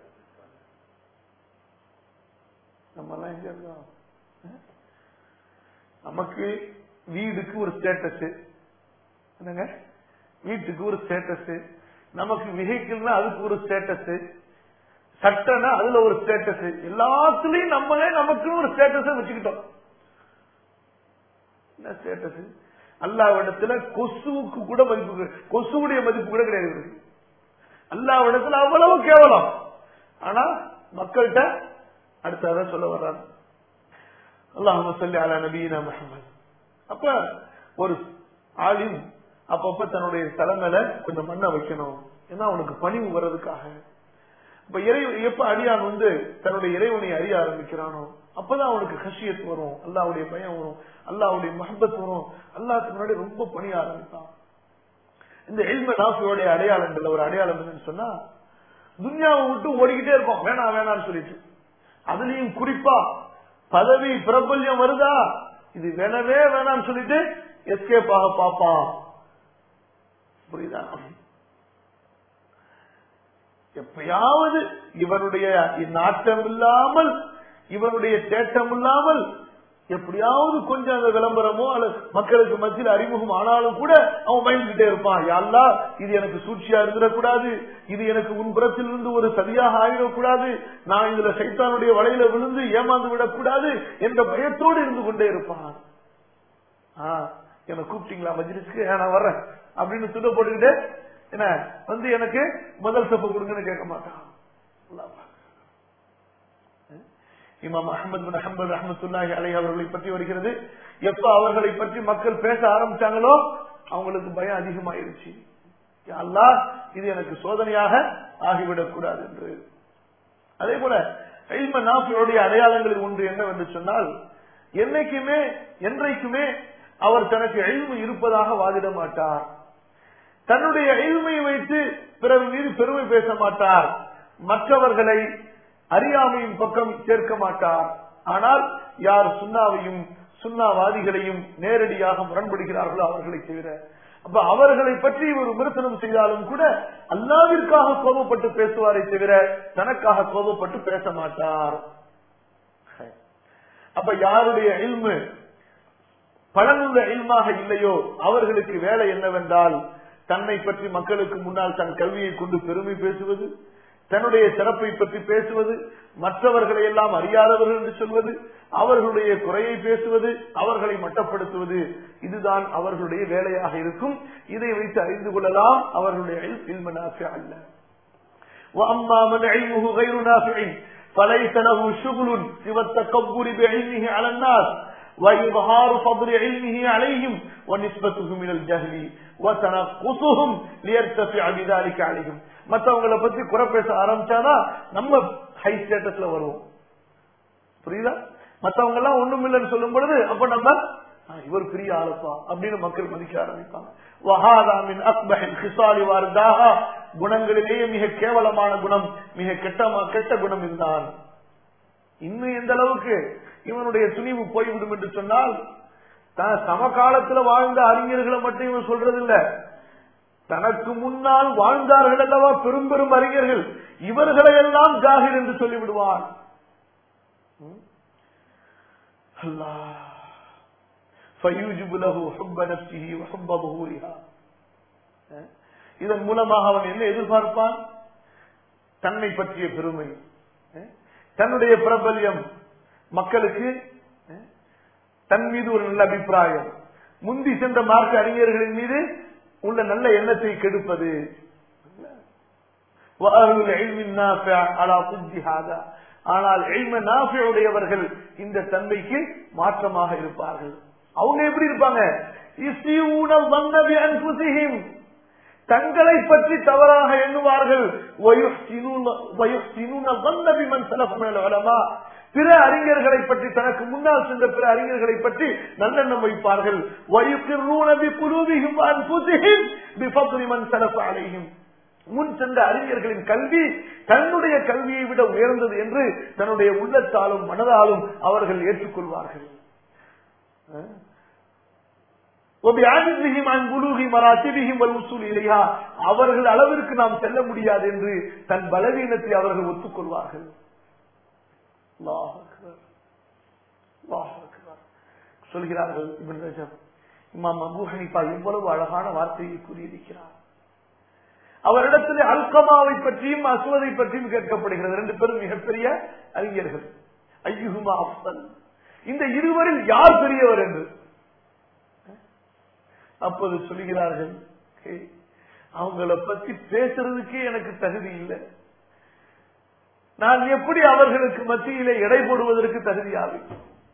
நம்ம எல்லாம் எங்க இருக்கோம் அஹ்? நமக்கு வீடுக்கு ஒரு ஸ்டேட்டஸ் என்னங்க வீட்டுக்கு ஒரு ஸ்டேட்டஸ் நமக்கு வெஹிக்கிள்னா அதுக்கு ஒரு ஸ்டேட்டஸ் சட்டனா அதுல ஒரு ஸ்டேட்டஸ் எல்லாத்துலயும் நம்மளே நமக்கு ஒரு ஸ்டேட்டஸ் வச்சுக்கிட்டோம் என்ன ஸ்டேட்டஸ் அல்லாவிடத்துல கொசுவுக்கு கூட மதிப்பு கிடையாது. கொசுவுடைய மதிப்பு கூட கிடையாது இவருக்கு. அல்லாவிடத்துல அவ்வளவு கேவலம் ஆனா மக்கள்கிட்ட அடுத்ததான் சொல்ல வர்றாங்க அல்லாஹ் சொல்லி அலா நபீனா முஹம்மது அப்ப ஒரு ஆலிம் அப்பப்ப தன்னுடைய தலைமையில கொஞ்சம் மண்ணை வைக்கணும் ஏன்னா அவனுக்கு பணிவு வர்றதுக்காக இப்ப இறை எப்ப அடியான் வந்து தன்னுடைய இறைவனை அறிய ஆரம்பிக்கிறானோ அப்பதான் அவனுக்கு கஷியத் வரும் அல்லாவுடைய பயம் வரும் அல்லாவுடைய மஹபத் வரும் அல்லாஹ்க்கு முன்னாடி ரொம்ப பணிய ஆரம்பிப்பான் இந்த எல்ம நாஃபியோடைய அடையாளங்கள் ஒரு அடையாளம் என்னன்னு சொன்னா துன்யாவை விட்டு ஓடிக்கிட்டே இருக்கும் வேணாம் வேணாம்னு சொல்லிட்டு அதுலயும் குறிப்பா பதவி பிரபல்யம் வருதா இது வேணவே வேணாம்னு சொல்லிட்டு எஸ்கேப் ஆக பார்ப்பான் புரியுதா எப்பயாவது இவனுடைய நாட்டம் இல்லாமல் இவனுடைய தேட்டம் இல்லாமல் எப்படியாவது கொஞ்சம் அந்த விளம்பரமோ அல்லது மக்களுக்கு மத்தியில் அறிமுகம் ஆனாலும் கூட அவன் பயந்துகிட்டே இருப்பான் யாழ்லா இது எனக்கு சூழ்ச்சியா இருந்துடக்கூடாது இது எனக்கு உன்புறத்தில் இருந்து ஒரு சதியாக ஆகிடக்கூடாது நான் இதுல சைத்தானுடைய வலையில விழுந்து ஏமாந்து விடக்கூடாது என்ற பயத்தோடு இருந்து கொண்டே இருப்பான் ஆ, என்னை கூப்பிட்டீங்களா மஜ்லிஸ்க்கு ஆ, நான் வர்றேன் அப்படின்னு துட போட்டுக்கிட்டு என்ன வந்து எனக்கு முதல் சப்ப கொடுங்கன்னு கேட்க மாட்டான் அல்லாஹ் பாக். இமாம் அஹமது பின் அஹமது ரஹமத்துல்லாஹி அலைஹி அவர்களை பற்றி வருகிறது எப்ப அவர்களை பற்றி மக்கள் பேச ஆரம்பிச்சாங்களோ அவங்களுக்கு பயம் அதிகமாயிருச்சு யா அல்லாஹ் இது எனக்கு சோதனையாக ஆகிவிடக் கூடாது என்று அதே போல இல்ம நாஃபியோடைய அடையாளங்களில் ஒன்று என்னவென்று சொன்னால் என்னைக்குமே என்றைக்குமே அவர் தனக்கு எழில்மை இருப்பதாக வாதிட மாட்டார் தன்னுடைய எழில்மையை வைத்து பிறர் மீது பெருமை பேச மாட்டார் மற்றவர்களை அறியாமையின் பக்கம் சேர்க்க மாட்டார் ஆனால் யார் சுண்ணாவையும் சுண்ணாவாதிகளையும் நேரடியாக முரண்படுகிறார்களோ அவர்களை தவிர அப்ப அவர்களை பற்றி ஒரு விமர்சனம் செய்தாலும் கூட அல்லாவிற்காக கோபப்பட்டு பேசுவாரை தவிர தனக்காக கோபப்பட்டு பேச மாட்டார் அப்ப யாருடைய இல்மு பலனுள்ள இல்மாக இல்லையோ அவர்களுக்கு வேலை என்னவென்றால் தன்னை பற்றி மக்களுக்கு முன்னால் தன் கல்வியை கொண்டு பெருமை பேசுவது தன்னுடைய சிறப்பை பற்றி பேசுவது மற்றவர்களை எல்லாம் அறியாதவர்கள் என்று சொல்வது அவர்களுடைய குறையை பேசுவது அவர்களை மட்டப்படுத்துவது இதுதான் அவர்களுடைய வேலையாக இருக்கும் இதை வைத்து அறிந்து கொள்ளலாம் அவர்களுடைய இல்ம நாஃபியா அல்ல وأما من علمه غير نافع فليس له شغل سوى التكبر بعلمه على الناس وإظهار فضل علمه عليهم ونسبته من الجهل وتنقصهم ليرتفع بذلك عليهم மற்றவங்களை பத்தி குறை பேச ஆரம்பிச்சானா நம்ம ஹை ஸ்டேட்டஸ்ல வருவோம் புரியுதா மத்தவங்க எல்லாம் ஒண்ணும் இல்லைன்னு சொல்லும் பொழுது அப்ப நம்ம ஆ, இவர் பெரிய ஆளுப்பா அப்படின்னு மக்கள் மதிக்க ஆரம்பிப்பாங்க வஹாதாமின் அக்பஹில் ஹிசாலி வார்தாஹா குணங்களிலேயே மிக கேவலமான குணம் மிக கெட்ட கெட்ட குணம் இதுதான் இன்னும் எந்த அளவுக்கு இவனுடைய துணிவு போய்விடும் என்று சொன்னால் தான் சமகாலத்துல வாழ்ந்த அறிஞர்களை மட்டும் இவன் சொல்றது இல்ல தனக்கு முன்னால் வாழ்ந்தார்கள் அல்லவா பெரும் பெரும் அறிஞர்கள் இவர்களை எல்லாம் ஜாகிர் என்று சொல்லிவிடுவான் அல்லாஹ் فيوجب له حب نفسه وحب ظهورها இதன் மூலமாக அவன் என்ன எதிர்பார்ப்பான் தன்னை பற்றிய பெருமை தன்னுடைய பிரபல்யம் மக்களுக்கு தன் மீது ஒரு நல்ல அபிப்பிராயம் முந்தி சென்ற மார்க்க அறிஞர்களின் மீது உள்ள நல்ல எண்ணத்தை கெடுப்பது ஆனால் உடையவர்கள் இந்த தன்மைக்கு மாற்றமாக இருப்பார்கள் அவங்க எப்படி இருப்பாங்க தங்களை பற்றி தவறாக எண்ணுவார்கள் பிற அறிஞர்களை பற்றி தனக்கு முன்னால் சென்ற பிற அறிஞர்களை பற்றி நல்லெண்ணம் வைப்பார்கள் முன் சென்ற அறிஞர்களின் கல்வி தன்னுடைய கல்வியை விட உயர்ந்தது என்று தன்னுடைய உள்ளத்தாலும் மனதாலும் அவர்கள் ஏற்றுக்கொள்வார்கள் அவர்கள் அளவிற்கு நாம் செல்ல முடியாது என்று தன் பலவீனத்தை அவர்கள் ஒத்துக்கொள்வார்கள் சொல்கிறார்கள் இமாம் அபு ஹனிஃபா எவ்வளவு அழகான வார்த்தையை கூறியிருக்கிறார் அவரிடத்தில் அல்கமாவை பற்றியும் அசுவதை பற்றியும் கேட்கப்படுகிறது ரெண்டு பேரும் மிகப்பெரிய அறிஞர்கள் ஐயுகுமா அப்சல் இந்த இருவரில் யார் பெரியவர் என்று அப்போது சொல்லுகிறார்கள் அவங்கள பத்தி பேசுறதுக்கே எனக்கு தகுதி இல்லை நான் எப்படி அவர்களுக்கு மத்தியிலே எடை போடுவதற்கு தகுதியாகும்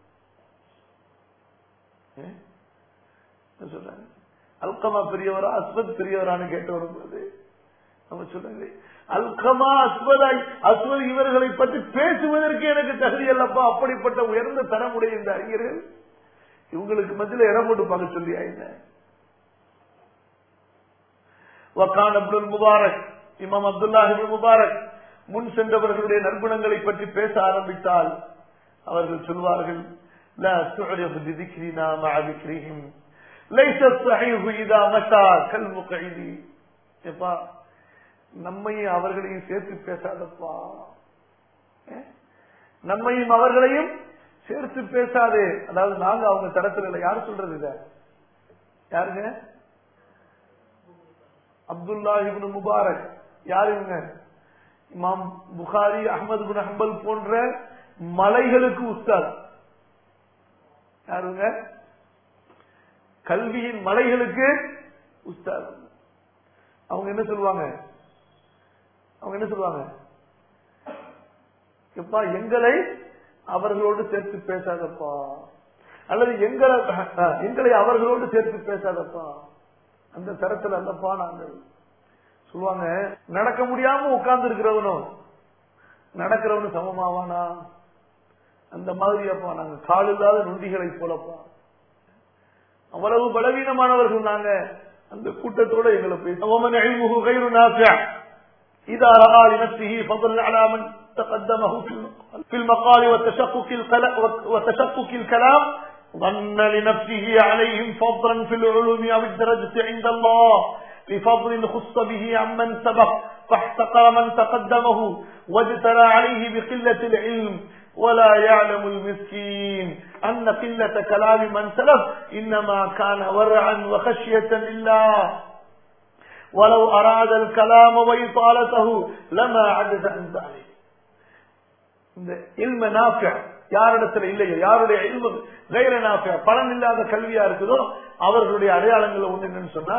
சொல்றாங்க அல்கமா பெரியவரா அஸ்வத் பெரியவரான்னு கேட்டு வரும்போது நம்ம சொல்லுங்க அல்கமா அஸ்வதாய் அஸ்வத் இவர்களை பற்றி பேசுவதற்கு எனக்கு தகுதி அல்லப்பா அப்படிப்பட்ட உயர்ந்த தரமுடைய இந்த அறிஞர்கள் இவங்களுக்கு மத்தியில் இடம் போட்டு பார்க்க சொல்லியா என்ன வக்கான் அப்துல் முபாரக் இமாம் அப்துல்லாஹி முபாரக் முன் சென்றவர்களுடைய நற்குணங்களை பற்றி பேச ஆரம்பித்தால் அவர்கள் சொல்வார்கள் لا تعرف بذكرنا مع ذكرهم ليس الصحيح إذا مشى كالمقعد எப்பா நம்மையும் அவர்களையும் சேர்த்து பேசாதப்பா நம்மையும் அவர்களையும் சேர்த்து பேசாதே அதாவது நாங்க அவங்க தரத்துல இல்லை யாரு சொல்றது இத யாருங்க அப்துல்லா இப்னு முபாரக் யாரு இவங்க இமாம் புகாரி அஹமது குன் ஹம்பல் போன்ற மலைகளுக்கு உஸ்தாத் யாருங்க கல்வியின் மலைகளுக்கு உஸ்தாத் அவங்க என்ன சொல்லுவாங்க அவங்க என்ன சொல்லுவாங்க எப்பா எங்களை அவர்களோடு சேர்த்து பேசாதப்பா அல்லது எங்களை எங்களை அவர்களோடு சேர்த்து பேசாதப்பா அந்த தரத்தில் அல்லப்பா நாங்கள் சொல்லுவாங்க நடக்க முடியாம உட்கார்ந்து இருக்கிறவனும் நடக்கிறவனு சமமாவானா அந்த மாதிரி அப்பா நாங்க கால் இல்லாத நொண்டிகளை போலப்பா அவ்வளவு பலவீனமானவர்கள் நாங்க அந்த கூட்டத்தோட எங்களை பேச إذا رأى لنفسه فضل على من تقدمه في المقال وتشقق وتشقق الكلام ظن لنفسه عليهم فضلا في العلوم أو الدرجة عند الله بفضل خص به عمن سبق فاحتقر من تقدمه واجترى عليه بقلة العلم ولا يعلم المسكين أن قلة كلام من سلف إنما كان ورعا وخشية لله ولو أراد الكلام وإطالته لما عجز عن ذلك இந்த இல்ம நாஃபியா யாரிடத்துல இல்லையோ யாருடைய இல்மு கைர நாஃபியா பலன் இல்லாத கல்வியா இருக்குதோ அவர்களுடைய அடையாளங்கள் ஒண்ணு என்னன்னு சொன்னா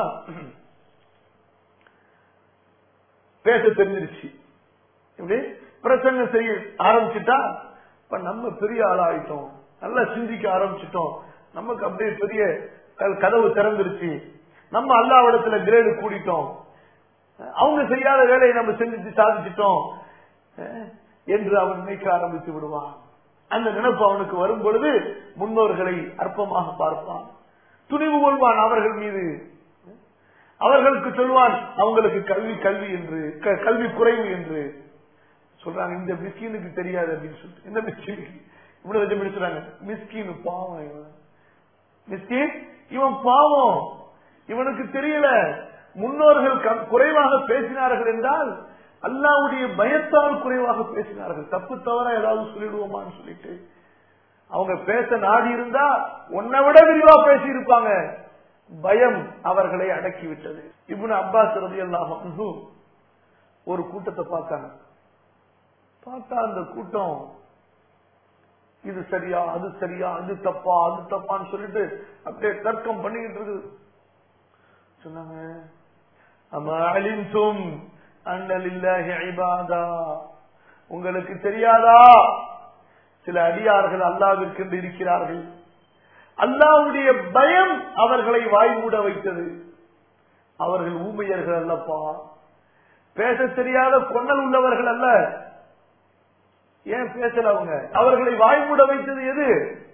பேச தெரிஞ்சிருச்சு இப்படி பிரசங்கம் செய்ய ஆரம்பிச்சுட்டா இப்ப நம்ம பெரிய ஆளாயிட்டோம் நல்லா சிந்திக்க ஆரம்பிச்சிட்டோம் நமக்கு அப்படியே பெரிய கதவு திறந்துருச்சு நம்ம அல்லாவிடத்துல கிரேடு கூடிட்டோம் அவங்க செய்யாத வேலையை நம்ம செஞ்சுட்டு சாதிச்சிட்டோம் என்று அவன் நினைக்க ஆரம்பித்து விடுவான் அந்த நினைப்பு அவனுக்கு வரும் பொழுது முன்னோர்களை அற்பமாக பார்ப்பான் துணிவு கொள்வான் அவர்கள் மீது அவர்களுக்கு சொல்வான் அவங்களுக்கு கல்வி கல்வி என்று கல்வி குறைவு என்று சொல்றாங்க இந்த மிஸ்கீனுக்கு தெரியாது அப்படின்னு சொல்லிட்டு இந்த மிஸ்கீனுக்கு இவ்வளவு வச்சு சொல்றாங்க மிஸ்கீனு பாவம் மிஸ்கின் இவன் பாவம் இவனுக்கு தெரியல முன்னோர்கள் க- குறைவாக பேசினார்கள் என்றால் அல்லாவுடைய பயத்தால் குறைவாக பேசினார்கள் தப்பு தவறா ஏதாவது சொல்லிடுவோமான்னு சொல்லிட்டு அவங்க பேச நாடி இருந்தா உன்னை விட விரிவா பேசி இருப்பாங்க பயம் அவர்களை அடக்கி விட்டது இப்னு அப்பாஸ் ரதி ஒரு கூட்டத்தை பார்த்தாங்க பார்த்தா அந்த கூட்டம் இது சரியா அது சரியா அது தப்பா அது தப்பான்னு சொல்லிட்டு அப்படியே தர்க்கம் பண்ணிக்கிட்டு இருக்குது சொன்னாங்க அம்மா அலிந்தும் அண்ணலில்லாஹி இபாதா உங்களுக்கு தெரியாதா சில அடியார்கள் அல்லாவிற்கு இருக்கிறார்கள் அல்லாவுடைய பயம் அவர்களை வாய்மூட வைத்தது அவர்கள் ஊமையர்கள் அல்லப்பா பேச தெரியாத கொன்னல் உள்ளவர்கள் அல்ல ஏன் பேசல அவங்க அவர்களை வாய்மூட வைத்தது எது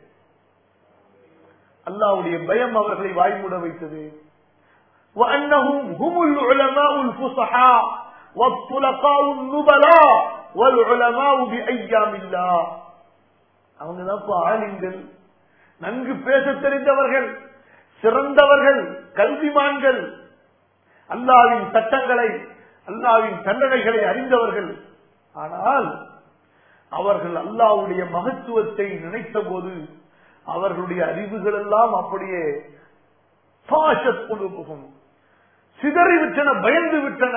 அல்லாவுடைய பயம் அவர்களை வாய்மூட வைத்தது وأنهم هم العلماء الفصحاء والطلقاء النبلاء والعلماء بأيام الله அவங்க தான் ஆளுங்கள் நன்கு பேச தெரிந்தவர்கள் சிறந்தவர்கள் கல்விமான்கள் அல்லாவின் சட்டங்களை அல்லாவின் தண்டனைகளை அறிந்தவர்கள் ஆனால் அவர்கள் அல்லாவுடைய மகத்துவத்தை நினைத்த போது அவர்களுடைய அறிவுகள் எல்லாம் அப்படியே பாஷத் கொண்டு போகும் சிதறி விட்டன பயந்து விட்டன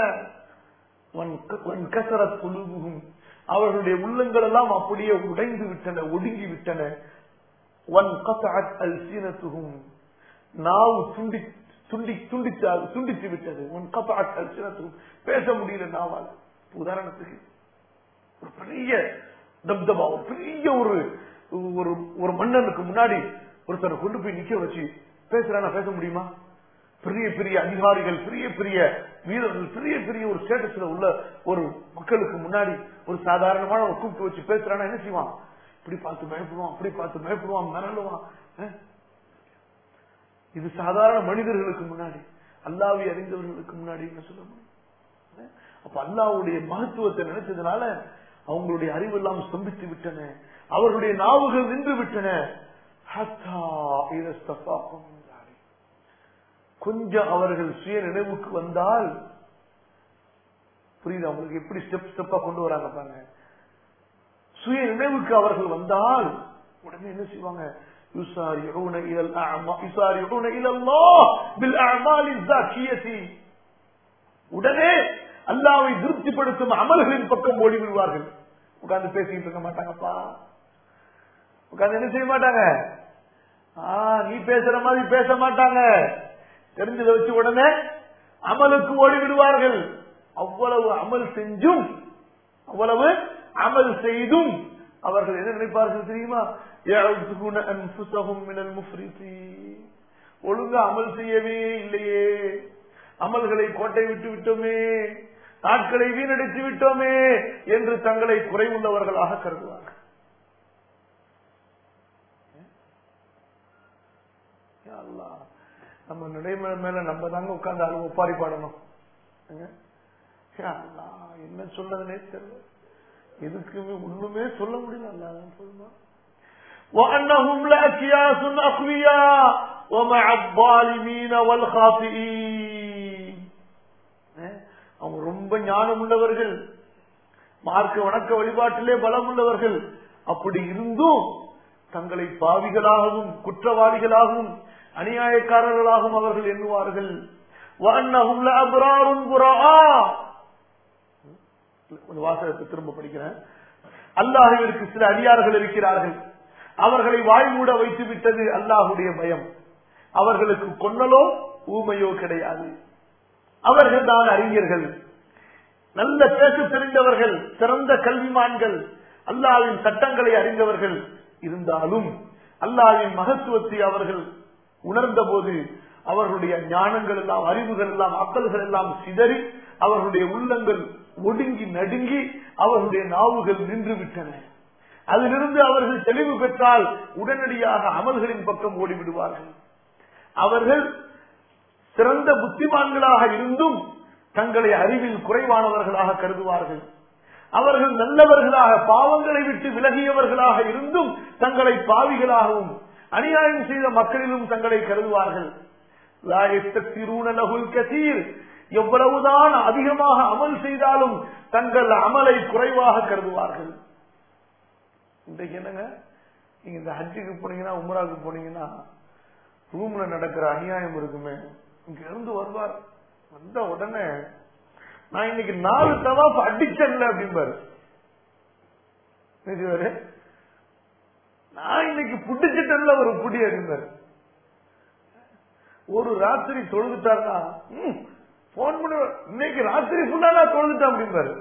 கசரத் குழுவும் அவர்களுடைய உள்ளங்கள் எல்லாம் அப்படியே உடைந்து விட்டன ஒடுங்கி விட்டன ஒன் கசரத் அல் சீனத்துகும் நாவு துண்டி துண்டி துண்டித்து துண்டித்து விட்டது உன் கசரத் அல் சீனத்துகும் பேச முடியல நாவால் உதாரணத்துக்கு ஒரு பெரிய தப்தபா ஒரு பெரிய ஒரு ஒரு ஒரு மன்னனுக்கு முன்னாடி ஒருத்தரை கொண்டு போய் நிக்க வச்சு பேசுறானா பேச முடியுமா பெரிய பெரிய அதிகாரிகள் பெரிய பெரிய வீரர்கள் பெரிய பெரிய ஒரு ஸ்டேட்டஸ்ல உள்ள ஒரு மக்களுக்கு முன்னாடி ஒரு சாதாரணமான ஒரு கூப்பிட்டு வச்சு பேசுறானா என்ன செய்வான் இப்படி பார்த்து பயப்படுவான் அப்படி பார்த்து பயப்படுவான் மிரளுவான் அஹ்? இது சாதாரண மனிதர்களுக்கு முன்னாடி அல்லாவை அறிந்தவர்களுக்கு முன்னாடி என்ன சொல்ல முடியும் அஹ்? அப்ப அல்லாவுடைய மகத்துவத்தை நினைச்சதுனால அவங்களுடைய அறிவெல்லாம் ஸ்தம்பித்து விட்டன அவர்களுடைய நாவுகள் நின்று விட்டன ஹத்தா இதா ஸ்தஃபாகும் மின் தாரிக். கொஞ்சம் அவர்கள் சுய நினைவுக்கு வந்தால் புரியுது அவங்களுக்கு எப்படி ஸ்டெப் ஸ்டெப்பா கொண்டு வராங்க பாருங்க சுய நினைவுக்கு அவர்கள் வந்தால் உடனே என்ன செய்வாங்க يسارعون إلى الأعمال يسارعون إلى الله بالأعمال الزاكية உடனே அல்லாவை திருப்திப்படுத்தும் அமல்களின் பக்கம் ஓடி விடுவார்கள் உட்கார்ந்து பேசிக்கிட்டு இருக்க மாட்டாங்கப்பா உட்கார்ந்து என்ன செய்ய மாட்டாங்க ஆ, நீ பேசுற மாதிரி பேச மாட்டாங்க தெரிஞ்சதை வச்சு உடனே அமலுக்கு ஓடி விடுவார்கள் அவ்வளவு அமல் செஞ்சும் அவ்வளவு அமல் செய்தும் அவர்கள் என்ன நினைப்பார்கள் தெரியுமா يَعُدُّونَ أَنفُسَهُم مِّنَ الْمُفْرِطِينَ. ஒழுங்கா அமல் செய்யவே இல்லையே அமல்களை கோட்டை விட்டு விட்டோமே நாட்களை வீணடித்து விட்டோமே என்று தங்களை குறைவுள்ளவர்களாக கருதுவார்கள் யா அல்லாஹ், நம்ம நடைமுறை மேல நம்ம தாங்க உட்கார்ந்து அழுவ ஒப்பாரி பாடணும் ஏங்க? யா அல்லாஹ், என்ன சொல்றதுனே தெரியல எதுக்குமே ஒண்ணுமே சொல்ல முடியல அல்லாதான் சொல்லணும் وأنهم لأكياس أقوياء ومع الظالمين والخاطئين அஹ், அவங்க ரொம்ப ஞானம் உள்ளவர்கள் மார்க்க வணக்க வழிபாட்டிலே பலம் உள்ளவர்கள் அப்படி இருந்தும் தங்களை பாவிகளாகவும் குற்றவாளிகளாகவும் அநியாயக்காரர்களாகவும் அவர்கள் எண்ணுவார்கள் وأنهم لأبرار براء ஒரு வாசகத்தை திரும்ப படிக்கிறேன் அல்லாஹிற்கு சில அடியார்கள் இருக்கிறார்கள் அவர்களை வாய்மூட வைத்து விட்டது அல்லாஹுடைய பயம் அவர்களுக்கு கொன்னலோ ஊமையோ கிடையாது அவர்கள் தான் அறிஞர்கள் நல்ல பேச தெரிந்தவர்கள் சிறந்த கல்விமான்கள் அல்லாவின் சட்டங்களை அறிந்தவர்கள் இருந்தாலும் அல்லாவின் மகத்துவத்தை அவர்கள் உணர்ந்த போது அவர்களுடைய ஞானங்கள் எல்லாம் அறிவுகள் எல்லாம் அக்கல்கள் எல்லாம் சிதறி அவர்களுடைய உள்ளங்கள் ஒடுங்கி நடுங்கி அவர்களுடைய நாவுகள் நின்று விட்டன அதிலிருந்து அவர்கள் தெளிவு பெற்றால் உடனடியாக அமல்களின் பக்கம் ஓடிவிடுவார்கள் அவர்கள் சிறந்த புத்திமான்களாக இருந்தும் தங்களை அறிவில் குறைவானவர்களாக கருதுவார்கள் அவர்கள் நல்லவர்களாக பாவங்களை விட்டு விலகியவர்களாக இருந்தும் தங்களை பாவிகளாகவும் அநியாயம் செய்த மக்களிலும் தங்களை கருதுவார்கள் லா யஸ்தக்பிரூன லஹுல் கதீர் எவ்வளவுதான் அதிகமாக அமல் செய்தாலும் தங்கள் அமலை குறைவாக கருதுவார்கள் இன்றைக்கு என்னங்க நீங்க இந்த ஹஜ்ஜுக்கு போனீங்கன்னா உம்ராவுக்கு போனீங்கன்னா ரூம்ல நடக்கிற அநியாயம் இருக்குமே இங்க இருந்து வருவார் வந்த உடனே நான் இன்னைக்கு நாலு தவாப் அடிச்சல்ல அப்படிம்பாரு நிஜமாரு? நான் இன்னைக்கு புடிச்சிட்டல்ல ஒரு புடி அப்படிம்பாரு ஒரு ராத்திரி தொழுதுட்டாருன்னா போன் பண்ணி இன்னைக்கு ராத்திரி ஃபுல்லா நான் தொழுதுட்டேன் அப்படிம்பாரு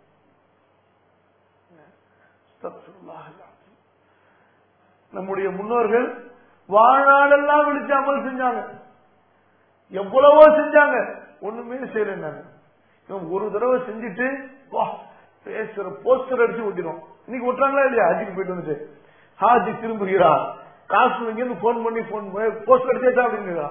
அஸ்தக்ஃபிருல்லாஹ் அல்-அஸீம். நம்முடைய முன்னோர்கள் வாழ்நாளெல்லாம் விழிச்சு அமல் செஞ்சாங்க எவ்வளவோ செஞ்சாங்க ஒண்ணுமே செய்யல இவன் ஒரு தடவை செஞ்சுட்டு வா பேசுற போஸ்டர் அடிச்சு ஒட்டிடும் இன்னைக்கு ஒட்டுறாங்களா இல்லையா ஹாஜிக்கு போயிட்டு வந்துட்டு ஹாஜி திரும்புகிறா காசு இருந்து போன் பண்ணி போன் போஸ்டர் அடிச்சா அப்படிங்கிறா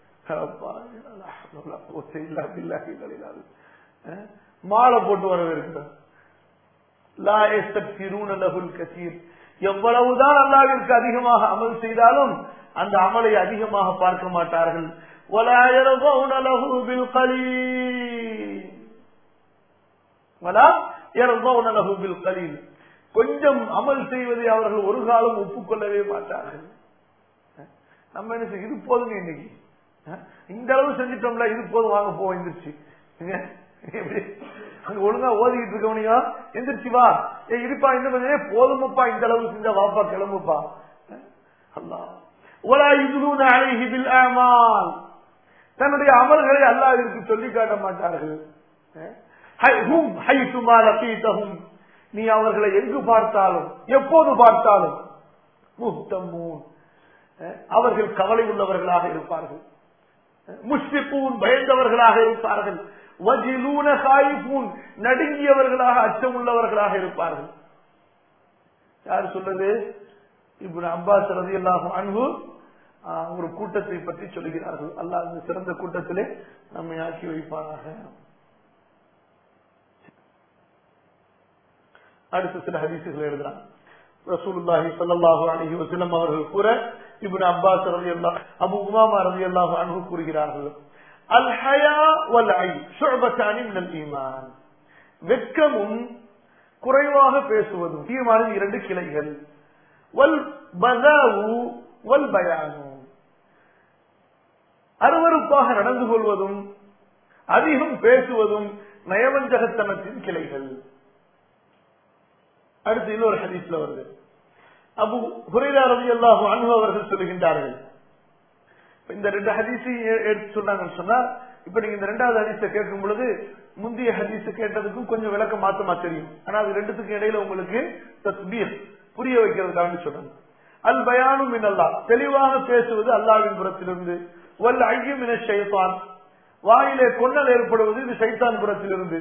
மாலை போட்டு வரவேற்கிறார் லா யஸ்தக்பிரூன லஹுல் கசீர் எவ்வளவுதான் அல்லாவிற்கு அதிகமாக அமல் செய்தாலும் அந்த அமலை அதிகமாக பார்க்க மாட்டார்கள் ولا يرضون له بالقليل ولا يرضون له بالقليل கொஞ்சம் அமல் செய்வதை அவர்கள் ஒரு காலம் ஒப்புக்கொள்ளவே மாட்டார்கள் நம்ம என்ன செய்ய இது போதுங்க இன்னைக்கு அஹ், இந்த அளவு செஞ்சிட்டோம்ல இது போதும் வாங்க போ எந்திரிச்சு ஏங்க, எப்படி? அங்க ஒழுங்கா ஓதிக்கிட்டு இருக்கவனையா எந்திரிச்சு வா ஏ இருப்பா இன்னும் கொஞ்சம் ஏய், போதுமப்பா இந்த அளவு செஞ்சா வாப்பா கிளம்புப்பா அஹ், அல்லாஹ் ولا يدلون عليه بالأعمال தன்னுடைய அமல்களை அல்லாஹ்விற்கு சொல்லி காட்ட மாட்டார்கள் அஹ், ஹை- ஹும் ஹைசுமா லகீதஹும். நீ அவர்களை எங்கு பார்த்தாலும் எப்போது பார்த்தாலும் முஹ்தமூன் அஹ், அவர்கள் கவலை உள்ளவர்களாக இருப்பார்கள் முஷ்பிகூன் பயந்தவர்களாக இருப்பார்கள் வஜிலூன காயிபூன் நடுங்கியவர்களாக அச்சமுள்ளவர்களாக இருப்பார்கள் யார் சொல்றது இப்ப அப்பாஸ் ரதி அல்லாஹும் அன்பு ஒரு கூட்டத்தை பற்றி சொல்கிறார்கள் அல்லாஹ் இந்த சிறந்த கூட்டத்திலே நம்மை ஆக்கி வைப்பாராக அடுத்த சில ஹதீசுகளை எழுதுறாங்க ரசூலுல்லாஹி ஸல்லல்லாஹு அலைஹி வஸல்லம் அவர்கள் கூற இப்னு அப்பாஸ் ரலியல்லாஹு அபூ உமாமா ரலியல்லாஹு அன்ஹு கூறுகிறார்கள் அல் ஹயா வல் ஐ ஷுஅபத்தானி மினல் ஈமான் வெட்கமும் குறைவாக பேசுவதும் ஈமானின் இரண்டு கிளைகள் வல் பதாவு வல் பயானு அருவருப்பாக நடந்து கொள்வதும் அதிகம் பேசுவதும் நயவஞ்சகத்தனத்தின் கிளைகள் அடுத்து இன்னொரு ஹதீஸ்ல வருது அபு ஹுரைரா ரலியல்லாஹு அன்ஹு அவர்கள் சொல்லுகின்றார்கள் இப்ப இந்த ரெண்டு ஹதீஸையும் எ- எடுத்து சொன்னாங்கன்னு சொன்னா இப்ப நீங்க இந்த ரெண்டாவது ஹதீஸை கேட்கும் பொழுது முந்தைய ஹதீஸ் கேட்டதுக்கும் கொஞ்சம் விளக்கம் மாத்தமா தெரியும் ஆனா அது ரெண்டுத்துக்கும் இடையில உங்களுக்கு தஸ்பீர் புரிய வைக்கிறதுக்காக சொன்னாங்க அல் பயானும் மினல்லா தெளிவாக பேசுவது அல்லாவின் புறத்திலிருந்து வல் ஐயும் மின ஷைத்தான் வாயிலே கொன்னல் ஏற்படுவது இது சைத்தான் புறத்திலிருந்து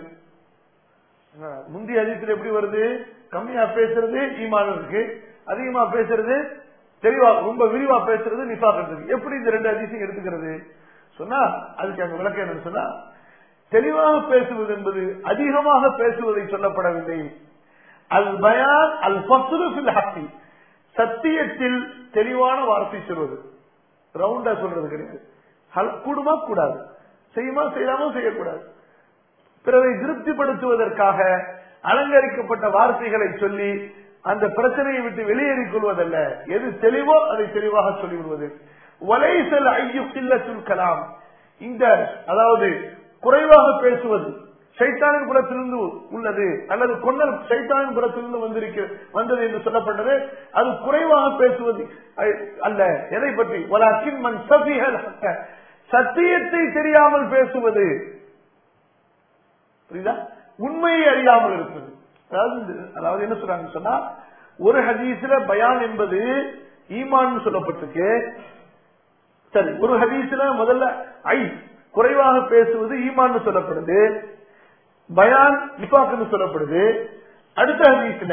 ஆஹ், முந்தைய அதிசயம் எப்படி வருது கம்மியா பேசுறது ஈமான் இருக்கு அதிகமா பேசுறது தெளிவா ரொம்ப விரிவா பேசுறது நிஃபா இருக்கு எப்படி இந்த ரெண்டு அதிசயம் எடுத்துக்கிறது சொன்னா அதுக்கு அங்க விளக்கம் என்னன்னு சொன்னா தெளிவாக பேசுவது என்பது அதிகமாக பேசுவதை சொல்லப்படவில்லை அல் பயான் அல் ஃபஸ்ரு ஃபில் ஹக்கி சத்தியத்தில் தெளிவான வார்த்தை சொல்வது ரவுண்டா சொல்றது கிடையாது ஹல் கூடுமா கூடாது செய்யுமா செய்யாம செய்யக்கூடாது பிறரை திருப்திப்படுத்துவதற்காக அலங்கரிக்கப்பட்ட வார்த்தைகளை சொல்லி அந்த பிரச்சனையை விட்டு வெளியேறிக் கொள்வதல்ல எது தெளிவோ அதை தெளிவாக சொல்லிவிடுவது வலைசல் ஐயு கில்லத்துல் கலாம் இந்த அதாவது குறைவாக பேசுவது சைத்தானின் புறத்திலிருந்து உள்ளது அல்லது கொன்னல் சைத்தானின் புறத்திலிருந்து வந்திருக்க வந்தது என்று சொல்லப்பட்டது அது குறைவாக பேசுவது அ- அல்ல எதை பற்றி வலாக்கின் மன் சபிஹல் ஹக்க. சத்தியத்தை தெரியாமல் பேசுவது புரியுதா உண்மையை அறியாமல் இருப்பது அதாவது இந்த- அதாவது என்ன சொல்றாங்க சொன்னா ஒரு ஹதீஸ்ல பயான் என்பது ஈமான் சொல்லப்பட்டிருக்கு சரி ஒரு ஹதீஸ்ல முதல்ல ஐ குறைவாக பேசுவது ஈமான் சொல்லப்படுது பயான் நிபாக்குன்னு சொல்லப்படுது அடுத்த ஹதீஸ்ல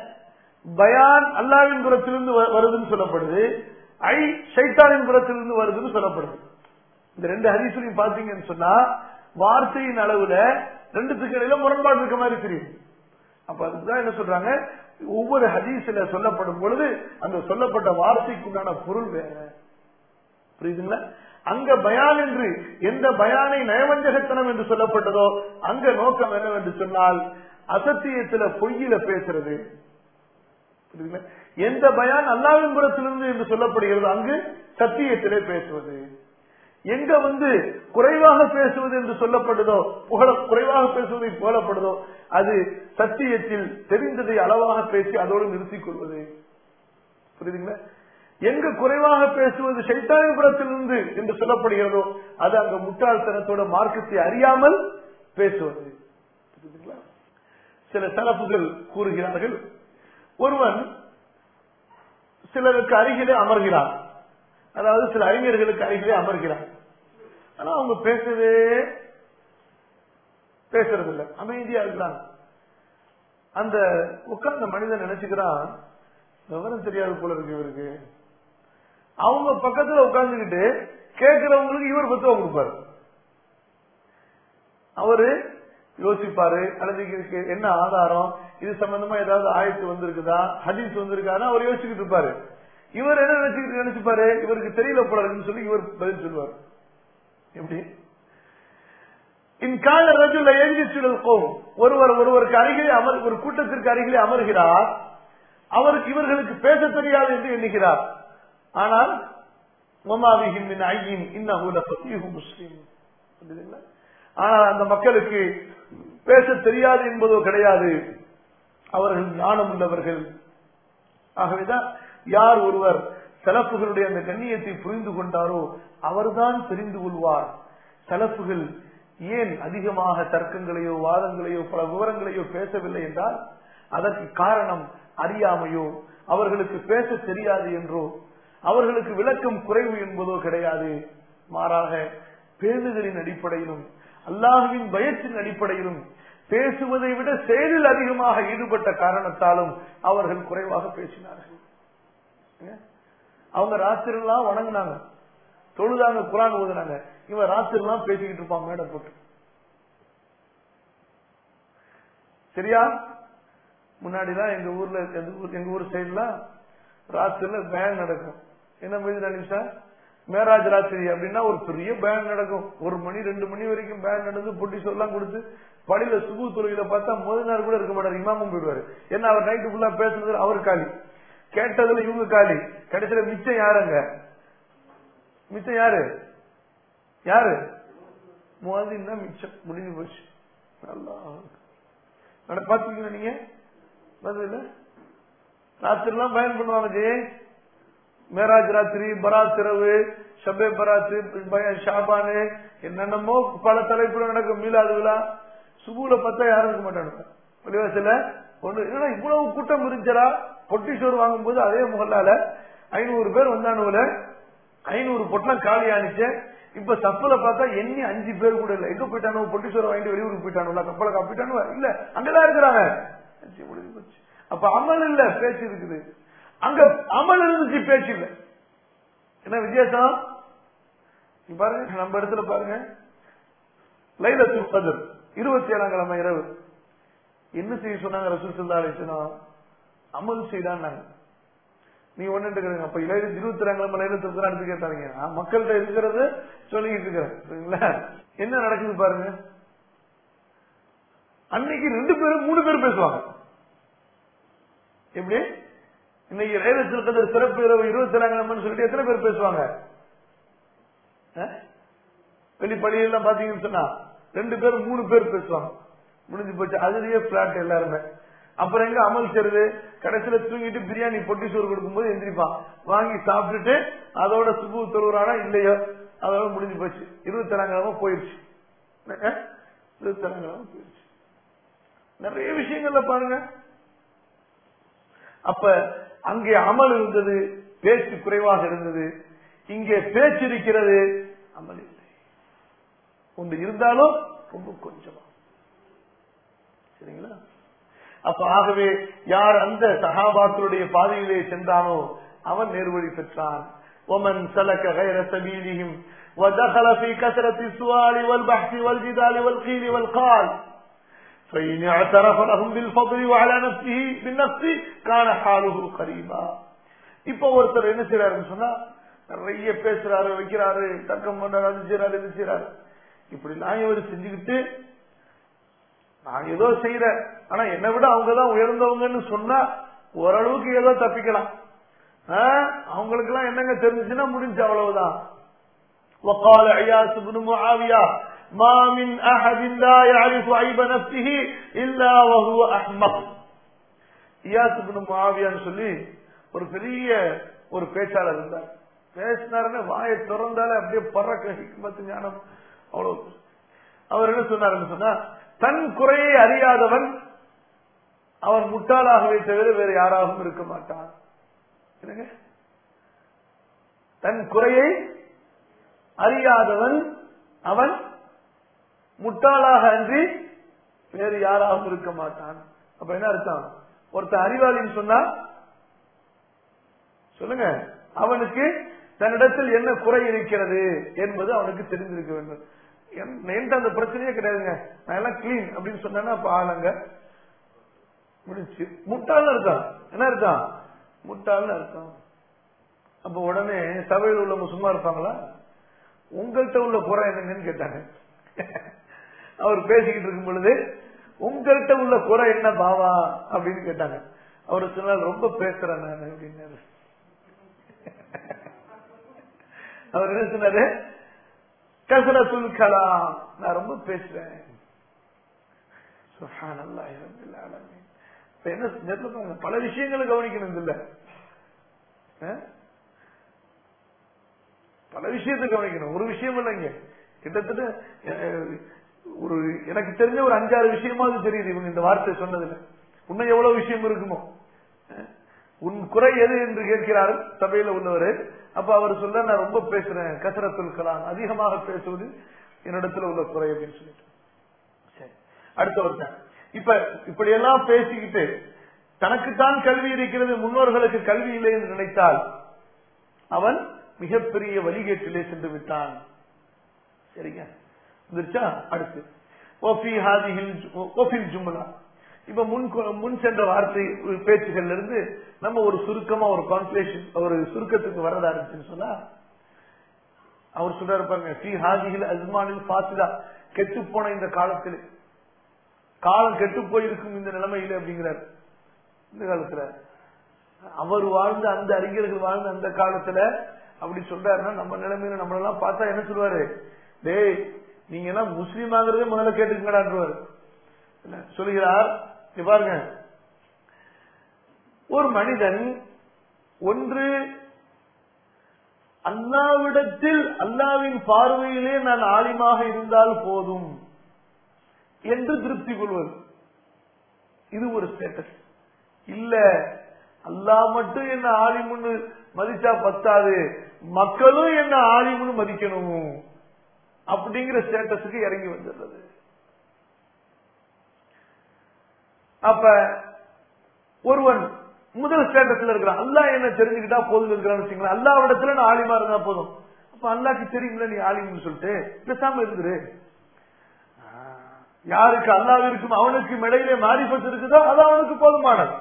பயான் அல்லாவின் புறத்திலிருந்து வ- வருதுன்னு சொல்லப்படுது ஐ ஷைத்தானின் புறத்திலிருந்து வருதுன்னு சொல்லப்படுது இந்த ரெண்டு ஹதீஸ்லையும் பாத்தீங்கன்னு சொன்னா வார்த்தையின் அளவுல ரெண்டுத்துக்கு இடையில முரண்பாடு இருக்க மாதிரி தெரியும் அப்ப அதுதான் என்ன சொல்றாங்க ஒவ்வொரு ஹதீஸ்ல சொல்லப்படும் பொழுது அந்த சொல்லப்பட்ட வார்த்தைக்குண்டான பொருள் வேற புரியுதுங்களா அங்க பயான் என்று எந்த பயானை நயவஞ்சகத்தனம் என்று சொல்லப்பட்டதோ அங்க நோக்கம் என்னவென்று சொன்னால் அசத்தியத்துல பொய்யில பேசுறது புரியுதுங்களா? எந்த பயான் அல்லாவின் புறத்திலிருந்து என்று சொல்லப்படுகிறதோ அங்கு சத்தியத்திலே பேசுவது எங்க வந்து குறைவாக பேசுவது என்று சொல்லப்படுதோ புகழ குறைவாக பேசுவதை புகழப்படுதோ அது சத்தியத்தில் தெரிந்ததை அளவாக பேசி அதோடு நிறுத்திக் கொள்வது புரியுதுங்களா எங்க குறைவாக பேசுவது சைத்தானின் புறத்திலிருந்து என்று சொல்லப்படுகிறதோ அது அங்க முட்டாள்தனத்தோட மார்க்கத்தை அறியாமல் பேசுவது புரியுதுங்களா சில தரப்புகள் கூறுகிறார்கள் ஒருவன் சிலருக்கு அருகிலே அமர்கிறான் அதாவது சில அறிஞர்களுக்கு அருகிலே அமர்கிறான் ஆனா அவங்க பேசவே பேசுறது இல்ல அமைதியா இருக்கிறாங்க அந்த உட்கார்ந்த மனிதன் நினைச்சுக்கிறான் விவரம் தெரியாது போல இருக்கு இவருக்கு அவங்க பக்கத்துல உட்கார்ந்துகிட்டு கேட்கிறவங்களுக்கு இவர் பத்துவம் கொடுப்பாரு அவரு யோசிப்பாரு அல்லது இதுக்கு என்ன ஆதாரம் இது சம்பந்தமா ஏதாவது ஆயத்து வந்திருக்குதா ஹதீஸ் வந்திருக்காருன்னா அவர் யோசிச்சுட்டு இருப்பாரு இவர் என்ன நினைச்சுக்கிட்டு நினைச்சுப்பாரு இவருக்கு தெரியல போல இருக்குன்னு சொல்லி இவர் பதில் சொல்லுவார் எப்படி இன்கால ரஜுல எழுதி சுழல் ஒருவர் ஒருவருக்கு அருகிலே அமர் ஒரு கூட்டத்திற்கு அருகிலே அமர்கிறார் அவருக்கு இவர்களுக்கு பேச தெரியாது என்று எண்ணுகிறார் ஆனால் மொமாவிகின் மின் ஐயின் இன்னஹூல ஃபகீஹு முஸ்லிம் புரியுதுங்களா? ஆனால் அந்த மக்களுக்கு பேச தெரியாது என்பதோ கிடையாது அவர்கள் ஞானம் உள்ளவர்கள் ஆகவேதான் யார் ஒருவர் செலப்புகளுடைய அந்த கண்ணியத்தை புரிந்து கொண்டாரோ அவர்தான் தெரிந்து கொள்வார் செலப்புகள் ஏன் அதிகமாக தர்க்கங்களையோ வாதங்களையோ பல விவரங்களையோ பேசவில்லை என்றால் அதற்கு காரணம் அறியாமையோ அவர்களுக்கு பேச தெரியாது என்றோ அவர்களுக்கு விளக்கம் குறைவு என்பதோ கிடையாது மாறாக பேணுதலின் அடிப்படையிலும் அல்லாஹுவின் பயத்தின் அடிப்படையிலும் பேசுவதை விட செயலில் அதிகமாக ஈடுபட்ட காரணத்தாலும் அவர்கள் குறைவாக பேசினார்கள் ஏன்? அவங்க ராத்திரி எல்லாம் வணங்கினாங்க தொழுதாங்க குரான் ஓதுனாங்க இவன் ராத்திரி எல்லாம் பேசிக்கிட்டு இருப்பான் மேடம் போட்டு சரியா முன்னாடிதான் எங்க ஊர்ல எங்க ஊர் எங்க ஊர் சைடுல ராத்திரில பேன் நடக்கும் என்ன மீது நிமிஷா மேராஜ் ராத்திரி அப்படின்னா ஒரு பெரிய பேன் நடக்கும் ஒரு மணி ரெண்டு மணி வரைக்கும் பேன் நடந்து பொட்டி சொல்லலாம் கொடுத்து பள்ளியில சுபு தொழுகையில பார்த்தா முதல் நாள் கூட இருக்க மாட்டாரு இமாமும் போயிடுவாரு ஏன்னா அவர் நைட்டு ஃபுல்லா பேசுனது அவர் காலி கேட்டதுல இவங்க காலி கடைசியில மிச்சம் யாருங்க மிச்சம் யாரு யாரு முவாதின் தான் மிச்சம் முடிஞ்சு போச்சு நல்லா நட பாத்தீங்களா நீங்க பதில ராத்திரி எல்லாம் பயன் பண்ணுவாங்க ஜி மேராஜ் ராத்திரி பராத் இரவு ஷபே பராத்து பய- ஷாபானு என்னென்னமோ பல தலைப்புல நடக்கும் மீலாது விழா சுபூல பார்த்தா யாரும் இருக்க மாட்டாங்க பள்ளிவாசல ஒண்ணு என்னடா இவ்வளவு கூட்டம் இருந்துச்சா பொட்டி சோறு வாங்கும்போது அதே முகல்லால ஐநூறு பேர் வந்தானுல ஐநூறு பொட்டலம் காலி ஆனிச்சு இப்ப தப்புல பார்த்தா எண்ணி அஞ்சு பேர் கூட இல்ல எங்க போயிட்டானோ பொட்டி சோறு வாங்கிட்டு வெளியூருக்கு போயிட்டானுல கப்பல காப்பிட்டானு இல்ல அங்கதான் இருக்கிறாங்க அஞ்சு முடிஞ்சு போச்சு. அப்ப அமல் இல்ல பேச்சு இருக்குது அங்க அமல் இருந்துச்சு பேச்சு இல்ல என்ன வித்தியாசம் இங்க பாருங்க நம்ம இடத்துல பாருங்க லைலத்துல் கதர் இருபத்தி ஏழாம் கிழமை இரவு என்ன செய்ய சொன்னாங்க ரசூல் சல்லா அலிஸ்லாம் அமல் செய்தான்னாங்க நீ ஒண்ணு இருக்கிறீங்க அப்ப இளைய இருபத்தி ரெண்டாம் கிழமை லைலத்துல் கதர் கேட்டாங்க நான் மக்கள்கிட்ட இருக்கிறது சொல்லிக்கிட்டு இருக்கிறேன் சரிங்களா என்ன நடக்குது பாருங்க அன்னைக்கு ரெண்டு பேரும் மூணு பேர் பேசுவாங்க எப்படி இன்னைக்கு லைலத்துல் கதர் சிறப்பு இரவு இருபத்தி ஏழாம் கிழமைன்னு சொல்லிட்டு எத்தனை பேர் பேசுவாங்க வெளிப்படையெல்லாம் பாத்தீங்கன்னு சொன்னா ரெண்டு பேரும் மூணு பேர் பேசுவாங்க முடிஞ்சு போச்சு அதுலயே பிளாட் எல்லாருமே அப்புறம் எங்க அமல் செய்யறது கடைசியில தூங்கிட்டு பிரியாணி பொட்டி சோறு கொடுக்கும்போது எந்திரிப்பான் வாங்கி சாப்பிட்டுட்டு அதோட சுபு தொழுறானா இல்லையோ அதோட முடிஞ்சு போச்சு இருபத்தி கிழமை போயிடுச்சு அஹ், இருபத்தி கிழமை போயிடுச்சு நிறைய விஷயங்கள்ல பாருங்க அப்ப அங்கே அமல் இருந்தது பேச்சு குறைவாக இருந்தது இங்கே பேச்சு இருக்கிறது அமல் இல்லை ஒன்று இருந்தாலும் ரொம்ப கொஞ்சமா சரிங்களா அப்ப ஆகவே யார் அந்த சகாபாக்களுடைய பாதையிலே சென்றானோ அவன் நேர்வழி பெற்றான் ومن سلك غير سبيلهم ودخل في كثرة السؤال والبحث والجدال والقيل والقال فإن اعترف لهم بالفضل وعلى نفسه بالنفس كان حاله قريبا இப்ப ஒருத்தர் என்ன செய்யறாருன்னு சொன்னா நிறைய பேசுறாரு வைக்கிறாரு தர்க்கம் பண்றாரு அது செய்யறாரு இது செய்யறாரு இப்படி எல்லாம் இவர் செஞ்சுக்கிட்டு நான் ஏதோ செய்யறேன் ஆனா என்னை விட அவங்கதான் உயர்ந்தவங்கன்னு சொன்னா ஓரளவுக்கு ஏதோ தப்பிக்கலாம் அவங்களுக்கு எல்லாம் என்னங்க தெரிஞ்சுன்னா முடிஞ்சு அவ்வளவுதான் وقال عياس بن معاوية ما من أحد لا يعرف عيب نفسه إلا وهو أحمق இயாஸ் பின் மாவியான்னு சொல்லி ஒரு பெரிய ஒரு பேச்சாளர் இருந்தார் பேசினாருன்னு வாயை திறந்தாலே அப்படியே பறக்க ஹிக்மத்து ஞானம் அவ்வளவு அவர் என்ன சொன்னாருன்னு சொன்னா தன் குறையை அறியாதவன் அவன் முட்டாளாகவே தவிர வேற யாராகவும் இருக்க மாட்டான் என்னங்க தன் குறையை அறியாதவன் அவன் முட்டாளாக அன்றி வேறு யாராகவும் இருக்க மாட்டான் அப்ப என்ன அர்த்தம் ஒருத்தன் அறிவாளின்னு சொன்னா சொல்லுங்க அவனுக்கு தன்னிடத்தில் என்ன குறை இருக்கிறது என்பது அவனுக்கு தெரிந்திருக்க வேண்டும் என்கிட்ட அந்த பிரச்சனையே கிடையாதுங்க நான் எல்லாம் கிளீன் அப்படின்னு சொன்னா அப்ப ஆளுங்க முடிச்சு முட்டாள்னு அர்த்தம் என்ன அர்த்தம் முட்டாள்னு அர்த்தம் அப்ப உடனே சபையில் உள்ளவங்க சும்மா இருப்பாங்களா உங்கள்கிட்ட உள்ள குறை என்னங்கன்னு கேட்டாங்க அவர் பேசிக்கிட்டு இருக்கும் பொழுது உங்கள்கிட்ட உள்ள குறை என்ன பாவா அப்படின்னு கேட்டாங்க அவரு சொன்னார் ரொம்ப பேசுறேன் நான் அப்படின்னாரு அவர் என்ன சொன்னாரு கசர துல்கலாம் நான் ரொம்ப பேசுறேன் என்ன செஞ்சு பல விஷயங்களை கவனிக்கணும் இல்ல பல விஷயத்தை கவனிக்கணும் ஒரு விஷயம் இல்லைங்க கிட்டத்தட்ட ஒரு எனக்கு தெரிஞ்ச ஒரு அஞ்சாறு விஷயமாவது தெரியுது இவங்க இந்த வார்த்தை சொன்னதுல இன்னும் எவ்வளவு விஷயம் இருக்குமோ உன் குறை எது என்று கேட்கிறார் சபையில உள்ளவர் அப்ப அவர் சொல்ல நான் ரொம்ப பேசுறேன் கசரத்துல் கலாம் அதிகமாக பேசுவது என்னிடத்துல உள்ள குறை அப்படின்னு சொல்லிட்டு சரி அடுத்த ஒருத்தன் இப்ப இப்படி எல்லாம் பேசிக்கிட்டு தனக்குத்தான் கல்வி இருக்கிறது முன்னோர்களுக்கு கல்வி இல்லை என்று நினைத்தால் அவன் மிகப்பெரிய வழிகேட்டிலே சென்று விட்டான் சரிங்க வந்துருச்சா அடுத்து ஓபி ஹாதிஹில் ஓபில் ஜும்லா இப்ப முன் முன் சென்ற வார்த்தை பேச்சுகள்ல இருந்து நம்ம ஒரு சுருக்கமா ஒரு கான்ஃபிளேஷன் ஒரு சுருக்கத்துக்கு வரதா இருந்துச்சுன்னு சொன்னா அவர் சொல்றாரு பாருங்க ஸ்ரீ ஹாதிஹில் அஸ்மானில் பாசிதா கெட்டு போன இந்த காலத்தில் காலம் கெட்டு போயிருக்கும் இந்த நிலைமையில அப்படிங்கிறார் இந்த காலத்துல அவர் வாழ்ந்த அந்த அறிஞர்கள் வாழ்ந்த அந்த காலத்துல அப்படி சொல்றாருன்னா நம்ம நிலைமையில நம்மளெல்லாம் பார்த்தா என்ன சொல்லுவாரு டேய் நீங்க எல்லாம் முஸ்லீம் ஆகிறதே முதல்ல கேட்டுக்கங்கடான்றாரு சொல்லுகிறார் பாருங்க ஒரு மனிதன் ஒன்று அல்லாவிடத்தில் அல்லாவின் பார்வையிலே நான் ஆலிமாக இருந்தால் போதும் என்று திருப்தி கொள்வது இது ஒரு ஸ்டேட்டஸ் இல்ல அல்லா மட்டும் என்ன ஆலிமுன்னு மதிச்சா பத்தாது மக்களும் என்ன ஆலிமுன்னு மதிக்கணும் அப்படிங்கிற ஸ்டேட்டஸுக்கு இறங்கி வந்துடுறது அப்ப ஒருவன் முதல் ஸ்டேட்டஸ்ல இருக்கிறான் அல்லா என்ன தெரிஞ்சுக்கிட்டா போதும் இருக்கிறான்னு வச்சுங்களேன் அல்லா இடத்துல நான் ஆலிமா இருந்தா போதும் அப்ப அல்லாக்கு தெரியும்ல நீ ஆலிம்னு சொல்லிட்டு பேசாம இருந்துரு யாருக்கு அல்லாவிற்கும் அவனுக்கு இடையிலே மாறிப்பட்டு இருக்குதோ அது அவனுக்கு போதுமானது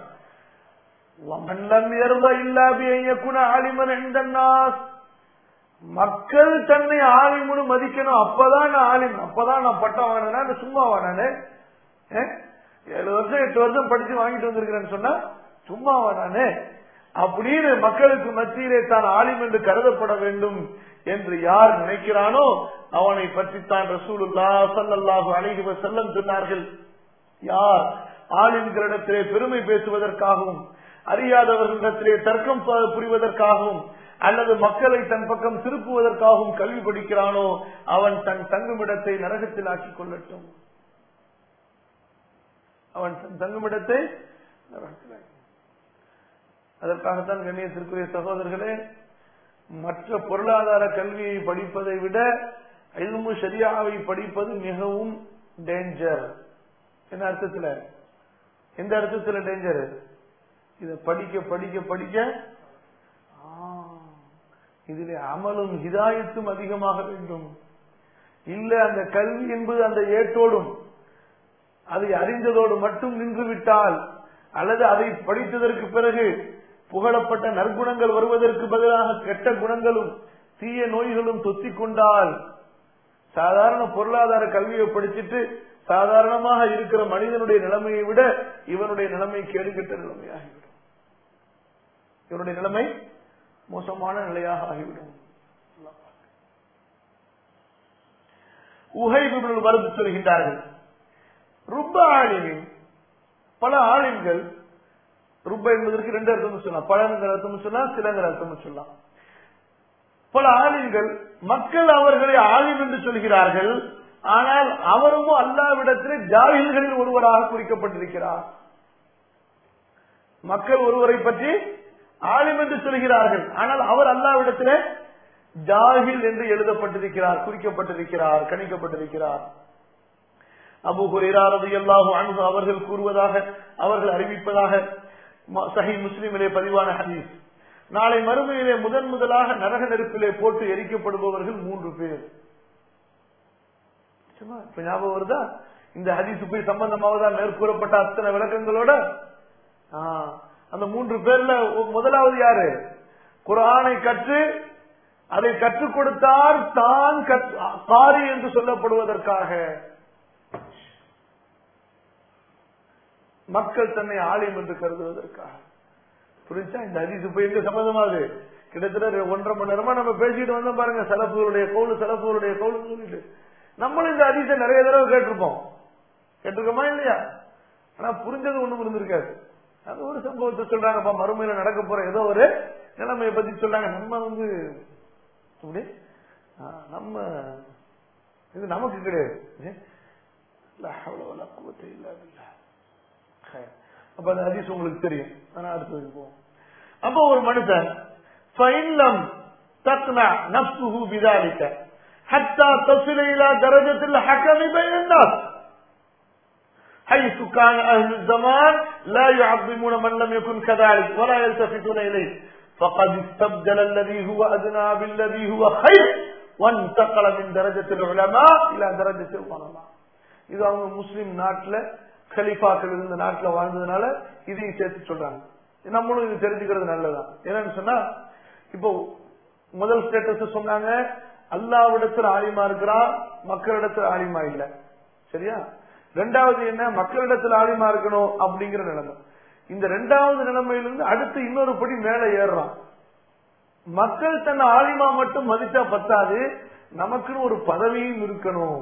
மக்கள் தன்னை ஆலிமுன்னு மதிக்கணும் அப்பதான் நான் ஆலிம் அப்பதான் நான் பட்டம் வாங்கினேன் சும்மா வானானே ஏழு வருஷம் எட்டு வருஷம் படிச்சு வாங்கிட்டு வந்திருக்கிறேன்னு சொன்னா சும்மாவா நானே அப்படின்னு மக்களுக்கு மத்தியிலே தான் ஆலிம் என்று கருதப்பட வேண்டும் என்று யார் நினைக்கிறானோ அவனை பற்றித்தான் ரசூலுல்லா சல்லாஹு அழகி செல்லம் சொன்னார்கள் யார் ஆலிம்களிடத்திலே பெருமை பேசுவதற்காகவும் அறியாதவர்களிடத்திலே தர்க்கம் புரிவதற்காகவும் அல்லது மக்களை தன் பக்கம் திருப்புவதற்காகவும் கல்வி படிக்கிறானோ அவன் தன் தங்குமிடத்தை நரகத்தில் ஆக்கிக் கொள்ளட்டும் அவன் தன் தங்குமிடத்தை அதற்காகத்தான் கண்ணியத்திற்குரிய சகோதரர்களே மற்ற பொருளாதார கல்வியை படிப்பதை விட எல்மு சரியாவை படிப்பது மிகவும் டேஞ்சர் என்ன அர்த்தத்துல எந்த அர்த்தத்துல டேஞ்சர் இத படிக்க படிக்க படிக்க இதில் அமலும் ஹிதாயத்தும் அதிகமாக வேண்டும் இல்ல அந்த கல்வி என்பது அந்த ஏட்டோடும் அதை அறிந்ததோடு மட்டும் நின்று விட்டால் அல்லது அதை படித்ததற்கு பிறகு புகழப்பட்ட நற்குணங்கள் வருவதற்கு பதிலாக கெட்ட குணங்களும் தீய நோய்களும் தொத்திக் கொண்டால் சாதாரண பொருளாதார கல்வியை படிச்சுட்டு சாதாரணமாக இருக்கிற மனிதனுடைய நிலைமையை விட இவனுடைய நிலைமை கேடுகெட்ட நிலைமையாகிவிடும் இவனுடைய நிலைமை மோசமான நிலையாக ஆகிவிடும் உகைபுகள் வருது சொல்கின்றார்கள் ருப்ப ஆலிமின் பல ஆலிம்கள் ருப்ப என்பதற்கு ரெண்டு அர்த்தம் சொல்லலாம் பலங்கிற அர்த்தம் சொல்லலாம் சிலங்கிற அர்த்தம் சொல்லலாம் பல ஆலிம்கள் மக்கள் அவர்களை ஆலிம் என்று சொல்கிறார்கள் ஆனால் அவரும் அல்லாவிடத்திலே ஜாகில்களில் ஒருவராக குறிக்கப்பட்டிருக்கிறார் மக்கள் ஒருவரை பற்றி ஆலிம் என்று சொல்கிறார்கள் ஆனால் அவர் அல்லாவிடத்திலே ஜாகில் என்று எழுதப்பட்டிருக்கிறார் குறிக்கப்பட்டிருக்கிறார் கணிக்கப்பட்டிருக்கிறார் அபு ஹுரேராரது எல்லாஹு அன்பு அவர்கள் கூறுவதாக அவர்கள் அறிவிப்பதாக சஹி முஸ்லிமிலே பதிவான ஹதீஸ் நாளை மறுமையிலே முதன் முதலாக நரக நெருப்பிலே போட்டு எரிக்கப்படுபவர்கள் மூன்று பேர் இப்ப ஞாபகம் வருதா இந்த ஹதீஸ் போய் சம்பந்தமாக மேற்கூறப்பட்ட அத்தனை விளக்கங்களோட அந்த மூன்று பேர்ல முதலாவது யாரு குரானை கற்று அதை கற்றுக் கொடுத்தார் தான் காரி என்று சொல்லப்படுவதற்காக மக்கள் தன்னை ஆலயம் என்று கருதுவதற்காக புரிஞ்சா இந்த ஹதீஸ் போய் எங்க சம்பந்தமாகுது கிட்டத்தட்ட ஒன்றரை மணி நேரமா நம்ம பேசிட்டு வந்தோம் பாருங்க செலப்புகளுடைய கவுளு செலப்புகளுடைய கவுளு சொல்லிட்டு நம்மளும் இந்த ஹதீஸை நிறைய தடவை கேட்டிருப்போம் கேட்டிருக்கோமா இல்லையா ஆனா புரிஞ்சது ஒண்ணும் இருந்திருக்காது அது ஒரு சம்பவத்தை சொல்றாங்கப்பா மறுமையில நடக்க போற ஏதோ ஒரு நிலைமையை பத்தி சொல்றாங்க நம்ம வந்து அப்படி நம்ம இது நமக்கு கிடையாது அப்ப அந்த ஹதீஸ் உங்களுக்கு தெரியும் ஆனா அடுத்தது போவோம் அப்போ ஒரு மனுஷன் ஃபைன்லம் தக்னா நப்சுஹு பிதாலிக்க حتى تصل إلى درجة الحكم بين الناس حيث كان أهل الزمان لا يعظمون من لم يكن كذلك ولا يلتفتون إليه فقد استبدل الذي هو أدنى بالذي هو خير وانتقل من درجة العلماء إلى درجة الظلماء இது அவங்க முஸ்லிம் நாட்டுல கலிஃபாக்கள் இருந்த நாட்டுல வாழ்ந்ததுனால இதையும் சேர்த்து சொல்றாங்க நம்மளும் இது தெரிஞ்சுக்கிறது நல்லதான் என்னன்னு சொன்னா இப்போ முதல் ஸ்டேட்டஸ் சொன்னாங்க அல்லாவிடத்தில் ஆலிமா இருக்கிறா மக்களிடத்தில் ஆலிமா இல்ல சரியா ரெண்டாவது என்ன மக்களிடத்தில் ஆலிமா இருக்கணும் அப்படிங்கிற நிலைமை இந்த ரெண்டாவது நிலைமையிலிருந்து அடுத்து இன்னொரு படி மேல ஏறுறான் மக்கள் தன்னை ஆலிமா மட்டும் மதிச்சா பத்தாது நமக்குன்னு ஒரு பதவியும் இருக்கணும்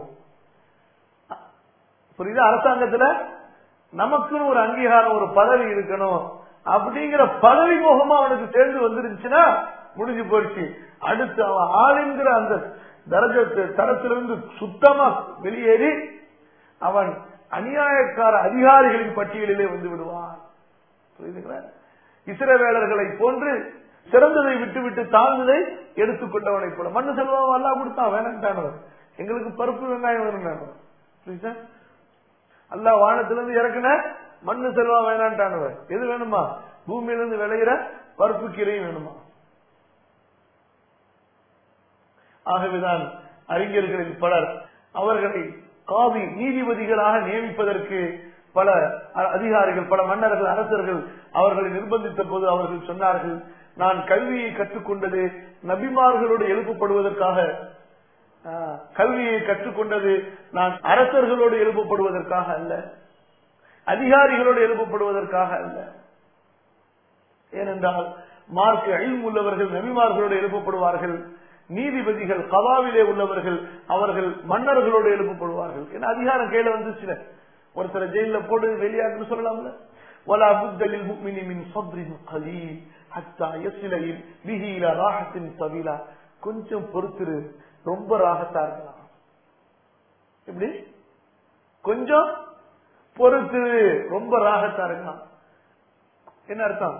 புரியுதா அரசாங்கத்துல நமக்குன்னு ஒரு அங்கீகாரம் ஒரு பதவி இருக்கணும் அப்படிங்கிற பதவி முகமா அவனுக்கு சேர்ந்து வந்துருந்துச்சுன்னா முடிஞ்சு போயிடுச்சு அடுத்து அவன் ஆளுங்கிற அந்த தரஜ தரத்திலிருந்து சுத்தமா வெளியேறி அவன் அநியாயக்கார அதிகாரிகளின் பட்டியலிலே வந்து விடுவான் புரியுதுங்களா இஸ்ரவேலர்களை போன்று சிறந்ததை விட்டு விட்டு தாழ்ந்ததை எடுத்துக்கொண்டவனை போல மண்ணு செல்வம் எல்லாம் கொடுத்தான் வேணான்ட்டானவர் எங்களுக்கு பருப்பு வெங்காயம் வேணும் புரியுதா அல்லா வானத்திலிருந்து இறக்குன மண்ணு செல்வா வேணான்ட்டானவர் எது வேணுமா பூமியிலிருந்து விளையிற பருப்பு கீரையும் வேணுமா ஆகவேதான் அறிஞர்களில் பலர் அவர்களை காவி நீதிபதிகளாக நியமிப்பதற்கு பல அதிகாரிகள் பல மன்னர்கள் அரசர்கள் அவர்களை நிர்பந்தித்த போது அவர்கள் சொன்னார்கள் நான் கல்வியை கற்றுக்கொண்டது நபிமார்களோடு எழுப்பப்படுவதற்காக கல்வியை கற்றுக்கொண்டது நான் அரசர்களோடு எழுப்பப்படுவதற்காக அல்ல அதிகாரிகளோடு எழுப்பப்படுவதற்காக அல்ல ஏனென்றால் மார்க் அழிவு உள்ளவர்கள் நபிமார்களோடு எழுப்பப்படுவார்கள் நீதிபதிகள் கவாவிலே உள்ளவர்கள் அவர்கள் மன்னர்களோடு எழுப்பப்படுவார்கள் ஏன்னா அதிகாரம் கையில வந்துச்சுல ஒருத்தரை ஜெயில போட்டு வெளியாகுன்னு சொல்லலாம்ல ولا بد للمؤمن من صبر قليل حتى يصل به الى راحه طويله கொஞ்சம் பொறுத்துரு ரொம்ப ராகத்தா இருக்கலாம் எப்படி கொஞ்சம் பொறுத்து ரொம்ப ராகத்தா இருக்கலாம் என்ன அர்த்தம்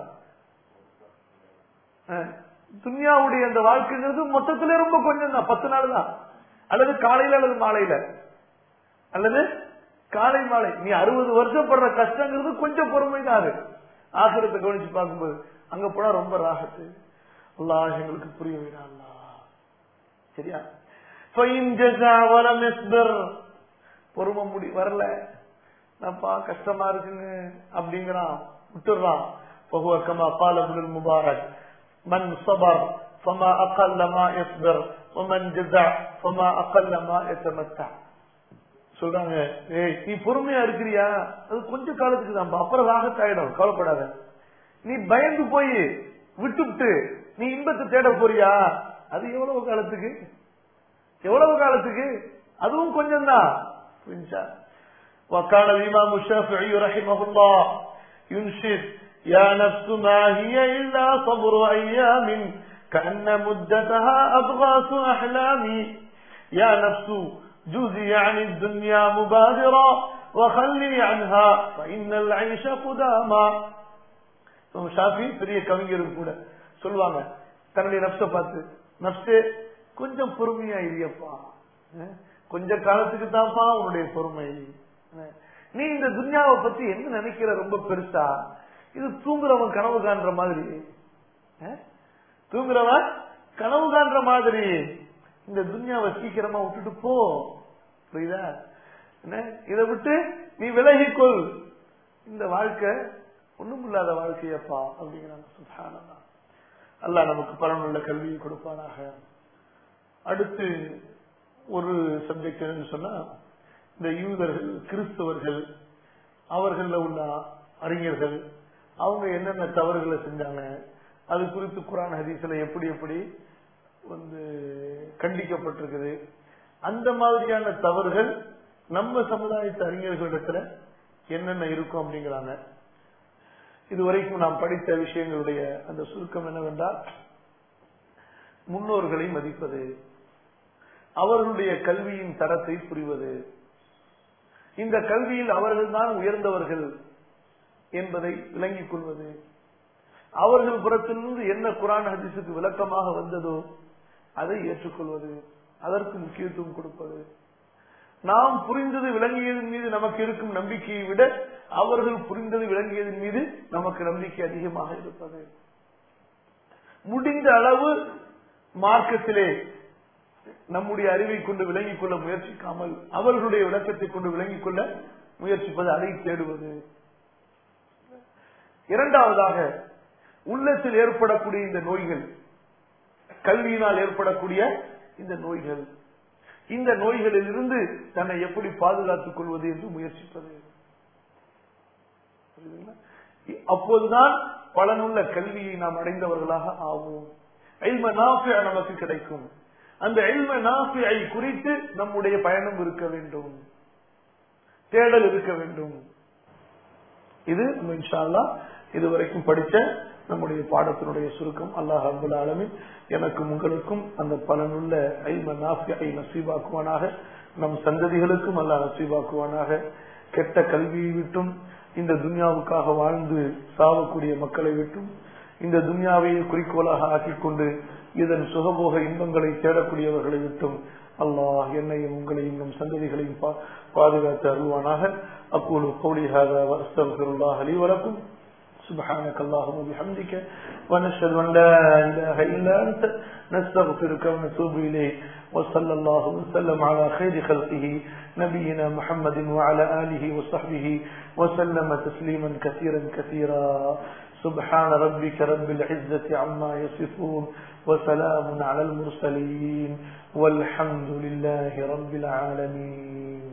துன்யாவுடைய அந்த வாழ்க்கைங்கிறது மொத்தத்திலே ரொம்ப கொஞ்சம் தான் பத்து நாள் தான் அல்லது காலையில அல்லது மாலையில அல்லது காலை மாலை நீ அறுபது வருஷம் படுற கஷ்டங்கிறது கொஞ்சம் பொறுமை தான் அது ஆசிரத்தை கவனிச்சு பார்க்கும்போது அங்க போனா ரொம்ப ராகத்து அல்லாஹ் எங்களுக்கு புரிய வைடா சரியா பொறுமை முடி வரல அப்பா கஷ்டமா இருக்குன்னு அப்படிங்கிறான் விட்டுறான் فهو كما قال ابن المبارك من صبر فما أقل ما يصبر ومن جزع فما أقل ما يتمتع சொல்றாங்க ஏய் நீ பொறுமையா இருக்கிறியா அது கொஞ்ச காலத்துக்கு தான் அப்புறம் ராகத்தாயிடும் கவலைப்படாத நீ பயந்து போய் விட்டுவிட்டு நீ இன்பத்தை தேட போறியா அது எவ்வளவு காலத்துக்கு எவ்வளவு காலத்துக்கு அதுவும் கொஞ்சம் தான் وكان الإمام الشافعي رحمه الله ينشد يا نفس ما هي إلا صبر أيام كأن مدتها أضغاث أحلامي يا نفس جزي عن الدنيا مبادرا وخلي عنها فإن العيش قداما ஷாஃபி பெரிய கவிஞரும் கூட சொல்லுவாங்க தன்னுடைய நப்ச பார்த்து நப்சே கொஞ்சம் பொறுமையா இல்லையப்பா கொஞ்ச காலத்துக்கு தான்ப்பா உன்னுடைய பொறுமை நீ இந்த துன்யாவை பத்தி என்ன நினைக்கிற ரொம்ப பெருசா இது தூங்குறவன் கனவு காண்ற மாதிரி தூங்குறவன் கனவு காண்ற மாதிரி இந்த துன்யாவை சீக்கிரமா விட்டுட்டு போ புரியுதா இதை விட்டு நீ விலகிக்கொள் இந்த வாழ்க்கை ஒண்ணும் இல்லாத வாழ்க்கையப்பா அப்படிங்கிறாங்க சுபானதா அல்ல நமக்கு பலனுள்ள கல்வியை கொடுப்பானாக அடுத்து ஒரு சப்ஜெக்ட் என்னன்னு சொன்னா இந்த யூதர்கள் கிறிஸ்தவர்கள் அவர்கள உள்ள அறிஞர்கள் அவங்க என்னென்ன தவறுகளை செஞ்சாங்க அது குறித்து குரான் ஹதீஸ்ல எப்படி எப்படி வந்து கண்டிக்கப்பட்டிருக்குது அந்த மாதிரியான தவறுகள் நம்ம சமுதாயத்து அறிஞர்களிடத்துல என்னென்ன இருக்கும் அப்படிங்கிறாங்க இதுவரைக்கும் நாம் படித்த விஷயங்களுடைய அந்த சுருக்கம் என்னவென்றால் முன்னோர்களை மதிப்பது அவர்களுடைய கல்வியின் தரத்தை புரிவது இந்த கல்வியில் அவர்கள்தான் உயர்ந்தவர்கள் என்பதை விளங்கிக் கொள்வது அவர்கள் புறத்திலிருந்து என்ன குரான் ஹதீஸுக்கு விளக்கமாக வந்ததோ அதை ஏற்றுக்கொள்வது அதற்கு முக்கியத்துவம் கொடுப்பது நாம் புரிந்தது விளங்கியதன் மீது நமக்கு இருக்கும் நம்பிக்கையை விட அவர்கள் புரிந்தது விளங்கியதன் மீது நமக்கு நம்பிக்கை அதிகமாக இருப்பது முடிந்த அளவு மார்க்கத்திலே நம்முடைய அறிவை கொண்டு விளங்கிக் கொள்ள முயற்சிக்காமல் அவர்களுடைய விளக்கத்தை கொண்டு விளங்கிக் கொள்ள முயற்சிப்பது அதை தேடுவது இரண்டாவதாக உள்ளத்தில் ஏற்படக்கூடிய இந்த நோய்கள் கல்வியினால் ஏற்படக்கூடிய இந்த நோய்கள் இந்த நோய்களில் இருந்து தன்னை எப்படி பாதுகாத்துக் கொள்வது என்று முயற்சிப்பது அப்போதுதான் பலனுள்ள கல்வியை நாம் அடைந்தவர்களாக ஆவோம் நமக்கு கிடைக்கும் அந்த எல்ம நாசியை குறித்து நம்முடைய பயணம் இருக்க வேண்டும் தேடல் இருக்க வேண்டும் இது நம்ம இன்ஷால்லா இதுவரைக்கும் படித்த நம்முடைய பாடத்தினுடைய சுருக்கம் அல்லாஹ் அபுல் ஆலமின் எனக்கும் உங்களுக்கும் அந்த பலனுள்ள ஐம நாஃபியை நசீபாக்குவானாக நம் சந்ததிகளுக்கும் அல்லாஹ் நசீபாக்குவானாக கெட்ட கல்வியை விட்டும் இந்த துன்யாவுக்காக வாழ்ந்து சாவக்கூடிய மக்களை விட்டும் இந்த துன்யாவையே குறிக்கோளாக ஆக்கிக் கொண்டு இதன் சுகபோக இன்பங்களை தேடக்கூடியவர்களை விட்டும் அல்லாஹ் என்னையும் உங்களையும் நம் சந்ததிகளையும் பாதுகாத்து அருள்வானாக அப்போது கோடி அஸ்தகுல்லாஹ் அலி வழக்கும் سبحانك اللهم وبحمدك ونشهد أن لا إله إلا أنت نستغفرك ونتوب إليك وصلى الله وسلم على خير خلقه نبينا محمد وعلى آله وصحبه وسلم تسليما كثيرا كثيرا سبحان ربك رب العزة عما يصفون وسلام على المرسلين والحمد لله رب العالمين